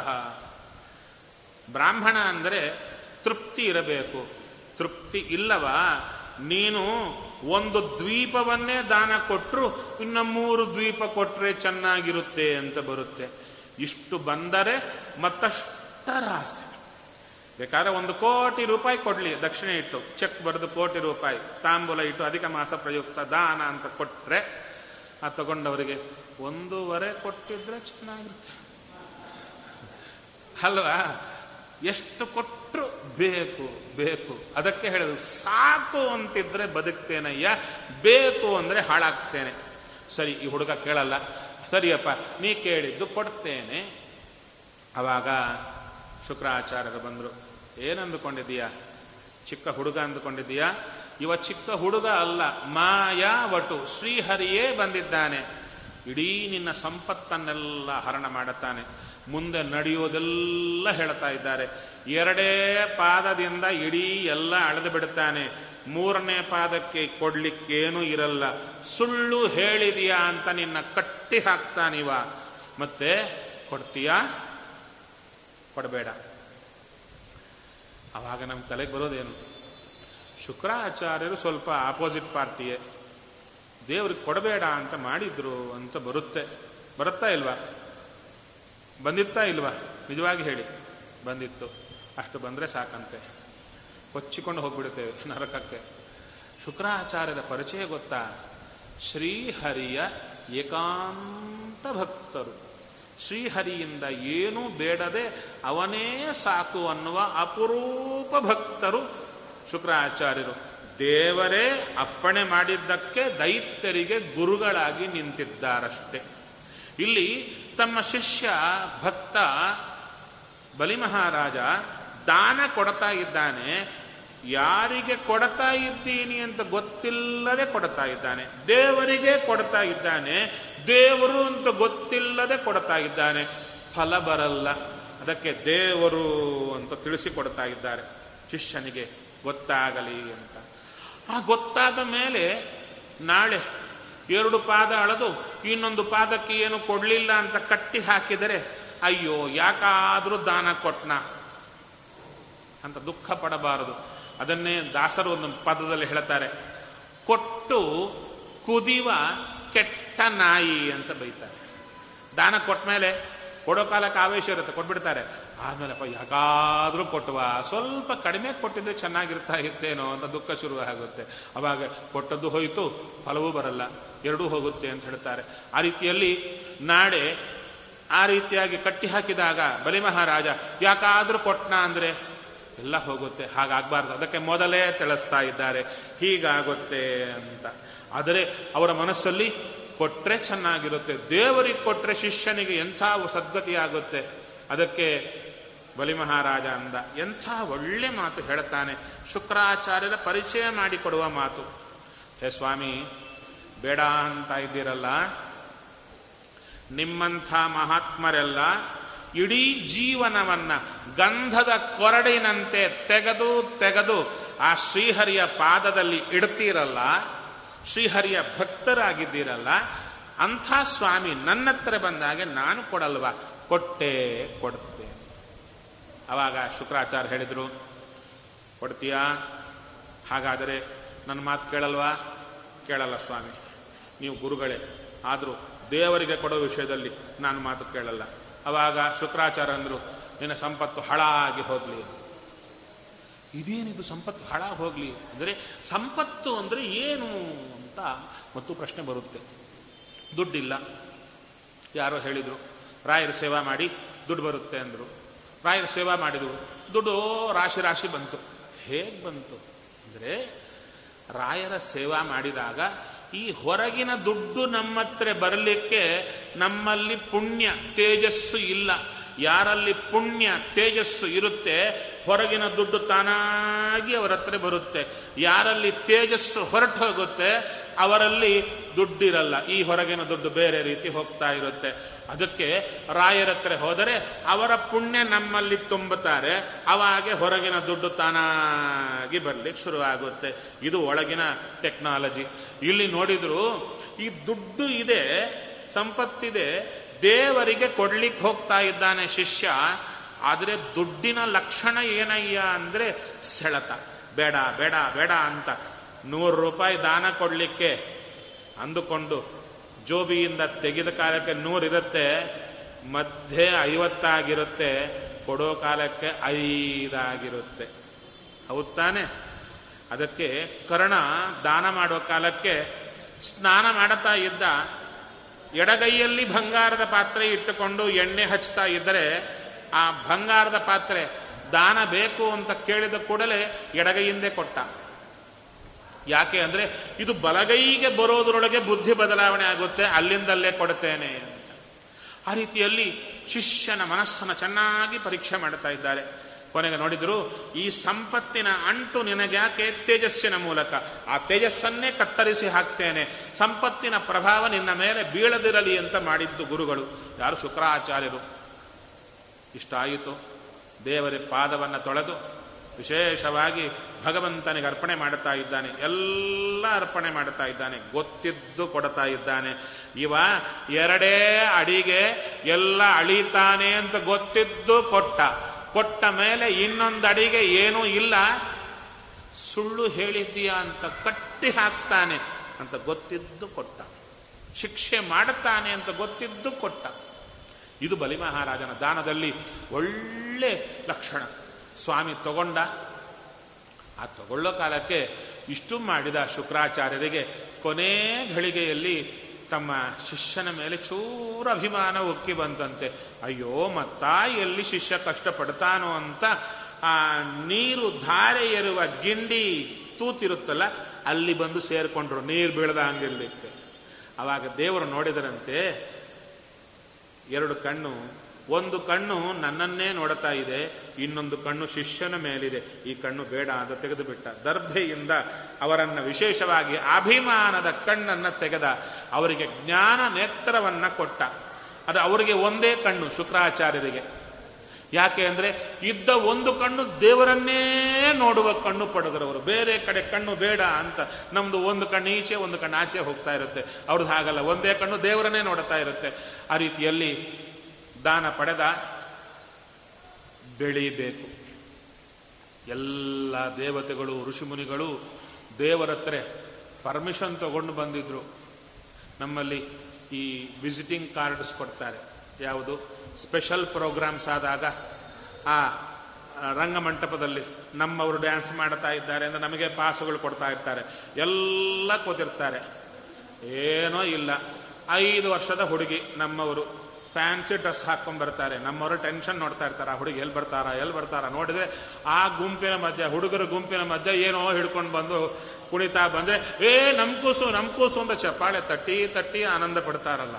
ಬ್ರಾಹ್ಮಣ ಅಂದರೆ ತೃಪ್ತಿ ಇರಬೇಕು ತೃಪ್ತಿ ಇಲ್ಲವಾ ನೀನು ಒಂದು ದ್ವೀಪವನ್ನೇ ದಾನ ಕೊಟ್ಟರು ಇನ್ನ ಮೂರು ದ್ವೀಪ ಕೊಟ್ರೆ ಚೆನ್ನಾಗಿರುತ್ತೆ ಅಂತ ಬರುತ್ತೆ ಇಷ್ಟು ಬಂದರೆ ಮತ್ತಷ್ಟರಾಸೆ ಬೇಕಾದ್ರೆ ಒಂದು ಕೋಟಿ ರೂಪಾಯಿ ಕೊಡ್ಲಿ ದಕ್ಷಿಣೆ ಇಟ್ಟು ಚೆಕ್ ಬರೆದು ಕೋಟಿ ರೂಪಾಯಿ ತಾಂಬೂಲ ಇಟ್ಟು ಅಧಿಕ ಮಾಸ ಪ್ರಯುಕ್ತ ದಾನ ಅಂತ ಕೊಟ್ರೆ ಆ ತಗೊಂಡವರಿಗೆ ಒಂದೂವರೆ ಕೊಟ್ಟಿದ್ರೆ ಚೆನ್ನಾಗಿರುತ್ತೆ ಅಲ್ವಾ ಎಷ್ಟು ಕೊಟ್ಟರು ಬೇಕು ಬೇಕು ಅದಕ್ಕೆ ಹೇಳೋದು ಸಾಕು ಅಂತಿದ್ರೆ ಬದುಕ್ತೇನಯ್ಯ ಬೇಕು ಅಂದ್ರೆ ಹಾಳಾಗ್ತೇನೆ ಸರಿ ಈ ಹುಡುಗ ಕೇಳಲ್ಲ ಸರಿಯಪ್ಪ ನೀ ಕೇಳಿದ್ದು ಕೊಡ್ತೇನೆ ಅವಾಗ ಶುಕ್ರಾಚಾರ್ಯರು ಬಂದರು ಏನಂದುಕೊಂಡಿದ್ದೀಯಾ ಚಿಕ್ಕ ಹುಡುಗ ಅಂದುಕೊಂಡಿದ್ದೀಯಾ ಇವ ಚಿಕ್ಕ ಹುಡುಗ ಅಲ್ಲ ಮಾಯಾ ವಟು ಶ್ರೀಹರಿಯೇ ಬಂದಿದ್ದಾನೆ ಇಡೀ ನಿನ್ನ ಸಂಪತ್ತನ್ನೆಲ್ಲ ಹರಣ ಮಾಡುತ್ತಾನೆ ಮುಂದೆ ನಡೆಯೋದೆಲ್ಲ ಹೇಳ್ತಾ ಇದ್ದಾರೆ ಎರಡೇ ಪಾದದಿಂದ ಇಡೀ ಎಲ್ಲ ಅಳೆದು ಬಿಡುತ್ತಾನೆ ಮೂರನೇ ಪಾದಕ್ಕೆ ಕೊಡ್ಲಿಕ್ಕೇನೂ ಇರಲ್ಲ ಸುಳ್ಳು ಹೇಳಿದೀಯಾ ಅಂತ ನಿನ್ನ ಕಟ್ಟಿ ಹಾಕ್ತಾನಿವ ಮತ್ತೆ ಕೊಡ್ತೀಯಾ ಕೊಡಬೇಡ ಅವಾಗ ನಮ್ಮ ತಲೆಗೆ ಬರೋದೇನು ಶುಕ್ರಾಚಾರ್ಯರು ಸ್ವಲ್ಪ ಆಪೋಸಿಟ್ ಪಾರ್ಟಿಯೇ ದೇವ್ರಿಗೆ ಕೊಡಬೇಡ ಅಂತ ಮಾಡಿದ್ರು ಅಂತ ಬರುತ್ತೆ ಬರುತ್ತಾ ಇಲ್ವಾ ಬಂದಿತ್ತಾ ಇಲ್ವಾ ನಿಜವಾಗಿ ಹೇಳಿ ಬಂದಿತ್ತು ಅಷ್ಟು ಬಂದರೆ ಸಾಕಂತೆ ಕೊಚ್ಚಿಕೊಂಡು ಹೋಗ್ಬಿಡುತ್ತೇವೆ ನರಕಕ್ಕೆ ಶುಕ್ರಾಚಾರ್ಯರ ಪರಿಚಯ ಗೊತ್ತಾ ಶ್ರೀಹರಿಯ ಏಕಾಂತ ಭಕ್ತರು ಶ್ರೀಹರಿಯಿಂದ ಏನೂ ಬೇಡದೆ ಅವನೇ ಸಾಕು ಅನ್ನುವ ಅಪರೂಪ ಭಕ್ತರು ಶುಕ್ರಾಚಾರ್ಯರು ದೇವರೇ ಅಪ್ಪಣೆ ಮಾಡಿದ್ದಕ್ಕೆ ದೈತ್ಯರಿಗೆ ಗುರುಗಳಾಗಿ ನಿಂತಿದ್ದಾರಷ್ಟೆ ಇಲ್ಲಿ ತಮ್ಮ ಶಿಷ್ಯ ಭಕ್ತ ಬಲಿಮಹಾರಾಜ ದಾನ ಕೊಡ್ತಾ ಇದ್ದಾನೆ ಯಾರಿಗೆ ಕೊಡ್ತಾ ಇದ್ದೀನಿ ಅಂತ ಗೊತ್ತಿಲ್ಲದೆ ಕೊಡ್ತಾ ಇದ್ದಾನೆ ದೇವರಿಗೆ ಕೊಡ್ತಾ ಇದ್ದಾನೆ ದೇವರು ಅಂತ ಗೊತ್ತಿಲ್ಲದೆ ಕೊಡ್ತಾ ಇದ್ದಾನೆ ಫಲ ಬರಲ್ಲ ಅದಕ್ಕೆ ದೇವರು ಅಂತ ತಿಳಿಸಿಕೊಡ್ತಾ ಇದ್ದಾರೆ ಶಿಷ್ಯನಿಗೆ ಗೊತ್ತಾಗಲಿ ಅಂತ ಆ ಗೊತ್ತಾದ ಮೇಲೆ ನಾಳೆ ಎರಡು ಪಾದ ಅಳೆದು ಇನ್ನೊಂದು ಪಾದಕ್ಕೆ ಏನು ಕೊಡಲಿಲ್ಲ ಅಂತ ಕಟ್ಟಿ ಹಾಕಿದರೆ ಅಯ್ಯೋ ಯಾಕಾದ್ರೂ ದಾನ ಕೊಟ್ನ ಅಂತ ದುಃಖ ಪಡಬಾರದು ಅದನ್ನೇ ದಾಸರು ಒಂದು ಪದದಲ್ಲಿ ಹೇಳ್ತಾರೆ ಕೊಟ್ಟು ಕುದಿವ ಕೆಟ್ಟ ನಾಯಿ ಅಂತ ಬೈತಾರೆ ದಾನ ಕೊಟ್ಟ ಮೇಲೆ ಕೊಡೋ ಕಾಲಕ್ಕೆ ಆವೇಶ ಇರುತ್ತೆ ಕೊಟ್ಬಿಡ್ತಾರೆ ಆಮೇಲೆ ಅಪ್ಪ ಯಾಕಾದ್ರೂ ಕೊಟ್ಟುವ ಸ್ವಲ್ಪ ಕಡಿಮೆ ಕೊಟ್ಟಿದ್ರೆ ಚೆನ್ನಾಗಿರ್ತಾ ಇತ್ತೇನೋ ಅಂತ ದುಃಖ ಶುರು ಆಗುತ್ತೆ ಅವಾಗ ಕೊಟ್ಟದ್ದು ಹೋಯಿತು ಫಲವೂ ಬರಲ್ಲ ಎರಡೂ ಹೋಗುತ್ತೆ ಅಂತ ಹೇಳ್ತಾರೆ ಆ ರೀತಿಯಲ್ಲಿ ನಾಡೆ ಆ ರೀತಿಯಾಗಿ ಕಟ್ಟಿ ಹಾಕಿದಾಗ ಬಲಿ ಮಹಾರಾಜ ಯಾಕಾದ್ರೂ ಕೊಟ್ನ ಅಂದ್ರೆ ಎಲ್ಲ ಹೋಗುತ್ತೆ ಹಾಗಾಗಬಾರ್ದು ಅದಕ್ಕೆ ಮೊದಲೇ ತಿಳಿಸ್ತಾ ಇದ್ದಾರೆ ಹೀಗಾಗುತ್ತೆ ಅಂತ ಆದರೆ ಅವರ ಮನಸ್ಸಲ್ಲಿ ಕೊಟ್ರೆ ಚೆನ್ನಾಗಿರುತ್ತೆ ದೇವರಿಗೆ ಕೊಟ್ರೆ ಶಿಷ್ಯನಿಗೆ ಎಂಥ ಸದ್ಗತಿ ಆಗುತ್ತೆ ಅದಕ್ಕೆ ಬಲಿ ಮಹಾರಾಜ ಅಂದ ಎಂಥ ಒಳ್ಳೆ ಮಾತು ಹೇಳ್ತಾನೆ ಶುಕ್ರಾಚಾರ್ಯರ ಪರಿಚಯ ಮಾಡಿಕೊಡುವ ಮಾತು ಹೇ ಸ್ವಾಮಿ ಬೇಡ ಅಂತ ಇದ್ದೀರಲ್ಲ ನಿಮ್ಮಂಥ ಮಹಾತ್ಮರೆಲ್ಲ ಇಡೀ ಜೀವನವನ್ನ ಗಂಧದ ಕೊರಡಿನಂತೆ ತೆಗೆದು ತೆಗೆದು ಆ ಶ್ರೀಹರಿಯ ಪಾದದಲ್ಲಿ ಇಡ್ತೀರಲ್ಲ ಶ್ರೀಹರಿಯ ಭಕ್ತರಾಗಿದ್ದೀರಲ್ಲ ಅಂಥ ಸ್ವಾಮಿ ನನ್ನ ಹತ್ರ ಬಂದಾಗೆ ನಾನು ಕೊಡಲ್ವಾ ಕೊಟ್ಟೆ ಕೊಡ್ತೆ ಅವಾಗ ಶುಕ್ರಾಚಾರ್ಯ ಹೇಳಿದ್ರು ಕೊಡ್ತೀಯಾ ಹಾಗಾದರೆ ನನ್ನ ಮಾತು ಕೇಳಲ್ವಾ ಕೇಳಲ್ಲ ಸ್ವಾಮಿ ನೀವು ಗುರುಗಳೇ ಆದರೂ ದೇವರಿಗೆ ಕೊಡೋ ವಿಷಯದಲ್ಲಿ ನಾನು ಮಾತು ಕೇಳಲ್ಲ ಅವಾಗ ಶುಕ್ರಾಚಾರ್ಯ ಅಂದರು ನಿನ್ನ ಸಂಪತ್ತು ಹಾಳಾಗಿ ಹೋಗ್ಲಿ ಇದೇನಿದು ಸಂಪತ್ತು ಹಾಳ ಹೋಗ್ಲಿ ಅಂದರೆ ಸಂಪತ್ತು ಅಂದರೆ ಏನು ಅಂತ ಮತ್ತು ಪ್ರಶ್ನೆ ಬರುತ್ತೆ ದುಡ್ಡಿಲ್ಲ ಯಾರೋ ಹೇಳಿದರು ರಾಯರ ಸೇವಾ ಮಾಡಿ ದುಡ್ಡು ಬರುತ್ತೆ ಅಂದರು ರಾಯರ ಸೇವಾ ಮಾಡಿದರು ದುಡ್ಡು ರಾಶಿ ರಾಶಿ ಬಂತು ಹೇಗೆ ಬಂತು ಅಂದರೆ ರಾಯರ ಸೇವಾ ಮಾಡಿದಾಗ ಈ ಹೊರಗಿನ ದುಡ್ಡು ನಮ್ಮ ಹತ್ರ ಬರಲಿಕ್ಕೆ ನಮ್ಮಲ್ಲಿ ಪುಣ್ಯ ತೇಜಸ್ಸು ಇಲ್ಲ ಯಾರಲ್ಲಿ ಪುಣ್ಯ ತೇಜಸ್ಸು ಇರುತ್ತೆ ಹೊರಗಿನ ದುಡ್ಡು ತಾನಾಗಿ ಅವರ ಹತ್ರ ಬರುತ್ತೆ ಯಾರಲ್ಲಿ ತೇಜಸ್ಸು ಹೊರಟು ಹೋಗುತ್ತೆ ಅವರಲ್ಲಿ ದುಡ್ಡಿರಲ್ಲ ಈ ಹೊರಗಿನ ದುಡ್ಡು ಬೇರೆ ರೀತಿ ಹೋಗ್ತಾ ಇರುತ್ತೆ ಅದಕ್ಕೆ ರಾಯರ ಹತ್ರ ಹೋದರೆ ಅವರ ಪುಣ್ಯ ನಮ್ಮಲ್ಲಿ ತುಂಬುತ್ತಾರೆ ಅವಾಗೆ ಹೊರಗಿನ ದುಡ್ಡು ತಾನಾಗಿ ಬರ್ಲಿಕ್ಕೆ ಶುರುವಾಗುತ್ತೆ ಇದು ಒಳಗಿನ ಟೆಕ್ನಾಲಜಿ ಇಲ್ಲಿ ನೋಡಿದ್ರು ಈ ದುಡ್ಡು ಇದೆ ಸಂಪತ್ತಿದೆ ದೇವರಿಗೆ ಕೊಡ್ಲಿಕ್ಕೆ ಹೋಗ್ತಾ ಇದ್ದಾನೆ ಶಿಷ್ಯ ಆದರೆ ದುಡ್ಡಿನ ಲಕ್ಷಣ ಏನಯ್ಯ ಅಂದ್ರೆ ಸೆಳೆತ ಬೇಡ ಬೇಡ ಬೇಡ ಅಂತ ನೂರು ರೂಪಾಯಿ ದಾನ ಕೊಡ್ಲಿಕ್ಕೆ ಅಂದುಕೊಂಡು ಜೋಬಿಯಿಂದ ತೆಗೆದ ಕಾಲಕ್ಕೆ ನೂರಿರುತ್ತೆ ಮಧ್ಯೆ ಐವತ್ತಾಗಿರುತ್ತೆ ಕೊಡೋ ಕಾಲಕ್ಕೆ ಐದಾಗಿರುತ್ತೆ ಹೌದ್ ತಾನೆ ಅದಕ್ಕೆ ಕರ್ಣ ದಾನ ಮಾಡೋ ಕಾಲಕ್ಕೆ ಸ್ನಾನ ಮಾಡುತ್ತಾ ಇದ್ದ ಎಡಗೈಯಲ್ಲಿ ಬಂಗಾರದ ಪಾತ್ರೆ ಇಟ್ಟುಕೊಂಡು ಎಣ್ಣೆ ಹಚ್ತಾ ಇದ್ದರೆ ಆ ಬಂಗಾರದ ಪಾತ್ರೆ ದಾನ ಬೇಕು ಅಂತ ಕೇಳಿದ ಕೂಡಲೇ ಎಡಗೈಯಿಂದೇ ಕೊಟ್ಟ ಯಾಕೆ ಅಂದ್ರೆ ಇದು ಬಲಗೈಗೆ ಬರೋದ್ರೊಳಗೆ ಬುದ್ಧಿ ಬದಲಾವಣೆ ಆಗುತ್ತೆ ಅಲ್ಲಿಂದಲ್ಲೇ ಕೊಡುತ್ತೇನೆ ಅಂತ ಆ ರೀತಿಯಲ್ಲಿ ಶಿಷ್ಯನ ಮನಸ್ಸನ್ನು ಚೆನ್ನಾಗಿ ಪರೀಕ್ಷೆ ಮಾಡ್ತಾ ಇದ್ದಾರೆ ಕೊನೆಗೆ ನೋಡಿದ್ರು ಈ ಸಂಪತ್ತಿನ ಅಂಟು ನಿನಗ್ಯಾಕೆ ತೇಜಸ್ಸಿನ ಮೂಲಕ ಆ ತೇಜಸ್ಸನ್ನೇ ಕತ್ತರಿಸಿ ಹಾಕ್ತೇನೆ ಸಂಪತ್ತಿನ ಪ್ರಭಾವ ನಿನ್ನ ಮೇಲೆ ಬೀಳದಿರಲಿ ಅಂತ ಮಾಡಿದ್ದು ಗುರುಗಳು ಯಾರು ಶುಕ್ರಾಚಾರ್ಯರು ಇಷ್ಟ ಆಯಿತು ದೇವರ ಪಾದವನ್ನು ತೊಳೆದು ವಿಶೇಷವಾಗಿ ಭಗವಂತನಿಗೆ ಅರ್ಪಣೆ ಮಾಡುತ್ತಾ ಇದ್ದಾನೆ ಎಲ್ಲ ಅರ್ಪಣೆ ಮಾಡುತ್ತಾ ಇದ್ದಾನೆ ಗೊತ್ತಿದ್ದು ಕೊಡ್ತಾ ಇದ್ದಾನೆ ಇವ ಎರಡೇ ಅಡಿಗೆ ಎಲ್ಲ ಅಳಿತಾನೆ ಅಂತ ಗೊತ್ತಿದ್ದು ಕೊಟ್ಟ ಕೊಟ್ಟ ಮೇಲೆ ಇನ್ನೊಂದು ಅಡಿಗೆ ಏನೂ ಇಲ್ಲ ಸುಳ್ಳು ಹೇಳಿದ್ದೀಯಾ ಅಂತ ಕಟ್ಟಿ ಹಾಕ್ತಾನೆ ಅಂತ ಗೊತ್ತಿದ್ದು ಕೊಟ್ಟ ಶಿಕ್ಷೆ ಮಾಡುತ್ತಾನೆ ಅಂತ ಗೊತ್ತಿದ್ದು ಕೊಟ್ಟ ಇದು ಬಲಿ ಮಹಾರಾಜನ ದಾನದಲ್ಲಿ ಒಳ್ಳೆ ಲಕ್ಷಣ ಸ್ವಾಮಿ ತಗೊಂಡ ಆ ತಗೊಳ್ಳೋ ಕಾಲಕ್ಕೆ ಇಷ್ಟು ಮಾಡಿದ ಶುಕ್ರಾಚಾರ್ಯರಿಗೆ ಕೊನೆ ಘಳಿಗೆಯಲ್ಲಿ ತಮ್ಮ ಶಿಷ್ಯನ ಮೇಲೆ ಚೂರು ಅಭಿಮಾನ ಉಕ್ಕಿ ಬಂತಂತೆ ಅಯ್ಯೋ ಮತ್ತ ಎಲ್ಲಿ ಶಿಷ್ಯ ಕಷ್ಟಪಡ್ತಾನೋ ಅಂತ ಆ ನೀರು ಧಾರೆ ಏರುವ ಗಿಂಡಿ ತೂತಿರುತ್ತಲ್ಲ ಅಲ್ಲಿ ಬಂದು ಸೇರ್ಕೊಂಡ್ರು ನೀರು ಬೀಳದ ಹಂಗಿರ್ಲಿಕ್ಕೆ ಅವಾಗ ದೇವರು ನೋಡಿದರಂತೆ ಎರಡು ಕಣ್ಣು ಒಂದು ಕಣ್ಣು ನನ್ನನ್ನೇ ನೋಡುತ್ತಾ ಇದೆ ಇನ್ನೊಂದು ಕಣ್ಣು ಶಿಷ್ಯನ ಮೇಲಿದೆ ಈ ಕಣ್ಣು ಬೇಡ ಅಂತ ತೆಗೆದು ಬಿಟ್ಟ ದರ್ಭೆಯಿಂದ ಅವರನ್ನ ವಿಶೇಷವಾಗಿ ಅಭಿಮಾನದ ಕಣ್ಣನ್ನ ತೆಗೆದ ಅವರಿಗೆ ಜ್ಞಾನ ನೇತ್ರವನ್ನ ಕೊಟ್ಟ ಅದು ಅವರಿಗೆ ಒಂದೇ ಕಣ್ಣು ಶುಕ್ರಾಚಾರ್ಯರಿಗೆ ಯಾಕೆ ಅಂದ್ರೆ ಇದ್ದ ಒಂದು ಕಣ್ಣು ದೇವರನ್ನೇ ನೋಡುವ ಕಣ್ಣು ಪಡೆದರವರು ಬೇರೆ ಕಡೆ ಕಣ್ಣು ಬೇಡ ಅಂತ ನಮ್ದು ಒಂದು ಕಣ್ಣು ಈಚೆ ಒಂದು ಕಣ್ಣು ಆಚೆ ಹೋಗ್ತಾ ಇರುತ್ತೆ ಅವ್ರದ್ದು ಹಾಗಲ್ಲ ಒಂದೇ ಕಣ್ಣು ದೇವರನ್ನೇ ನೋಡ್ತಾ ಇರುತ್ತೆ ಆ ರೀತಿಯಲ್ಲಿ ದಾನ ಪಡೆದ ಬೆಳೀಬೇಕು ಎಲ್ಲ ದೇವತೆಗಳು ಋಷಿಮುನಿಗಳು ದೇವರತ್ರ ಪರ್ಮಿಷನ್ ತಗೊಂಡು ಬಂದಿದ್ರು ನಮ್ಮಲ್ಲಿ ಈ ವಿಸಿಟಿಂಗ್ ಕಾರ್ಡ್ಸ್ ಕೊಡ್ತಾರೆ ಯಾವುದು ಸ್ಪೆಷಲ್ ಪ್ರೋಗ್ರಾಮ್ಸ್ ಆದಾಗ ಆ ರಂಗಮಂಟಪದಲ್ಲಿ ನಮ್ಮವರು ಡ್ಯಾನ್ಸ್ ಮಾಡ್ತಾ ಇದ್ದಾರೆ ಅಂದ್ರೆ ನಮಗೆ ಪಾಸುಗಳು ಕೊಡ್ತಾ ಇರ್ತಾರೆ ಎಲ್ಲ ಕೂತಿರ್ತಾರೆ ಏನೋ ಇಲ್ಲ ಐದು ವರ್ಷದ ಹುಡುಗಿ ನಮ್ಮವರು ಫ್ಯಾನ್ಸಿ ಡ್ರೆಸ್ ಹಾಕೊಂಡ್ ಬರ್ತಾರೆ ನಮ್ಮವರು ಟೆನ್ಷನ್ ನೋಡ್ತಾ ಇರ್ತಾರೆ ಆ ಹುಡುಗಿ ಎಲ್ಲಿ ಬರ್ತಾರ ಎಲ್ಲಿ ಬರ್ತಾರ ನೋಡಿದ್ರೆ ಆ ಗುಂಪಿನ ಮಧ್ಯೆ ಹುಡುಗರ ಗುಂಪಿನ ಮಧ್ಯೆ ಏನೋ ಹಿಡ್ಕೊಂಡು ಬಂದು ಕುಣಿತಾ ಬಂದ್ರೆ ಏ ನಮ್ ಕೂಸು ನಮ್ ಕೂಸು ಅಂತ ಚಪ್ಪಾಳೆ ತಟ್ಟಿ ತಟ್ಟಿ ಆನಂದ ಪಡ್ತಾರಲ್ಲ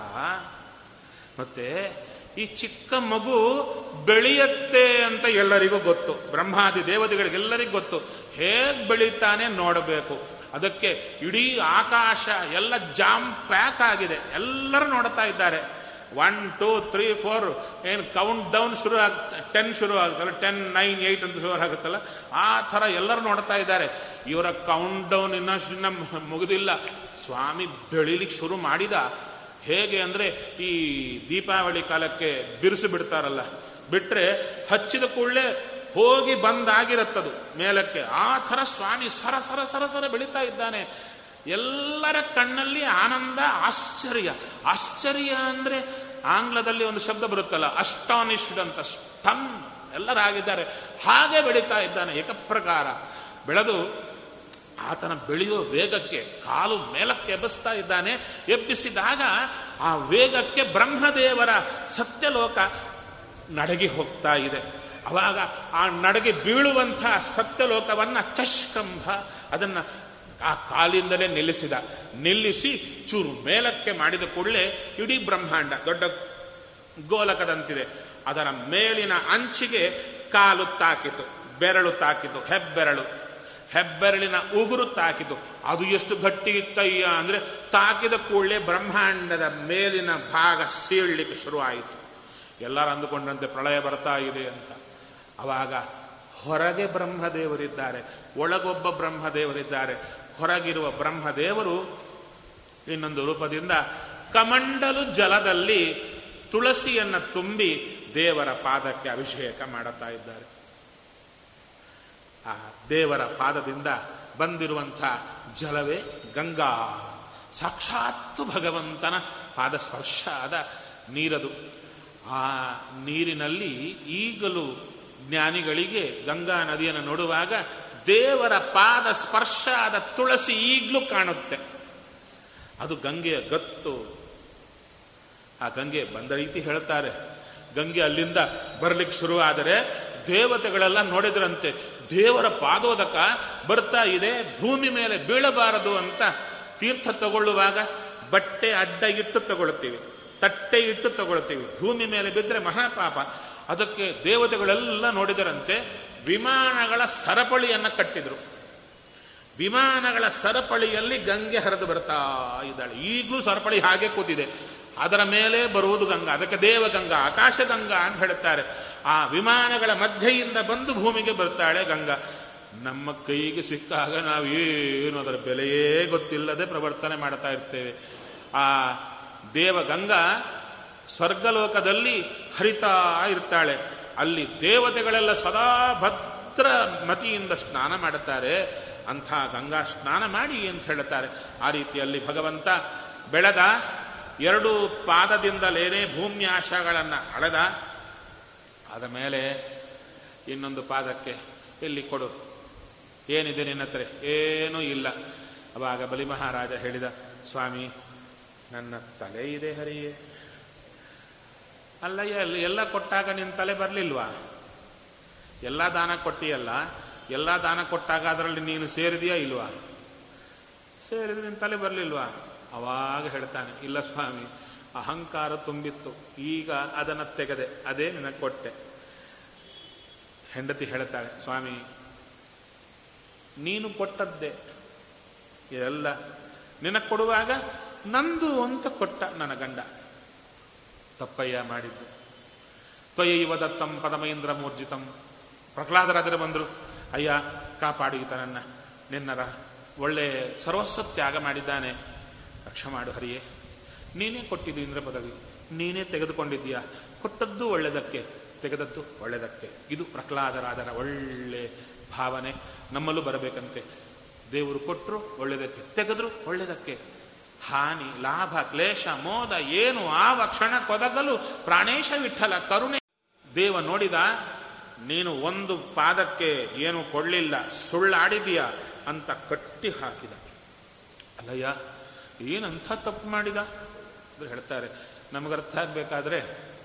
ಮತ್ತೆ ಈ ಚಿಕ್ಕ ಮಗು ಬೆಳೆಯತ್ತೆ ಅಂತ ಎಲ್ಲರಿಗೂ ಗೊತ್ತು ಬ್ರಹ್ಮಾದಿ ದೇವತೆಗಳಿಗೆಲ್ಲರಿಗೂ ಗೊತ್ತು ಹೇಗ್ ಬೆಳೀತಾನೆ ನೋಡಬೇಕು ಅದಕ್ಕೆ ಇಡೀ ಆಕಾಶ ಎಲ್ಲ ಜಾಮ್ ಪ್ಯಾಕ್ ಆಗಿದೆ ಎಲ್ಲರೂ ನೋಡ್ತಾ ಇದ್ದಾರೆ ಒನ್ ಟೂ ತ್ರೀ ಫೋರ್ ಏನು ಕೌಂಟ್ ಡೌನ್ ಶುರು ಆಗ್ ಟೆನ್ ಶುರು ಆಗುತ್ತಲ್ಲ ಟೆನ್ ನೈನ್ ಏಯ್ಟ್ ಅಂತ ಶುರು ಆಗುತ್ತಲ್ಲ ಆ ಥರ ಎಲ್ಲರೂ ನೋಡ್ತಾ ಇದ್ದಾರೆ ಇವರ ಕೌಂಟ್ ಡೌನ್ ಇನ್ನಷ್ಟು ಇನ್ನ ಮುಗಿದಿಲ್ಲ ಸ್ವಾಮಿ ಬೆಳಿಲಿಕ್ಕೆ ಶುರು ಮಾಡಿದ ಹೇಗೆ ಅಂದ್ರೆ ಈ ದೀಪಾವಳಿ ಕಾಲಕ್ಕೆ ಬಿರುಸು ಬಿಡ್ತಾರಲ್ಲ ಬಿಟ್ರೆ ಹಚ್ಚಿದ ಕೂಡಲೇ ಹೋಗಿ ಬಂದಾಗಿರುತ್ತದು ಮೇಲಕ್ಕೆ ಆ ಥರ ಸ್ವಾಮಿ ಸರ ಸರ ಸರ ಸರ ಬೆಳೀತಾ ಇದ್ದಾನೆ ಎಲ್ಲರ ಕಣ್ಣಲ್ಲಿ ಆನಂದ ಆಶ್ಚರ್ಯ ಆಶ್ಚರ್ಯ ಅಂದ್ರೆ ಆಂಗ್ಲದಲ್ಲಿ ಒಂದು ಶಬ್ದ ಬರುತ್ತಲ್ಲ ಅಸ್ಟಾನಿಶ್ಡ್ ಅಂತ ಸ್ಟನ್ ಎಲ್ಲರಾಗಿದ್ದಾರೆ ಹಾಗೆ ಬೆಳೀತಾ ಇದ್ದಾನೆ ಏಕಪ್ರಕಾರ ಬೆಳೆದು ಆತನ ಬೆಳೆಯುವ ವೇಗಕ್ಕೆ ಕಾಲು ಮೇಲಕ್ಕೆ ಎಬ್ಬಿಸ್ತಾ ಇದ್ದಾನೆ ಎಬ್ಬಿಸಿದಾಗ ಆ ವೇಗಕ್ಕೆ ಬ್ರಹ್ಮದೇವರ ಸತ್ಯಲೋಕ ನಡಗಿ ಹೋಗ್ತಾ ಇದೆ ಅವಾಗ ಆ ನಡಗಿ ಬೀಳುವಂಥ ಸತ್ಯಲೋಕವನ್ನ ಚಷ್ಕಂಭ ಅದನ್ನ ಆ ಕಾಲಿಂದಲೇ ನಿಲ್ಲಿಸಿದ ನಿಲ್ಲಿಸಿ ಚೂರು ಮೇಲಕ್ಕೆ ಮಾಡಿದ ಕೂಡಲೇ ಇಡೀ ಬ್ರಹ್ಮಾಂಡ ದೊಡ್ಡ ಗೋಲಕದಂತಿದೆ ಅದರ ಮೇಲಿನ ಅಂಚಿಗೆ ಕಾಲು ತಾಕಿತು ಬೆರಳು ತಾಕಿತು ಹೆಬ್ಬೆರಳು ಹೆಬ್ಬೆರಳಿನ ಉಗುರು ತಾಕಿತು ಅದು ಎಷ್ಟು ಗಟ್ಟಿ ಇತ್ತಯ್ಯ ಅಂದ್ರೆ ತಾಕಿದ ಕೂಡಲೇ ಬ್ರಹ್ಮಾಂಡದ ಮೇಲಿನ ಭಾಗ ಸೀಳ್ಲಿಕ್ಕೆ ಶುರುವಾಯಿತು ಎಲ್ಲರೂ ಅಂದುಕೊಂಡಂತೆ ಪ್ರಳಯ ಬರ್ತಾ ಇದೆ ಅಂತ ಅವಾಗ ಹೊರಗೆ ಬ್ರಹ್ಮದೇವರಿದ್ದಾರೆ ಒಳಗೊಬ್ಬ ಬ್ರಹ್ಮದೇವರಿದ್ದಾರೆ ಹೊರಗಿರುವ ಬ್ರಹ್ಮದೇವರು ಇನ್ನೊಂದು ರೂಪದಿಂದ ಕಮಂಡಲು ಜಲದಲ್ಲಿ ತುಳಸಿಯನ್ನ ತುಂಬಿ ದೇವರ ಪಾದಕ್ಕೆ ಅಭಿಷೇಕ ಮಾಡುತ್ತಾ ಇದ್ದಾರೆ ಆ ದೇವರ ಪಾದದಿಂದ ಬಂದಿರುವಂಥ ಜಲವೇ ಗಂಗಾ ಸಾಕ್ಷಾತ್ತು ಭಗವಂತನ ಪಾದ ಸ್ಪರ್ಶ ಆದ ನೀರದು ಆ ನೀರಿನಲ್ಲಿ ಈಗಲೂ ಜ್ಞಾನಿಗಳಿಗೆ ಗಂಗಾ ನದಿಯನ್ನು ನೋಡುವಾಗ ದೇವರ ಪಾದ ಸ್ಪರ್ಶ ಆದ ತುಳಸಿ ಈಗಲೂ ಕಾಣುತ್ತೆ ಅದು ಗಂಗೆಯ ಗತ್ತು ಆ ಗಂಗೆ ಬಂದ ರೀತಿ ಹೇಳ್ತಾರೆ ಗಂಗೆ ಅಲ್ಲಿಂದ ಬರ್ಲಿಕ್ಕೆ ಶುರುವಾದರೆ ದೇವತೆಗಳೆಲ್ಲ ನೋಡಿದ್ರಂತೆ ದೇವರ ಪಾದೋದಕ ಬರ್ತಾ ಇದೆ ಭೂಮಿ ಮೇಲೆ ಬೀಳಬಾರದು ಅಂತ ತೀರ್ಥ ತಗೊಳ್ಳುವಾಗ ಬಟ್ಟೆ ಅಡ್ಡ ಇಟ್ಟು ತಗೊಳ್ತೀವಿ ತಟ್ಟೆ ಇಟ್ಟು ತಗೊಳ್ತೀವಿ ಭೂಮಿ ಮೇಲೆ ಬಿದ್ದರೆ ಮಹಾಪಾಪ ಅದಕ್ಕೆ ದೇವತೆಗಳೆಲ್ಲ ನೋಡಿದರಂತೆ ವಿಮಾನಗಳ ಸರಪಳಿಯನ್ನ ಕಟ್ಟಿದ್ರು ವಿಮಾನಗಳ ಸರಪಳಿಯಲ್ಲಿ ಗಂಗೆ ಹರಿದು ಬರ್ತಾ ಇದ್ದಾಳೆ ಈಗಲೂ ಸರಪಳಿ ಹಾಗೆ ಕೂತಿದೆ ಅದರ ಮೇಲೆ ಬರುವುದು ಗಂಗಾ ಅದಕ್ಕೆ ದೇವಗಂಗಾ ಆಕಾಶಗಂಗಾ ಅಂತ ಹೇಳುತ್ತಾರೆ ಆ ವಿಮಾನಗಳ ಮಧ್ಯೆಯಿಂದ ಬಂದು ಭೂಮಿಗೆ ಬರ್ತಾಳೆ ಗಂಗಾ ನಮ್ಮ ಕೈಗೆ ಸಿಕ್ಕಾಗ ನಾವು ಏನು ಅದರ ಬೆಲೆಯೇ ಗೊತ್ತಿಲ್ಲದೆ ಪ್ರವರ್ತನೆ ಮಾಡ್ತಾ ಇರ್ತೇವೆ ಆ ದೇವಗಂಗಾ ಸ್ವರ್ಗಲೋಕದಲ್ಲಿ ಹರಿತಾ ಇರ್ತಾಳೆ ಅಲ್ಲಿ ದೇವತೆಗಳೆಲ್ಲ ಸದಾ ಭದ್ರ ಮತಿಯಿಂದ ಸ್ನಾನ ಮಾಡುತ್ತಾರೆ ಅಂಥ ಗಂಗಾ ಸ್ನಾನ ಮಾಡಿ ಅಂತ ಹೇಳುತ್ತಾರೆ ಆ ರೀತಿಯಲ್ಲಿ ಭಗವಂತ ಬೆಳೆದ ಎರಡು ಪಾದದಿಂದಲೇನೇ ಭೂಮ್ಯಾಶಗಳನ್ನು ಅಳೆದ ಆದ ಮೇಲೆ ಇನ್ನೊಂದು ಪಾದಕ್ಕೆ ಎಲ್ಲಿ ಕೊಡು ಏನಿದೆ ನಿನ್ನ ಹತ್ರ ಏನೂ ಇಲ್ಲ ಅವಾಗ ಬಲಿ ಮಹಾರಾಜ ಹೇಳಿದ ಸ್ವಾಮಿ ನನ್ನ ತಲೆ ಇದೆ ಹರಿಯೇ ಅಲ್ಲಯ್ಯ ಅಲ್ಲಿ ಎಲ್ಲ ಕೊಟ್ಟಾಗ ನಿನ್ನ ತಲೆ ಬರಲಿಲ್ವಾ ಎಲ್ಲ ದಾನ ಕೊಟ್ಟಿಯಲ್ಲ ಎಲ್ಲ ದಾನ ಕೊಟ್ಟಾಗ ಅದರಲ್ಲಿ ನೀನು ಸೇರಿದೆಯಾ ಇಲ್ವಾ ಸೇರಿದ್ರೆ ನಿನ್ನ ತಲೆ ಬರಲಿಲ್ವಾ ಅವಾಗ ಹೇಳ್ತಾನೆ ಇಲ್ಲ ಸ್ವಾಮಿ ಅಹಂಕಾರ ತುಂಬಿತ್ತು ಈಗ ಅದನ್ನು ತೆಗೆದೆ ಅದೇ ನಿನಗೆ ಕೊಟ್ಟೆ ಹೆಂಡತಿ ಹೇಳ್ತಾಳೆ ಸ್ವಾಮಿ ನೀನು ಕೊಟ್ಟದ್ದೇ ಇದೆಲ್ಲ ನಿನಗೆ ಕೊಡುವಾಗ ನಂದು ಅಂತ ಕೊಟ್ಟ ನನ್ನ ಗಂಡ ತಪ್ಪಯ್ಯ ಮಾಡಿದ್ದು ತ್ವಯೈವ ದತ್ತಂ ಪದಮೈಂದ್ರ ಮೂರ್ಜಿತಂ ಪ್ರಹ್ಲಾದರಾಜರು ಬಂದರು ಅಯ್ಯ ಕಾಪಾಡಿ ಈತನನ್ನ ನಿನ್ನರ ಒಳ್ಳೆ ಸರ್ವಸ್ವ ತ್ಯಾಗ ಮಾಡಿದ್ದಾನೆ ರಕ್ಷ ಮಾಡು ಹರಿಯೇ ನೀನೇ ಕೊಟ್ಟಿದ್ದು ಇಂದ್ರ ಪದವಿ ನೀನೇ ತೆಗೆದುಕೊಂಡಿದ್ದೀಯಾ ಕೊಟ್ಟದ್ದು ಒಳ್ಳೆದಕ್ಕೆ ತೆಗೆದದ್ದು ಒಳ್ಳೆದಕ್ಕೆ ಇದು ಪ್ರಹ್ಲಾದರಾಜರ ಒಳ್ಳೆ ಭಾವನೆ ನಮ್ಮಲ್ಲೂ ಬರಬೇಕಂತೆ ದೇವರು ಕೊಟ್ಟರು ಒಳ್ಳೆದಕ್ಕೆ ತೆಗೆದ್ರು ಒಳ್ಳೆದಕ್ಕೆ ಹಾನಿ ಲಾಭ ಕ್ಲೇಶ ಮೋದ ಏನು ಆವ ಕ್ಷಣ ಕೊದಗಲು ಪ್ರಾಣೇಶ ವಿಠಲ ಕರುಣೆ ದೇವ ನೋಡಿದ ನೀನು ಒಂದು ಪಾದಕ್ಕೆ ಏನು ಕೊಡಲಿಲ್ಲ ಸುಳ್ಳಾಡಿದೀಯ ಅಂತ ಕಟ್ಟಿ ಹಾಕಿದ ಅಲ್ಲಯ್ಯ ಏನಂಥ ತಪ್ಪು ಮಾಡಿದ ಅಂತ ಹೇಳ್ತಾರೆ ನಮಗರ್ಥ ಆಗ್ಬೇಕಾದ್ರೆ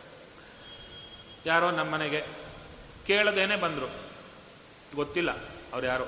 ಯಾರೋ ನಮ್ಮನೆಗೆ ಕೇಳದೇನೆ ಬಂದರು ಗೊತ್ತಿಲ್ಲ ಅವ್ರು ಯಾರೋ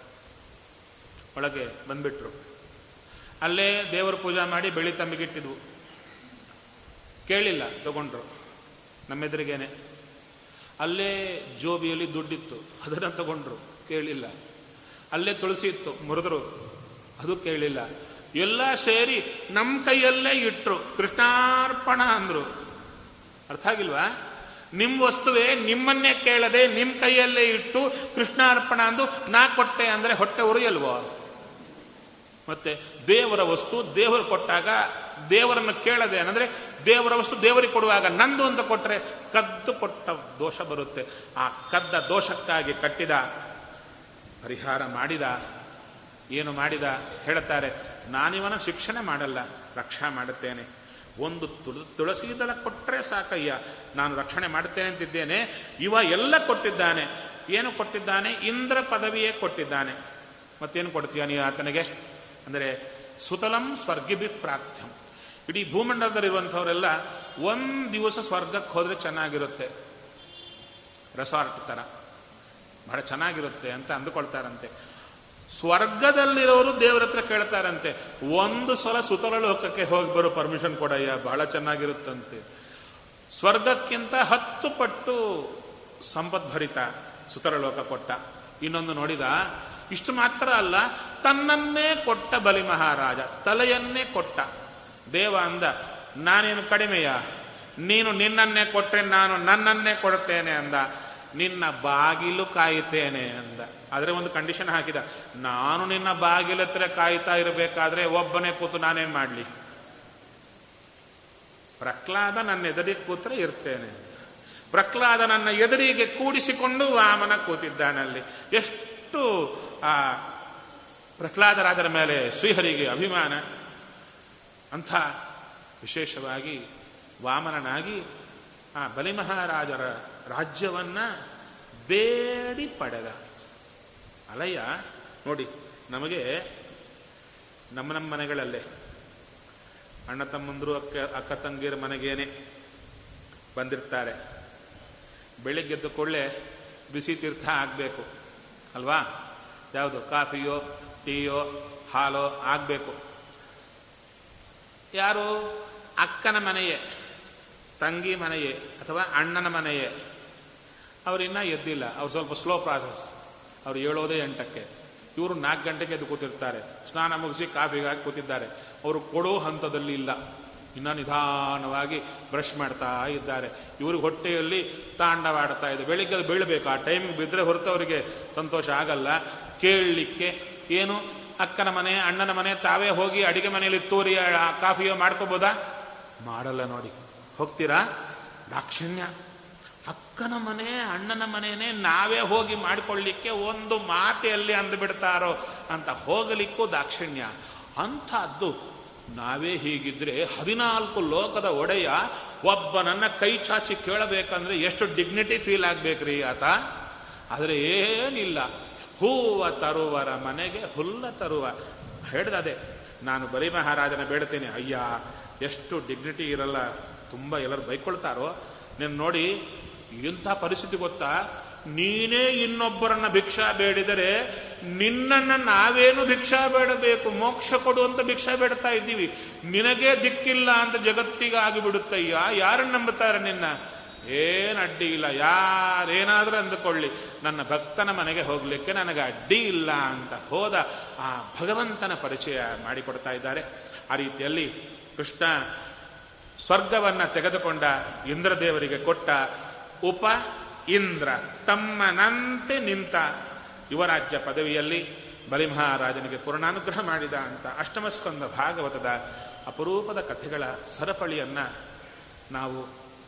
ಒಳಗೆ ಬಂದ್ಬಿಟ್ರು ಅಲ್ಲೇ ದೇವರ ಪೂಜಾ ಮಾಡಿ ಬೆಳಿ ತಂಬಿಗಿಟ್ಟಿದ್ವು ಕೇಳಿಲ್ಲ ತಗೊಂಡ್ರು ನಮ್ಮೆದುರಿಗೇನೆ ಅಲ್ಲೇ ಜೋಬಿಯಲ್ಲಿ ದುಡ್ಡಿತ್ತು ಅದನ್ನು ತಗೊಂಡ್ರು ಕೇಳಿಲ್ಲ ಅಲ್ಲೇ ತುಳಸಿ ಇತ್ತು ಮುರಿದ್ರು ಅದು ಕೇಳಿಲ್ಲ ಎಲ್ಲ ಸೇರಿ ನಮ್ಮ ಕೈಯಲ್ಲೇ ಇಟ್ರು ಕೃಷ್ಣಾರ್ಪಣ ಅಂದ್ರು ಅರ್ಥ ಆಗಿಲ್ವಾ ನಿಮ್ಮ ವಸ್ತುವೇ ನಿಮ್ಮನ್ನೇ ಕೇಳದೆ ನಿಮ್ಮ ಕೈಯಲ್ಲೇ ಇಟ್ಟು ಕೃಷ್ಣಾರ್ಪಣ ಅಂದು ನಾ ಕೊಟ್ಟೆ ಅಂದ್ರೆ ಹೊಟ್ಟೆ ಉರಿಯಲ್ವೋ ಮತ್ತೆ ದೇವರ ವಸ್ತು ದೇವರು ಕೊಟ್ಟಾಗ ದೇವರನ್ನು ಕೇಳದೆ ಅಂದ್ರೆ ದೇವರ ವಸ್ತು ದೇವರಿಗೆ ಕೊಡುವಾಗ ನಂದು ಅಂತ ಕೊಟ್ಟರೆ ಕದ್ದು ಕೊಟ್ಟ ದೋಷ ಬರುತ್ತೆ ಆ ಕದ್ದ ದೋಷಕ್ಕಾಗಿ ಕಟ್ಟಿದ ಪರಿಹಾರ ಮಾಡಿದ ಏನು ಮಾಡಿದ ಹೇಳುತ್ತಾರೆ ನಾನಿವನ ಶಿಕ್ಷಣ ಮಾಡಲ್ಲ ರಕ್ಷಾ ಮಾಡುತ್ತೇನೆ ಒಂದು ತುಳ ತುಳಸಿ ದಳ ಕೊಟ್ಟರೆ ಸಾಕಯ್ಯ ನಾನು ರಕ್ಷಣೆ ಮಾಡುತ್ತೇನೆ ಅಂತಿದ್ದೇನೆ ಇವ ಎಲ್ಲ ಕೊಟ್ಟಿದ್ದಾನೆ ಏನು ಕೊಟ್ಟಿದ್ದಾನೆ ಇಂದ್ರ ಪದವಿಯೇ ಕೊಟ್ಟಿದ್ದಾನೆ ಮತ್ತೇನು ಕೊಡ್ತೀಯ ನೀ ಆತನಿಗೆ ಅಂದರೆ ಸುತಲಂ ಸ್ವರ್ಗಿಭಿ ಪ್ರಾರ್ಥ್ಯಂ ಇಡೀ ಭೂಮಂಡಲದಲ್ಲಿರುವಂಥವರೆಲ್ಲ ಒಂದು ದಿವಸ ಸ್ವರ್ಗಕ್ಕೆ ಹೋದರೆ ಚೆನ್ನಾಗಿರುತ್ತೆ ರೆಸಾರ್ಟ್ ಥರ ಬಹಳ ಚೆನ್ನಾಗಿರುತ್ತೆ ಅಂತ ಅಂದುಕೊಳ್ತಾರಂತೆ ಸ್ವರ್ಗದಲ್ಲಿರೋರು ದೇವರ ಹತ್ರ ಕೇಳ್ತಾರಂತೆ ಒಂದು ಸಲ ಸುತಲ ಲೋಕಕ್ಕೆ ಹೋಗಿ ಬರೋ ಪರ್ಮಿಷನ್ ಕೊಡಯ್ಯ ಬಹಳ ಚೆನ್ನಾಗಿರುತ್ತಂತೆ ಸ್ವರ್ಗಕ್ಕಿಂತ ಹತ್ತು ಪಟ್ಟು ಸಂಪದ್ಭರಿತ ಸುತರ ಲೋಕ ಕೊಟ್ಟ ಇನ್ನೊಂದು ನೋಡಿದ ಇಷ್ಟು ಮಾತ್ರ ಅಲ್ಲ ತನ್ನನ್ನೇ ಕೊಟ್ಟ ಬಲಿ ಮಹಾರಾಜ ತಲೆಯನ್ನೇ ಕೊಟ್ಟ ದೇವ ಅಂದ ನಾನೇನು ಕಡಿಮೆಯ ನೀನು ನಿನ್ನನ್ನೇ ಕೊಟ್ರೆ ನಾನು ನನ್ನನ್ನೇ ಕೊಡುತ್ತೇನೆ ಅಂದ ನಿನ್ನ ಬಾಗಿಲು ಕಾಯುತ್ತೇನೆ ಅಂದ ಆದರೆ ಒಂದು ಕಂಡೀಷನ್ ಹಾಕಿದ ನಾನು ನಿನ್ನ ಬಾಗಿಲ ಹತ್ರ ಕಾಯ್ತಾ ಇರಬೇಕಾದ್ರೆ ಒಬ್ಬನೇ ಕೂತು ನಾನೇನ್ ಮಾಡಲಿ ಪ್ರಹ್ಲಾದ ನನ್ನ ಎದುರಿಗೆ ಕೂತ್ರೆ ಇರ್ತೇನೆ ಪ್ರಹ್ಲಾದ ನನ್ನ ಎದುರಿಗೆ ಕೂಡಿಸಿಕೊಂಡು ವಾಮನ ಕೂತಿದ್ದಾನಲ್ಲಿ ಎಷ್ಟು ಆ ಪ್ರಹ್ಲಾದರಾಜರ ಮೇಲೆ ಶ್ರೀಹರಿಗೆ ಅಭಿಮಾನ ಅಂಥ ವಿಶೇಷವಾಗಿ ವಾಮನನಾಗಿ ಆ ಬಲಿಮಹಾರಾಜರ ರಾಜ್ಯವನ್ನ ಬೇಡಿ ಪಡೆದ ಅಲಯ್ಯ ನೋಡಿ ನಮಗೆ ನಮ್ಮ ನಮ್ಮ ಮನೆಗಳಲ್ಲೇ ಅಣ್ಣ ತಮ್ಮಂದರು ಅಕ್ಕ ಅಕ್ಕ ತಂಗಿಯರ ಮನೆಗೇನೆ ಬಂದಿರ್ತಾರೆ ಬೆಳಿಗ್ಗೆದ್ದು ಕೊಳ್ಳೆ ಬಿಸಿ ತೀರ್ಥ ಆಗಬೇಕು ಅಲ್ವಾ ಯಾವುದು ಕಾಫಿಯೋ ಟೀಯೋ ಹಾಲೋ ಆಗಬೇಕು ಯಾರು ಅಕ್ಕನ ಮನೆಯೇ ತಂಗಿ ಮನೆಯೇ ಅಥವಾ ಅಣ್ಣನ ಮನೆಯೇ ಅವರಿನ್ನ ಎದ್ದಿಲ್ಲ ಅವ್ರು ಸ್ವಲ್ಪ ಸ್ಲೋ ಪ್ರಾಸೆಸ್ ಅವ್ರು ಏಳೋದೇ ಎಂಟಕ್ಕೆ ಇವರು ನಾಲ್ಕು ಗಂಟೆಗೆ ಎದ್ದು ಕೂತಿರ್ತಾರೆ ಸ್ನಾನ ಮುಗಿಸಿ ಕಾಫಿಗಾಗಿ ಕೂತಿದ್ದಾರೆ ಅವರು ಕೊಡೋ ಹಂತದಲ್ಲಿ ಇಲ್ಲ ಇನ್ನ ನಿಧಾನವಾಗಿ ಬ್ರಷ್ ಮಾಡ್ತಾ ಇದ್ದಾರೆ ಇವ್ರಿಗೆ ಹೊಟ್ಟೆಯಲ್ಲಿ ತಾಂಡವಾಡ್ತಾ ಇದೆ ಬೆಳಿಗ್ಗೆ ಅದು ಬೀಳಬೇಕು ಆ ಟೈಮಿಗೆ ಬಿದ್ದರೆ ಹೊರತು ಅವರಿಗೆ ಸಂತೋಷ ಆಗಲ್ಲ ಕೇಳಲಿಕ್ಕೆ ಏನು ಅಕ್ಕನ ಮನೆ ಅಣ್ಣನ ಮನೆ ತಾವೇ ಹೋಗಿ ಅಡಿಗೆ ಮನೆಯಲ್ಲಿ ತೂರಿ ಆ ಕಾಫಿಯೋ ಮಾಡ್ಕೋಬೋದಾ ಮಾಡಲ್ಲ ನೋಡಿ ಹೋಗ್ತೀರಾ ದಾಕ್ಷಿಣ್ಯ ಅಕ್ಕನ ಮನೆ ಅಣ್ಣನ ಮನೆಯೇ ನಾವೇ ಹೋಗಿ ಮಾಡಿಕೊಳ್ಳಿಕ್ಕೆ ಒಂದು ಮಾತೆಯಲ್ಲಿ ಅಂದುಬಿಡ್ತಾರೋ ಅಂತ ಹೋಗಲಿಕ್ಕೂ ದಾಕ್ಷಿಣ್ಯ ಅಂಥದ್ದು ನಾವೇ ಹೀಗಿದ್ರೆ ಹದಿನಾಲ್ಕು ಲೋಕದ ಒಡೆಯ ಒಬ್ಬನನ್ನ ಕೈ ಚಾಚಿ ಕೇಳಬೇಕಂದ್ರೆ ಎಷ್ಟು ಡಿಗ್ನಿಟಿ ಫೀಲ್ ಆಗ್ಬೇಕ್ರಿ ಆತ ಆದರೆ ಏನಿಲ್ಲ ಹೂವ ತರುವರ ಮನೆಗೆ ಹುಲ್ಲ ತರುವ ಹೇಳ್ದದೆ ನಾನು ಬಲಿ ಮಹಾರಾಜನ ಬೇಡ್ತೇನೆ ಅಯ್ಯ ಎಷ್ಟು ಡಿಗ್ನಿಟಿ ಇರಲ್ಲ ತುಂಬ ಎಲ್ಲರೂ ಬೈಕೊಳ್ತಾರೋ ನೀನು ನೋಡಿ ಇಂಥ ಪರಿಸ್ಥಿತಿ ಗೊತ್ತಾ ನೀನೇ ಇನ್ನೊಬ್ಬರನ್ನ ಭಿಕ್ಷಾ ಬೇಡಿದರೆ ನಿನ್ನನ್ನ ನಾವೇನು ಭಿಕ್ಷಾ ಬೇಡಬೇಕು ಮೋಕ್ಷ ಕೊಡು ಅಂತ ಭಿಕ್ಷಾ ಬೇಡ್ತಾ ಇದ್ದೀವಿ ನಿನಗೇ ದಿಕ್ಕಿಲ್ಲ ಅಂತ ಜಗತ್ತಿಗೆ ಆಗಿಬಿಡುತ್ತಯ್ಯ ಯಾರನ್ನ ನಂಬುತ್ತಾರೆ ನಿನ್ನ ಏನು ಅಡ್ಡಿ ಇಲ್ಲ ಯಾರೇನಾದ್ರೂ ಅಂದುಕೊಳ್ಳಿ ನನ್ನ ಭಕ್ತನ ಮನೆಗೆ ಹೋಗ್ಲಿಕ್ಕೆ ನನಗೆ ಅಡ್ಡಿ ಇಲ್ಲ ಅಂತ ಹೋದ ಆ ಭಗವಂತನ ಪರಿಚಯ ಮಾಡಿಕೊಡ್ತಾ ಇದ್ದಾರೆ ಆ ರೀತಿಯಲ್ಲಿ ಕೃಷ್ಣ ಸ್ವರ್ಗವನ್ನ ತೆಗೆದುಕೊಂಡ ಇಂದ್ರದೇವರಿಗೆ ಕೊಟ್ಟ ಉಪ ಇಂದ್ರ ತಮ್ಮನಂತೆ ನಿಂತ ಯುವರಾಜ್ಯ ಪದವಿಯಲ್ಲಿ ಬಲಿಮಹಾರಾಜನಿಗೆ ಪೂರ್ಣಾನುಗ್ರಹ ಮಾಡಿದ ಅಂತ ಅಷ್ಟಮಸ್ಕಂದ ಭಾಗವತದ ಅಪರೂಪದ ಕಥೆಗಳ ಸರಪಳಿಯನ್ನ ನಾವು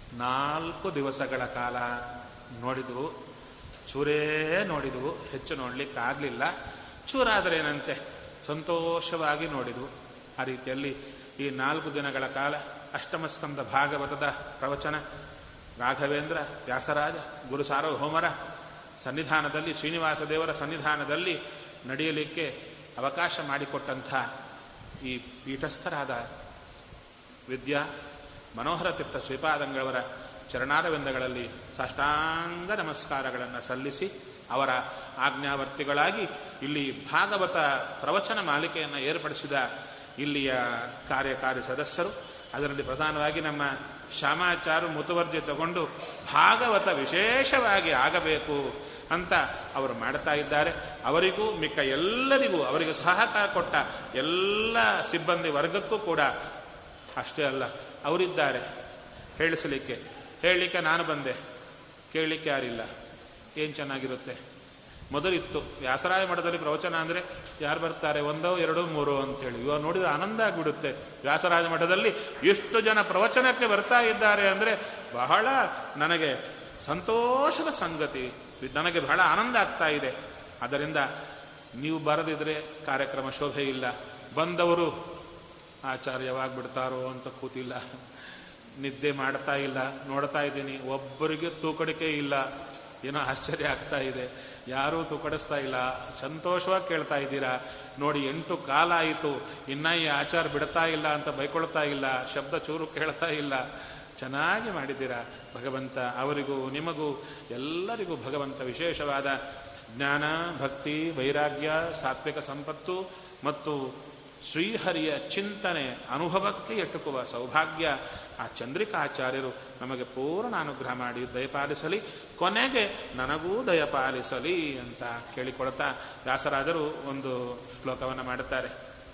ನಾಲ್ಕು ದಿವಸಗಳ ಕಾಲ ನೋಡಿದವು ಚೂರೇ ನೋಡಿದವು ಹೆಚ್ಚು ನೋಡ್ಲಿಕ್ಕಾಗಲಿಲ್ಲ ಚೂರಾದರೇನಂತೆ ಸಂತೋಷವಾಗಿ ನೋಡಿದವು ಆ ರೀತಿಯಲ್ಲಿ ಈ ನಾಲ್ಕು ದಿನಗಳ ಕಾಲ ಅಷ್ಟಮಸ್ಕಂದ ಭಾಗವತದ ಪ್ರವಚನ ರಾಘವೇಂದ್ರ ವ್ಯಾಸರಾಜ ಗುರು ಸಾರ್ವಭೌಮರ ಸನ್ನಿಧಾನದಲ್ಲಿ ಶ್ರೀನಿವಾಸ ದೇವರ ಸನ್ನಿಧಾನದಲ್ಲಿ ನಡೆಯಲಿಕ್ಕೆ ಅವಕಾಶ ಮಾಡಿಕೊಟ್ಟಂಥ ಈ ಪೀಠಸ್ಥರಾದ ವಿದ್ಯಾ ಮನೋಹರ ತೀರ್ಥ ಶ್ರೀಪಾದಂಗಳವರ ಚರಣಾರವಿಂದಗಳಲ್ಲಿ ಸಾಷ್ಟಾಂಗ ನಮಸ್ಕಾರಗಳನ್ನು ಸಲ್ಲಿಸಿ ಅವರ ಆಜ್ಞಾವರ್ತಿಗಳಾಗಿ ಇಲ್ಲಿ ಭಾಗವತ ಪ್ರವಚನ ಮಾಲಿಕೆಯನ್ನು ಏರ್ಪಡಿಸಿದ ಇಲ್ಲಿಯ ಕಾರ್ಯಕಾರಿ ಸದಸ್ಯರು ಅದರಲ್ಲಿ ಪ್ರಧಾನವಾಗಿ ನಮ್ಮ ಶ್ಯಾಮಾಚಾರು ಮುತುವರ್ಜಿ ತಗೊಂಡು ಭಾಗವತ ವಿಶೇಷವಾಗಿ ಆಗಬೇಕು ಅಂತ ಅವರು ಮಾಡ್ತಾ ಇದ್ದಾರೆ ಅವರಿಗೂ ಮಿಕ್ಕ ಎಲ್ಲರಿಗೂ ಅವರಿಗೆ ಸಹಕಾರ ಕೊಟ್ಟ ಎಲ್ಲ ಸಿಬ್ಬಂದಿ ವರ್ಗಕ್ಕೂ ಕೂಡ ಅಷ್ಟೇ ಅಲ್ಲ ಅವರಿದ್ದಾರೆ ಹೇಳಿಸಲಿಕ್ಕೆ ಹೇಳಲಿಕ್ಕೆ ನಾನು ಬಂದೆ ಕೇಳಲಿಕ್ಕೆ ಯಾರಿಲ್ಲ ಏನು ಚೆನ್ನಾಗಿರುತ್ತೆ ಮೊದಲಿತ್ತು ವ್ಯಾಸರಾಯ ಮಠದಲ್ಲಿ ಪ್ರವಚನ ಅಂದರೆ ಯಾರು ಬರ್ತಾರೆ ಒಂದೋ ಎರಡೋ ಮೂರೋ ಅಂತೇಳಿ ಇವಾಗ ನೋಡಿದ್ರೆ ಆನಂದ ಆಗಿಬಿಡುತ್ತೆ ವ್ಯಾಸರಾಜ ಮಠದಲ್ಲಿ ಎಷ್ಟು ಜನ ಪ್ರವಚನಕ್ಕೆ ಬರ್ತಾ ಇದ್ದಾರೆ ಅಂದರೆ ಬಹಳ ನನಗೆ ಸಂತೋಷದ ಸಂಗತಿ ನನಗೆ ಬಹಳ ಆನಂದ ಆಗ್ತಾ ಇದೆ ಅದರಿಂದ ನೀವು ಬರದಿದ್ರೆ ಕಾರ್ಯಕ್ರಮ ಶೋಭೆ ಇಲ್ಲ ಬಂದವರು ಆಚಾರ್ಯವಾಗಿ ಬಿಡ್ತಾರೋ ಅಂತ ಕೂತಿಲ್ಲ ನಿದ್ದೆ ಮಾಡ್ತಾ ಇಲ್ಲ ನೋಡ್ತಾ ಇದ್ದೀನಿ ಒಬ್ಬರಿಗೆ ತೂಕಡಿಕೆ ಇಲ್ಲ ಏನೋ ಆಶ್ಚರ್ಯ ಆಗ್ತಾ ಇದೆ ಯಾರೂ ತೂಕಡಿಸ್ತಾ ಇಲ್ಲ ಸಂತೋಷವಾಗಿ ಕೇಳ್ತಾ ಇದ್ದೀರಾ ನೋಡಿ ಎಂಟು ಕಾಲ ಆಯಿತು ಇನ್ನ ಈ ಆಚಾರ ಬಿಡ್ತಾ ಇಲ್ಲ ಅಂತ ಬೈಕೊಳ್ತಾ ಇಲ್ಲ ಶಬ್ದ ಚೂರು ಕೇಳ್ತಾ ಇಲ್ಲ ಚೆನ್ನಾಗಿ ಮಾಡಿದ್ದೀರಾ ಭಗವಂತ ಅವರಿಗೂ ನಿಮಗೂ ಎಲ್ಲರಿಗೂ ಭಗವಂತ ವಿಶೇಷವಾದ ಜ್ಞಾನ ಭಕ್ತಿ ವೈರಾಗ್ಯ ಸಾತ್ವಿಕ ಸಂಪತ್ತು ಮತ್ತು ಶ್ರೀಹರಿಯ ಚಿಂತನೆ ಅನುಭವಕ್ಕೆ ಎಟುಕುವ ಸೌಭಾಗ್ಯ ಆ ಚಂದ್ರಿಕಾಚಾರ್ಯರು ನಮಗೆ ಪೂರ್ಣ ಅನುಗ್ರಹ ಮಾಡಿ ದಯಪಾಲಿಸಲಿ ಕೊನೆಗೆ ನನಗೂ ದಯಪಾಲಿಸಲಿ ಅಂತ ಕೇಳಿಕೊಳ್ತಾ ವ್ಯಾಸರಾಜರು ಒಂದು ಶ್ಲೋಕವನ್ನು ಮಾಡುತ್ತಾರೆ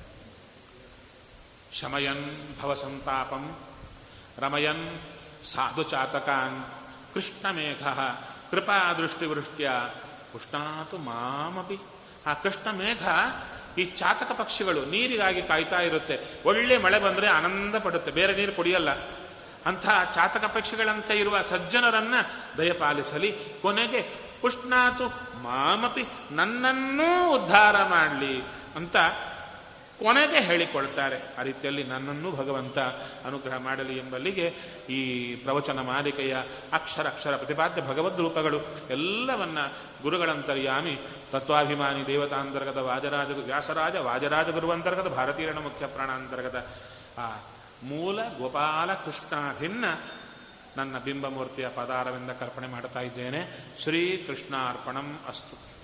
ಶಮಯನ್ ಭವಸಂತಾಪಂ ರಮಯನ್ ಸಾಧು ಚಾತಕಾನ್ ಕೃಷ್ಣಮೇಘ ಕೃಪಾ ದೃಷ್ಟಿವೃಷ್ಟ್ಯ ಉಷ್ಣಾತು ಮಾಮಪಿ ಆ ಕೃಷ್ಣ ಮೇಘ ಈ ಚಾತಕ ಪಕ್ಷಿಗಳು ನೀರಿಗಾಗಿ ಕಾಯ್ತಾ ಇರುತ್ತೆ ಒಳ್ಳೆ ಮಳೆ ಬಂದರೆ ಆನಂದ ಪಡುತ್ತೆ ಬೇರೆ ನೀರು ಕುಡಿಯಲ್ಲ ಅಂಥ ಚಾತಕ ಪಕ್ಷಿಗಳಂತೆ ಇರುವ ಸಜ್ಜನರನ್ನ ದಯಪಾಲಿಸಲಿ ಕೊನೆಗೆ ಉಷ್ಣಾತು ಮಾಮಪಿ ನನ್ನನ್ನೂ ಉದ್ಧಾರ ಮಾಡಲಿ ಅಂತ ಕೊನೆಗೆ ಹೇಳಿಕೊಳ್ತಾರೆ ಆ ರೀತಿಯಲ್ಲಿ ನನ್ನನ್ನು ಭಗವಂತ ಅನುಗ್ರಹ ಮಾಡಲಿ ಎಂಬಲ್ಲಿಗೆ ಈ ಪ್ರವಚನ ಮಾಲಿಕೆಯ ಅಕ್ಷರ ಅಕ್ಷರ ಪ್ರತಿಪಾದ್ಯ ಭಗವದ್ ರೂಪಗಳು ಎಲ್ಲವನ್ನ ಗುರುಗಳಂತರ್ಯಾಮಿ ತತ್ವಾಭಿಮಾನಿ ದೇವತಾಂತರ್ಗತ ವಾಜರಾಜ ವ್ಯಾಸರಾಜ ವಾಜರಾಜ ಗುರುವಂತರ್ಗತ ಭಾರತೀಯರಣ ಮುಖ್ಯ ಪ್ರಾಣಾಂತರ್ಗತ ಆ ಮೂಲ ಗೋಪಾಲ ಕೃಷ್ಣಾಭಿನ್ನ ನನ್ನ ಬಿಂಬಮೂರ್ತಿಯ ಪದಾರವಿಂದ ಕರ್ಪಣೆ ಮಾಡ್ತಾ ಇದ್ದೇನೆ ಶ್ರೀ ಕೃಷ್ಣಾರ್ಪಣಂ ಅಸ್ತು